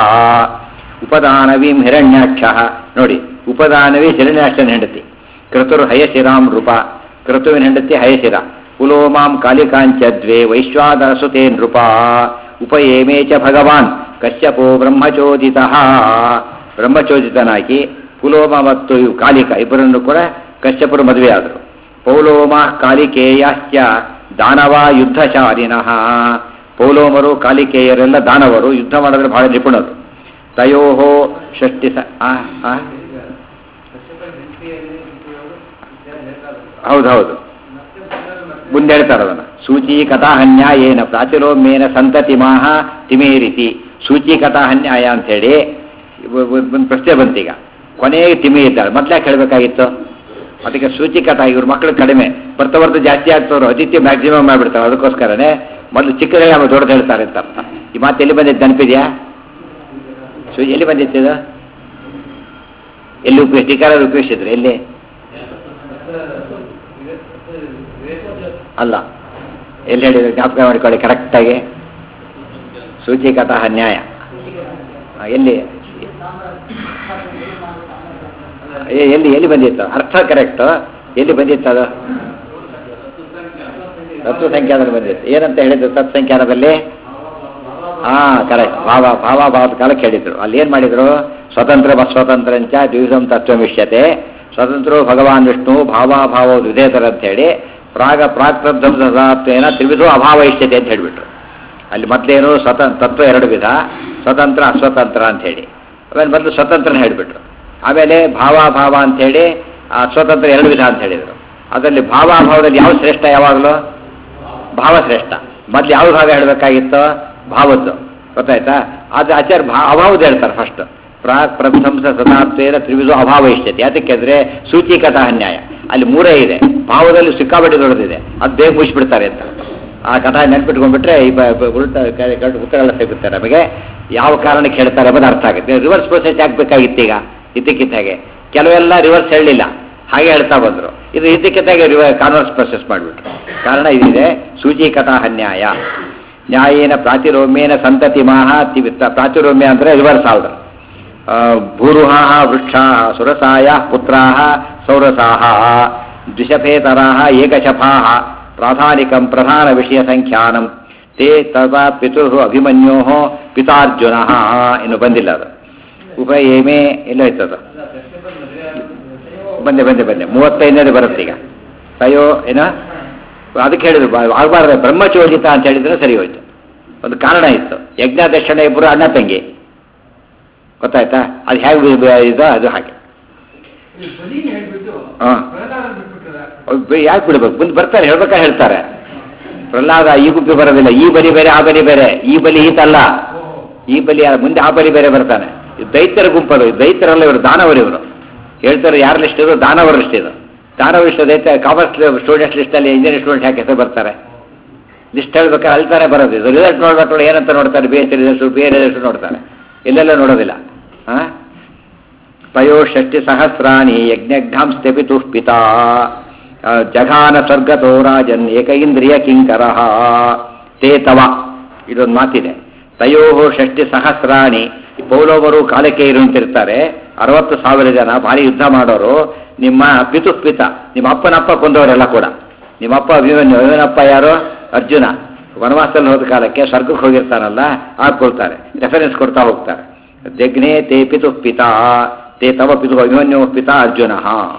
ಉಪದಾನವೀಂ ಹಿರಣ್ಯಾಕ್ಷ ನೋಡಿ ಉಪದಾನವಿ ಹಿರಣ್ಯಾಕ್ಷನ ಹೆಂಡತಿ ಕ್ರತುರ್ ಹಯಶಿರಾಂ ನೃಪ ಕ್ರತುವಿನ ಹೆಂಡತಿ ಹಯಶಿರ ಪುಲೋಮಾಂ ಕಾಲಿಕಾಂಚ ದ್ವೇ ವೈಶ್ವಾನರ ಸುತೇ ನೃಪ ಉಪಯೇಮೇ ಚ ಭಗವಾನ್ ಕಶ್ಯಪೋ ಬ್ರಹ್ಮಚೋದಿತ ಬ್ರಹ್ಮಚೋದಿತನಾಗಿ ಪುಲೋಮ ಮತ್ತು ಇವು ಕಾಲಿಕ ಇಬ್ಬರನ್ನು ಕೂಡ ಕಶ್ಯಪರು ಮದುವೆಯಾದರು ಪೌಲೋಮ ಕಾಲಿಕೇಯಾಶ್ಚ ದಾನವ ಯುದ್ಧಶಾಲಿನಃ ಪೌಲೋಮರು ಕಾಲಿಕೇಯರೆಲ್ಲ ದಾನವರು ಯುದ್ಧ ಮಾಡೋದ್ರೆ ಬಹಳ ನಿಪುಣರು ತಯೋ ಷಷ್ಟಿ ಸ ಆ, ಆ? ಹೌದೌದು ಮುಂದೆ ಹೇಳ್ತಾರೆ ಅದನ್ನ ಸೂಚಿ ಕಥಾಹನ್ಯಾಯೇನ ಪ್ರಾಚುರೋಮೇನ ಸಂತತಿ ಮಾಹ ತಿಮೇರಿತಿ ಸೂಚಿ ಕಥಾಹನ್ಯಾಯ ಅಂಥೇಳಿ ಒಂದು ಪ್ರಶ್ನೆ ಬಂತೀಗ ಕೊನೆಗೆ ತಿಮಿ ಇದ್ದಾಳೆ ಮೊದ್ಲಾಕೆ ಹೇಳಬೇಕಾಗಿತ್ತು ಅದಕ್ಕೆ ಸೂಚಿ ಕಥಾ ಇವ್ರ ಮಕ್ಕಳು ಕಡಿಮೆ ಬರ್ತಾ ಬರ್ತಾ ಜಾಸ್ತಿ ಆಗ್ತವ್ರು ಅತಿಥ್ಯ ಮ್ಯಾಕ್ಸಿಮಮ್ ಮಾಡಿಬಿಡ್ತಾರೆ ಅದಕ್ಕೋಸ್ಕರನೇ ಮೊದಲು ಚಿಕ್ಕದೇ ಆಮೇಲೆ ದೊಡ್ಡದು ಹೇಳ್ತಾರೆ ಅಂತ ಅರ್ಥ ಈ ಮಾತು ಎಲ್ಲಿ ಬಂದಿದ್ದು ನೆನಪಿದೆಯಾ ಸು ಎಲ್ಲಿ ಬಂದಿತ್ತು ಇದು ಎಲ್ಲಿ ಉಪಯೋಗ ಟೀಕಾರ ಉಪಯೋಗಿಸಿದ್ರು ಎಲ್ಲಿ ಅಲ್ಲ ಎಲ್ಲಿ ಹೇಳಿದ್ರು ಜ್ಞಾಪಕ ಮಾಡಿಕೊಳ್ಳಿ ಕರೆಕ್ಟಾಗಿ ಸೂಚಿ ಕಥಾ ನ್ಯಾಯ ಆ, ಎಲ್ಲಿ ಎ- ಎಲ್ಲಿ ಎಲ್ಲಿ ಬಂದಿತ್ತು ಅರ್ಥ ಕರೆಕ್ಟ್ ಎಲ್ಲಿ ಬಂದಿತ್ತು ಅದು ತತ್ವ ಸಂಖ್ಯಾದಲ್ಲಿ ಬಂದಿತ್ತು ಏನಂತ ಹೇಳಿದ್ರು ತತ್ವ ಸಂಖ್ಯಾನದಲ್ಲಿ ಹಾ ಕರೆಕ್ಟ್ ಭಾವ ಭಾವ ಭಾವದ ಕಾಲಕ್ಕೆ ಹೇಳಿದ್ರು ಅಲ್ಲಿ ಏನ್ ಮಾಡಿದ್ರು ಸ್ವತಂತ್ರ ಸ್ವತಂತ್ರಂಚ ದ್ವಿಧಂ ತತ್ವಮಿಷ್ಯತೆ ಸ್ವತಂತ್ರೋ ಭಗವಾನ್ ವಿಷ್ಣು ಭಾವಾಭಾವ ದ್ವಿಧೇತರ ಅಂತ ಹೇಳಿ ಪ್ರಾಗ ಪ್ರಾಕ್ತಧ್ವಂಸತ್ವೇನ ತ್ರಿವಿಧೋ ಅಭಾವ ಇಷ್ಯತೆ ಅಂತ ಹೇಳಿಬಿಟ್ರು ಅಲ್ಲಿ ಮೊದಲೇನು ಸ್ವತಂತ್ರ ತತ್ವ ಎರಡು ವಿಧ ಸ್ವತಂತ್ರ ಅಸ್ವತಂತ್ರ ಅಂತ ಹೇಳಿ ಆಮೇಲೆ ಮೊದಲು ಸ್ವತಂತ್ರನ ಹೇಳಿಬಿಟ್ರು ಆಮೇಲೆ ಭಾವಾಭಾವ ಅಂತ ಹೇಳಿ ಆ ಸ್ವತಂತ್ರ ಎರಡು ವಿಧ ಅಂತ ಹೇಳಿದರು ಅದರಲ್ಲಿ ಭಾವಾಭಾವದಲ್ಲಿ ಯಾವ ಶ್ರೇಷ್ಠ ಯಾವಾಗಲೂ ಭಾವ ಶ್ರೇಷ್ಠ ಮೊದ್ಲು ಯಾವ ಭಾಗ ಹೇಳಬೇಕಾಗಿತ್ತು ಭಾವದ್ದು ಗೊತ್ತಾಯ್ತಾ ಅದು ಆಚಾರ ಭಾ ಅಭಾವದ ಹೇಳ್ತಾರೆ ಫಸ್ಟ್ ಪ್ರಾಕ್ ಪ್ರಥಂಸ ಸದಾತ್ವೇನ ತ್ರಿವಿಧ ಅಭಾವ ಇಷ್ಟತೆ ಯಾತಕ್ಕೆಂದ್ರೆ ಸೂಚಿಕತ ಅನ್ಯಾಯ ಅಲ್ಲಿ ಮೂರೇ ಇದೆ ಭಾವದಲ್ಲಿ ಸಿಕ್ಕಾಪಟ್ಟೆ ದೊಡ್ಡದಿದೆ ಅದು ಬೇಗ ಮುಗಿಸ್ಬಿಡ್ತಾರೆ ಅಂತ ಆ ಕಥಾ ನೆನ್ಪಿಟ್ಕೊಂಡ್ಬಿಟ್ರೆ ಈ ಬ- ಬ- ಉಲ್ಟಾ ಕ- ಕ- ಉತ್ತರಗಳು ಸಿಗುತ್ತೆ ನಮಗೆ ಯಾವ ಕಾರಣಕ್ಕೆ ಹೇಳ್ತಾರೆ ಅನ್ನೋದು ಅರ್ಥ ಆಗುತ್ತೆ ರಿವರ್ಸ್ ಪ್ರೊಸೆಸ್ ಆಗ್ಬೇಕಾಗಿತ್ತು ಈಗ ಇದ್ದಕ್ಕಿದ್ದ ಹಾಗೆ ಕೆಲವೆಲ್ಲ ರಿವರ್ಸ್ ಹೇಳಲಿಲ್ಲ ಹಾಗೆ ಹೇಳ್ತಾ ಬಂದರು ಇದು ಇದ್ದಕ್ಕಿದ್ದಾಗೆ ರಿವ ಕಾನ್ವರ್ಸ್ ಪ್ರೊಸೆಸ್ ಮಾಡಿಬಿಟ್ರು ಕಾರಣ ಇದಿದೆ ಸೂಚಿಕತಾ ಅನ್ಯಾಯ ನ್ಯಾಯೇನ ಪ್ರಾತಿರೋಮ್ಯೇನ ಸಂತತಿ ಮಾಹ ತಿವಿತ್ತ ಪ್ರಾತಿರೋಮ್ಯ ಅಂದರೆ ರಿವರ್ಸ್ ಆವ್ದು ಭೂರುಹ ವೃಕ್ಷಾ ಸುರಸಾಯ ಪುತ್ರಾ ಸೌರಸಾ ದ್ವಿಷಭೇತರಾ ಏಕಶಫಾ ಪ್ರಾಧಾನಿಕಂ ಪ್ರಧಾನ ವಿಷಯ ಸಂಖ್ಯಾನಂ ತೇ ತದಾ ಪಿತುರ್ ಅಭಿಮನ್ಯೋ ಪಿತಾರ್ಜುನ ಇನ್ನು ಬಂದಿಲ್ಲ ಅದು ಉಪಯೇಮೆ ಎಲ್ಲ ಇರ್ತದ ಬಂದೆ ಬಂದೆ ಬಂದೆ ಮೂವತ್ತೈದನೇದು ಬರುತ್ತೆ ಈಗ ಅಯ್ಯೋ ಏನ ಅದಕ್ಕೆ ಹೇಳಿದ್ರು ಬಾ- ಆಗ್ಬಾರ್ದು ಬ್ರಹ್ಮಚೋದಿತ ಅಂತ ಹೇಳಿದ್ರೆ ಸರಿ ಹೋಯ್ತು ಒಂದು ಕಾರಣ ಇತ್ತು ಯಜ್ಞ ದಕ್ಷಿಣ ಇಬ್ಬರು ಅಣ್ಣ ತಂಗಿ ಗೊತ್ತಾಯ್ತಾ ಅದು ಹೇಗೆ ಇದು ಅದು ಹಾಗೆ ಈ ಬಲಿನ ಹೇಳ್ಬಿಟ್ಟು ಹಾ. ಪ್ರಹ್ಲಾದ ಬಿಟ್ಬಿಟ್ರೆ ಅವ್ರು ಯಾಕೆ ಬಿಡ್ಬೇಕು ಮುಂದೆ ಬರ್ತಾರೆ ಹೇಳ್ಬೇಕಾ ಹೇಳ್ತಾರೆ ಪ್ರಹ್ಲಾದ ಈ ಗುಂಪಿ ಬರೋದಿಲ್ಲ ಈ ಬಲಿ ಬೇರೆ ಆ ಬಲಿ ಬೇರೆ ಈ ಬಲಿ ಈತಲ್ಲ ಓಹೋ ಈ ಬಲಿ ಆ- ಮುಂದೆ ಆ ಬಲಿ ಬೇರೆ ಬರ್ತಾನೆ ಇದು ದೈತ್ಯರ ಗುಂಪರು ಇದು ದೈತ್ಯರಲ್ಲ ಇವರು ದಾನವರು ಇವರು ಹೇಳ್ತಾರೆ ಯಾರ ಲಿಸ್ಟ್ ಇದು ದಾನವರ ಲಿಸ್ಟ್ ಇದು ದಾನವರ ಲಿಸ್ಟ್ ದೈತ್ಯ ಕಾಮರ್ಸ್ ಸ್ಟೂಡೆಂಟ್ ಲಿಸ್ಟಲ್ಲಿ ಇಂಜಿನಿಯರ್ ಸ್ಟೂಡೆಂಟ್ ಯಾಕೆ ಹೆಸರು ಬರ್ತಾರೆ ಲಿಸ್ಟ್ ಹೇಳ್ಬೇಕಾದ್ರೆ ಅಳ್ತಾನೆ ಬರೋದು ಇದು ರಿಸಲ್ಟ್ ನೋಡ್ಬೇಕು ಏನಂತ ನೋಡ್ತಾರೆ ಬೇರೆ ರಿಸಲ್ಟ್ ಬೇರೆ ರಿಸಲ್ಟ್ ನೋಡ್ತಾರೆ ಎಲ್ಲೆಲ್ಲ ನೋಡೋದಿಲ್ಲ ಹಾಂ ತಯೋ ಷಷ್ಟಿ ಸಹಸ್ರಾಣಿ ಯಜ್ಞಘ್ನಾಂ ಸ್ಥಪಿತು ಪಿತಾ ಆ, ಜಘಾನ ಸ್ವರ್ಗತೋ ರಾಜನ್ ಏಕೈಂದ್ರಿಯ ಕಿಂಕರ ತೇ ತವ ಇದೊಂದು ಮಾತಿದೆ ತಯೋ ಷಷ್ಟಿ ಸಹಸ್ರಾಣಿ ಈ ಪೌಲವರು ಕಾಲಕ್ಕೆ ಇರುವಂತಿರ್ತಾರೆ ಅರವತ್ತು ಸಾವಿರ ಜನ ಭಾರಿ ಯುದ್ಧ ಮಾಡೋರು ನಿಮ್ಮ ಪಿತು ಪಿತ ನಿಮ್ಮ ಅಪ್ಪನಪ್ಪ ಕೊಂದವರೆಲ್ಲ ಕೂಡ ನಿಮ್ಮಪ್ಪ ಅಭಿಮನ್ಯು ಅಭಿಮನಪ್ಪ ಯಾರು ಅರ್ಜುನ ವನವಾಸದಲ್ಲಿ ಹೋದ ಕಾಲಕ್ಕೆ ಸ್ವರ್ಗಕ್ಕೆ ಹೋಗಿರ್ತಾನಲ್ಲ ಹಾಕೊಳ್ತಾರೆ ರೆಫರೆನ್ಸ್ ಕೊಡ್ತಾ ಹೋಗ್ತಾರೆ ಜಗ್ನೇ ತೇ ಪಿತು ಪಿತಾ ತೇ ತವ ಪಿತು ಅಭಿಮನ್ಯು ಪಿತಾ ಅರ್ಜುನ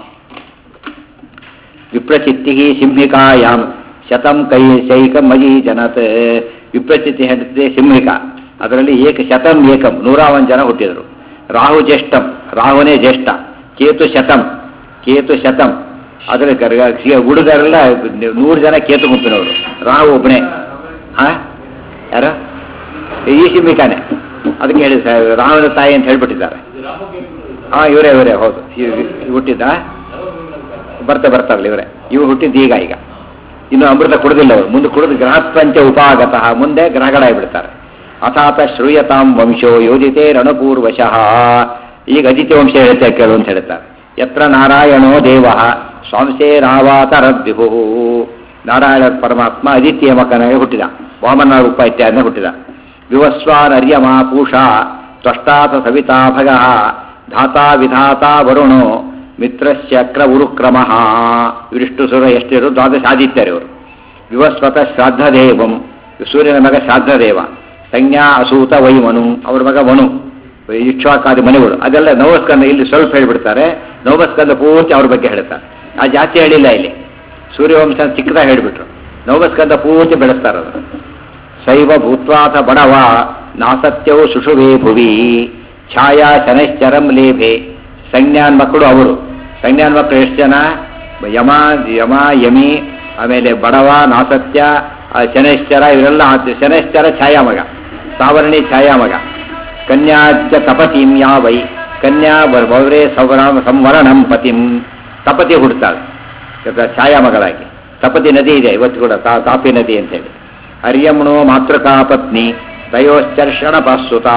ವಿಪ್ರಚಿತ್ತಿ ಸಿಂಹಿಕಾಯಾಮ್ ಶತಂ ಕೈ ಶೈಕಮಜಿ ಜನತ್ ವಿಪ್ರಚಿತ್ತಿ ಹೇಳಿದ್ರೆ ಸಿಂಹಿಕ ಅದರಲ್ಲಿ ಏಕ ಶತಂ ಏಕಂ ನೂರ ಒಂದು ಜನ ಹುಟ್ಟಿದರು ರಾಹು ಜ್ಯೇಷ್ಠಂ ರಾಹುನೇ ಜ್ಯೇಷ್ಠ ಕೇತು ಶತಂ ಕೇತು ಶತಂ ಅದರ ಹುಡುಗರೆಲ್ಲ ನೂರು ಜನ ಕೇತು ಗುಂಪಿನವರು ರಾಹು ಒಬ್ಬನೇ ಹಾ ಯಾರು ಈ ಸಿಂಹಿಕಾನೆ ಅದಕ್ಕೆ ಹೇಳಿ ಸರ್ ರಾಹುನ ತಾಯಿ ಅಂತ ಹೇಳ್ಬಿಟ್ಟಿದ್ದಾರೆ ಹಾ ಇವರೇ ಇವರೇ ಹೌದು ಇವ್- ಇವ್ ಹುಟ್ಟಿದ್ದ ಬರ್ತಾ ಬರ್ತಾರಲ್ಲ ಇವರೇ ಇವು ಹುಟ್ಟಿದ್ದು ಈಗ ಈಗ ಇನ್ನು ಅಮೃತ ಕುಡಿದಿಲ್ಲ ಅವರು ಮುಂದೆ ಕುಡಿದು ಗ್ರಹಪಂಚ ಉಪಾಗತಃ ಮುಂದೆ ಗ್ರಹಗಳಾಗ್ಬಿಡ್ತಾರೆ ಅಥಾತ ಶ್ರೂಯತಾಂ ವಂಶೋ ಯೋಜಿತೆ ರಣಪೂರ್ವಶಃ ಈಗ ಅದಿತಿ ವಂಶ ಹೇಳುತ್ತೆ ಕೇಳು ಅಂತ ಹೇಳ್ತಾರೆ ಯತ್ರ ನಾರಾಯಣೋ ದೇವ ಸ್ವಾಂಸೇ ರಾವಾತರದ್ವಿಭು ನಾರಾಯಣ ಪರಮಾತ್ಮ ಅದಿತಿಯ ಮಕನಾಗಿ ಹುಟ್ಟಿದ ವಾಮನ ರೂಪ ಇತ್ಯಾದಿ ಹುಟ್ಟಿದ ವಿವಸ್ವಾನರ್ಯಮಾ ಪೂಷಾ ತ್ವಷ್ಟಾತ ಸವಿತಾ ಭಗ ಧಾತಾ ವಿಧಾತಾ ವರುಣೋ ಮಿತ್ರಶ್ಚಕ್ರ ಉರುಕ್ರಮ ಇವರಿಷ್ಟು ಸುರ ಎಷ್ಟಿರು ದ್ವಾದಶ ಆದಿತ್ಯರು ಇವರು ವಿವಸ್ವತ ಶ್ರಾದ್ದದೇವಂ ಸೂರ್ಯನ ಮಗ ಶ್ರಾದ್ದದೇವ ಸಂಜ್ಞಾ ಅಸೂತ ವೈಮನು ಅವ್ರ ಮಗ ಮನು ಇಕ್ಷ್ವಾಕಾದಿ ಮನೆಗಳು ಅದೆಲ್ಲ ನವಸ್ಕಂದ ಇಲ್ಲಿ ಸ್ವಲ್ಪ ಹೇಳ್ಬಿಡ್ತಾರೆ ನವಸ್ಕಂದ ಪೂರ್ತಿ ಅವ್ರ ಬಗ್ಗೆ ಹೇಳ್ತಾರೆ ಆ ಜಾಸ್ತಿ ಹೇಳಿಲ್ಲ ಇಲ್ಲಿ ಸೂರ್ಯವಂಶ ಚಿಕ್ಕದಾಗಿ ಹೇಳಿಬಿಟ್ರು ನವಸ್ಕಂದ ಪೂರ್ತಿ ಬೆಳೆಸ್ತಾರೆ ಅದು ಶೈವ ಭೂತ್ವಾಥ ಬಡವ ನಾಸತ್ಯವು ಸುಷುವೇ ಭುವಿ ಛಾಯಾ ಶನೈಶ್ಚರಂ ಲೇಭೆ ಸಂಜ್ಞಾನ್ ಮಕ್ಕಳು ಅವರು ಸಂಜ್ಞಾನ್ ಮಕ್ಕಳು ಎಷ್ಟು ಜನ ಯಮ ಯಮ ಯಮಿ ಆಮೇಲೆ ಬಡವ ನಾಸತ್ಯ ಆ ಶನೈಶ್ಚರ ಇವರೆಲ್ಲ ಆತ- ಶನೈಶ್ಚರ ಛಾಯಾ ಮಗ ಸಾವರ್ಣಿ ಛಾಯಾ ಮಗ ಕನ್ಯಾಜ್ಯ ತಪತಿಂ ಯಾವೈ ಕನ್ಯಾ ಬೌರೇ ಸವರಾಮ ಸಂವರಣಂ ಪತಿಂ ತಪತಿ ಹುಡ್ತಾಳೆ ಇವತ್ತು ಛಾಯಾ ಮಗಳಾಗಿ ತಪತಿ ನದಿ ಇದೆ ಇವತ್ತು ಕೂಡ ತಾ- ತಾಪಿ ನದಿ ಅಂತೇಳಿ ಅರ್ಯಮಣೋ ಮಾತೃಕಾ ಪತ್ನಿ ದಯೋಶ್ಚರ್ಷಣ ಪಾಸುತಾ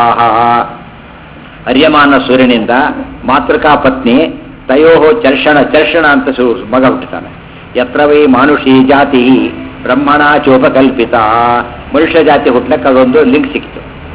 ಅರ್ಯಮಾನ ಸೂರ್ಯನಿಂದ ಮಾತೃಕಾ ಪತ್ನಿ ತಯೋ ಚರ್ಷಣ ಚರ್ಷಣ ಅಂತ ಸು ಮಗ ಹುಟ್ಟುತ್ತಾನೆ ಯತ್ರ ವೈ ಮಾನುಷಿ ಜಾತಿ ಬ್ರಹ್ಮಣ ಚೋಪಕಲ್ಪಿತ ಮನುಷ್ಯ ಜಾತಿ ಹುಟ್ಲಕ್ಕೆ ಅದೊಂದು ಲಿಂಕ್ ಸಿಕ್ತು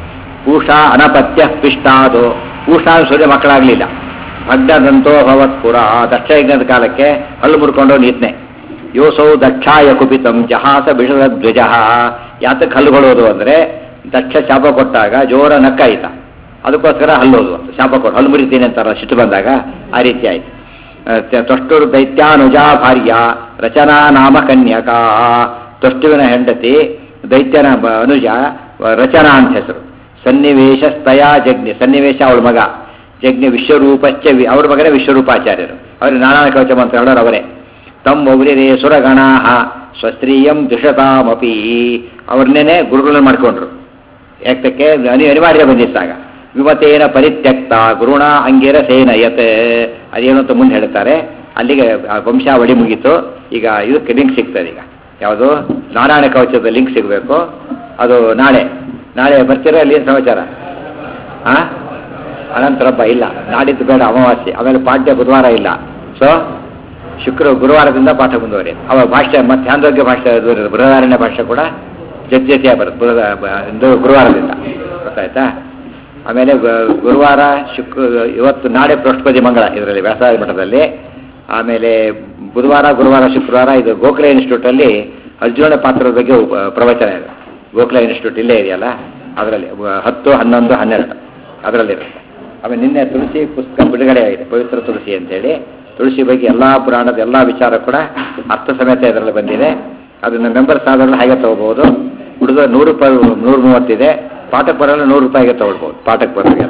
ಉಷಾ ಅನಪತ್ಯ ಪಿಷ್ಟಾದು ಉಷಾ ಸೂರ್ಯ ಮಕ್ಕಳಾಗಲಿಲ್ಲ ಭಗ್ನದಂತೋ ಭವತ್ ಪುರ ದಕ್ಷಯಜ್ಞದ ಕಾಲಕ್ಕೆ ಹಲ್ಲು ಮುಡ್ಕೊಂಡು ನೀತ್ನೆ ಯೋಸೌ ದಕ್ಷಾಯ ಕುಪಿತಂ ಜಹಾಸ ಬಿಷದ ಧ್ವಜ ಯಾತಕ್ಕೆ ಹಲ್ಲುಗಳೋದು ಅಂದರೆ ದಕ್ಷ ಶಾಪ ಕೊಟ್ಟಾಗ ಜೋರ ನಕ್ಕಾಯಿತ ಅದಕ್ಕೋಸ್ಕರ ಹಲ್ಲೋದು ಶಾಪ ಕೊಟ್ಟು ಹಲ್ಲು ಮುರಿತೀನಿ ಅಂತಾರಲ್ಲ ಸಿಟ್ಟು ಬಂದಾಗ ಆ ರೀತಿ ಆಯ್ತು ತೊಷ್ಟುರು ದೈತ್ಯಾನುಜಾ ಭಾರ್ಯ ರಚನಾ ನಾಮ ಕನ್ಯಕಾ ತೊಷ್ಟುವಿನ ಹೆಂಡತಿ ದೈತ್ಯನ ಬ- ಅನುಜ ರಚನಾ ಅಂತ ಹೆಸರು ಸನ್ನಿವೇಶ ಸ್ತಯ ಜಗ್ನಿ ಸನ್ನಿವೇಶ ಅವಳ ಮಗ ಜಗ್ನಿ ವಿಶ್ವರೂಪಶ್ಚ ವಿ- ಅವ್ರ ಮಗನೇ ವಿಶ್ವರೂಪಾಚಾರ್ಯರು ಅವ್ರಿಗೆ ನಾನಾ ಕವಚ ಮಂತ್ರ ಹೇಳೋರು ಅವರೇ ತಮ್ಮ ಒಬ್ಬರೇ ಸುರಗಣಾ ಸ್ವಸ್ತ್ರೀಯಂ ದುಷತಾಮಪಿ ಅವ್ರನ್ನೇನೆ ಗುರುಗಳನ್ನ ಮಾಡ್ಕೊಂಡ್ರು ಯಾತಕ್ಕೆ ಅನಿ ಅನಿವಾರ್ಯ ಬಂದಿತ್ತಾಗ ವಿಮತೇನ ಪರಿತ್ಯಕ್ತ ಗುರುಣ ಅಂಗಿರ ಸೇನಯತ್ ಅದೇನು ಅಂತ ಮುಂದೆ ಹೇಳ್ತಾರೆ ಅಲ್ಲಿಗೆ ಆ ವಂಶಾವಳಿ ಮುಗೀತು ಈಗ ಇದಕ್ಕೆ ಲಿಂಕ್ ಸಿಗ್ತದೆ ಈಗ ಯಾವುದು ನಾರಾಯಣ ಕವಚದ ಲಿಂಕ್ ಸಿಗಬೇಕು ಅದು ನಾಳೆ ನಾಳೆ ಬರ್ತೀರಾ ಅಲ್ಲಿ ಏನ್ ಸಮಾಚಾರ ಆ ಅನಂತರಬ್ಬ ಇಲ್ಲ ನಾಡಿದ್ದು ಬೇಡ ಅಮಾವಾಸ್ಯೆ ಆಮೇಲೆ ಪಾಠ್ಯ ಬುಧವಾರ ಇಲ್ಲ ಸೊ ಶುಕ್ರ ಗುರುವಾರದಿಂದ ಪಾಠ ಮುಂದುವರಿಯುತ್ತೆ ಅವ ಭಾಷೆ ಮತ್ತೆ ಧ್ಯಾನದೋಗ್ಯ ಭಾಷೆ ಅದು ಬೃಹದಾರಣ್ಯ ಭಾಷೆ ಕೂಡ ಜೊತೆ ಜೊತೆಯ ಬರುತ್ತೆ ಬೃಹದ ಬ- ಇದು ಗುರುವಾರದಿಂದ ಗೊತ್ತಾಯ್ತಾ ಆಮೇಲೆ ಗ- ಗುರುವಾರ ಶುಕ್ರ ಇವತ್ತು ನಾಳೆ ಬೃಹಸ್ಪತಿ ಮಂಗಳ ಇದರಲ್ಲಿ ವ್ಯಾಸರಾಜ ಮಠದಲ್ಲಿ ಆಮೇಲೆ ಬುಧವಾರ ಗುರುವಾರ ಶುಕ್ರವಾರ ಇದು ಗೋಖಲೆ ಇನ್ಸ್ಟಿಟ್ಯೂಟಲ್ಲಿ ಅರ್ಜುನ ಪಾತ್ರದ ಬಗ್ಗೆ ಉಪ- ಪ್ರವಚನ ಇದೆ ಗೋಖಲೆ ಇನ್ಸ್ಟಿಟ್ಯೂಟ್ ಇಲ್ಲೇ ಇದೆಯಲ್ಲ ಅದರಲ್ಲಿ ವ- ಹತ್ತು ಹನ್ನೊಂದು ಹನ್ನೆರಡು ಅದರಲ್ಲಿರುತ್ತೆ ಆಮೇಲೆ ನಿನ್ನೆ ತುಳಸಿ ಪುಸ್ತಕ ಬಿಡುಗಡೆ ಆಗಿದೆ ಪವಿತ್ರ ತುಳಸಿ ಅಂತೇಳಿ ತುಳಸಿ ಬಗ್ಗೆ ಎಲ್ಲ ಪುರಾಣದ ಎಲ್ಲ ವಿಚಾರ ಕೂಡ ಅರ್ಥ ಸಮೇತ ಇದರಲ್ಲಿ ಬಂದಿದೆ ಅದನ್ನ ಮೆಂಬರ್ಸ್ ಆದ್ರಲ್ಲಿ ಹಾಗೆ ತಗೋಬಹುದು ಉಳಿದ ನೂರು ರೂಪಾಯಿ ನೂರ ಮೂವತ್ತಿದೆ ಪಾಠಕ್ಕೆ ಬರಲ್ಲ ನೂರು ರೂಪಾಯಿಗೆ ತಗೊಳ್ಬೋದು ಪಾಠಕ್ಕೆ ಬರೋರಿಗೆಲ್ಲ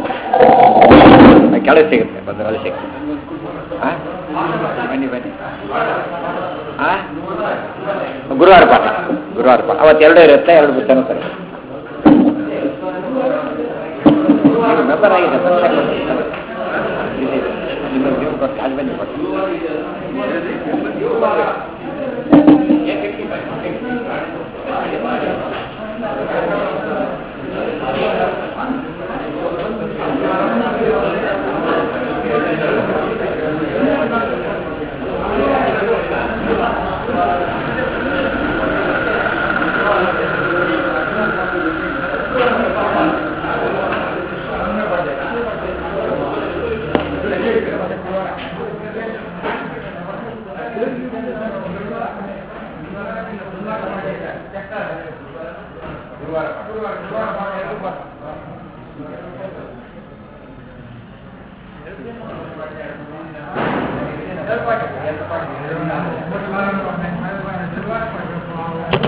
ಕೆಳಗೆ ಸಿಗುತ್ತೆ ಬಂದ್ರೆ ಅಲ್ಲಿ ಸಿಗುತ್ತೆ ಆ? ಬನ್ನಿ ಬನ್ನಿ ಆ? ಗುರುವಾರ ಪಾಠ ಗುರುವಾರ ಪಾಠ ಅವತ್ತು ಎರಡು ಇರುತ್ತೆ ಎರಡು ಪುಸ್ತಕ ಸರಿ ನೀವು ಮೆಂಬರ್ ಆಗಿದೆ ಪುಸ್ತಕ ಕೊಡಿ. ಇದೆ, ಇದೆ. ನಿಮ್ಮ ನೀವು ಕೊಟ್ಟು ಅಲ್ಲಿ ಬನ್ನಿ ಕೊಡಿ. ಗುರುವಾರ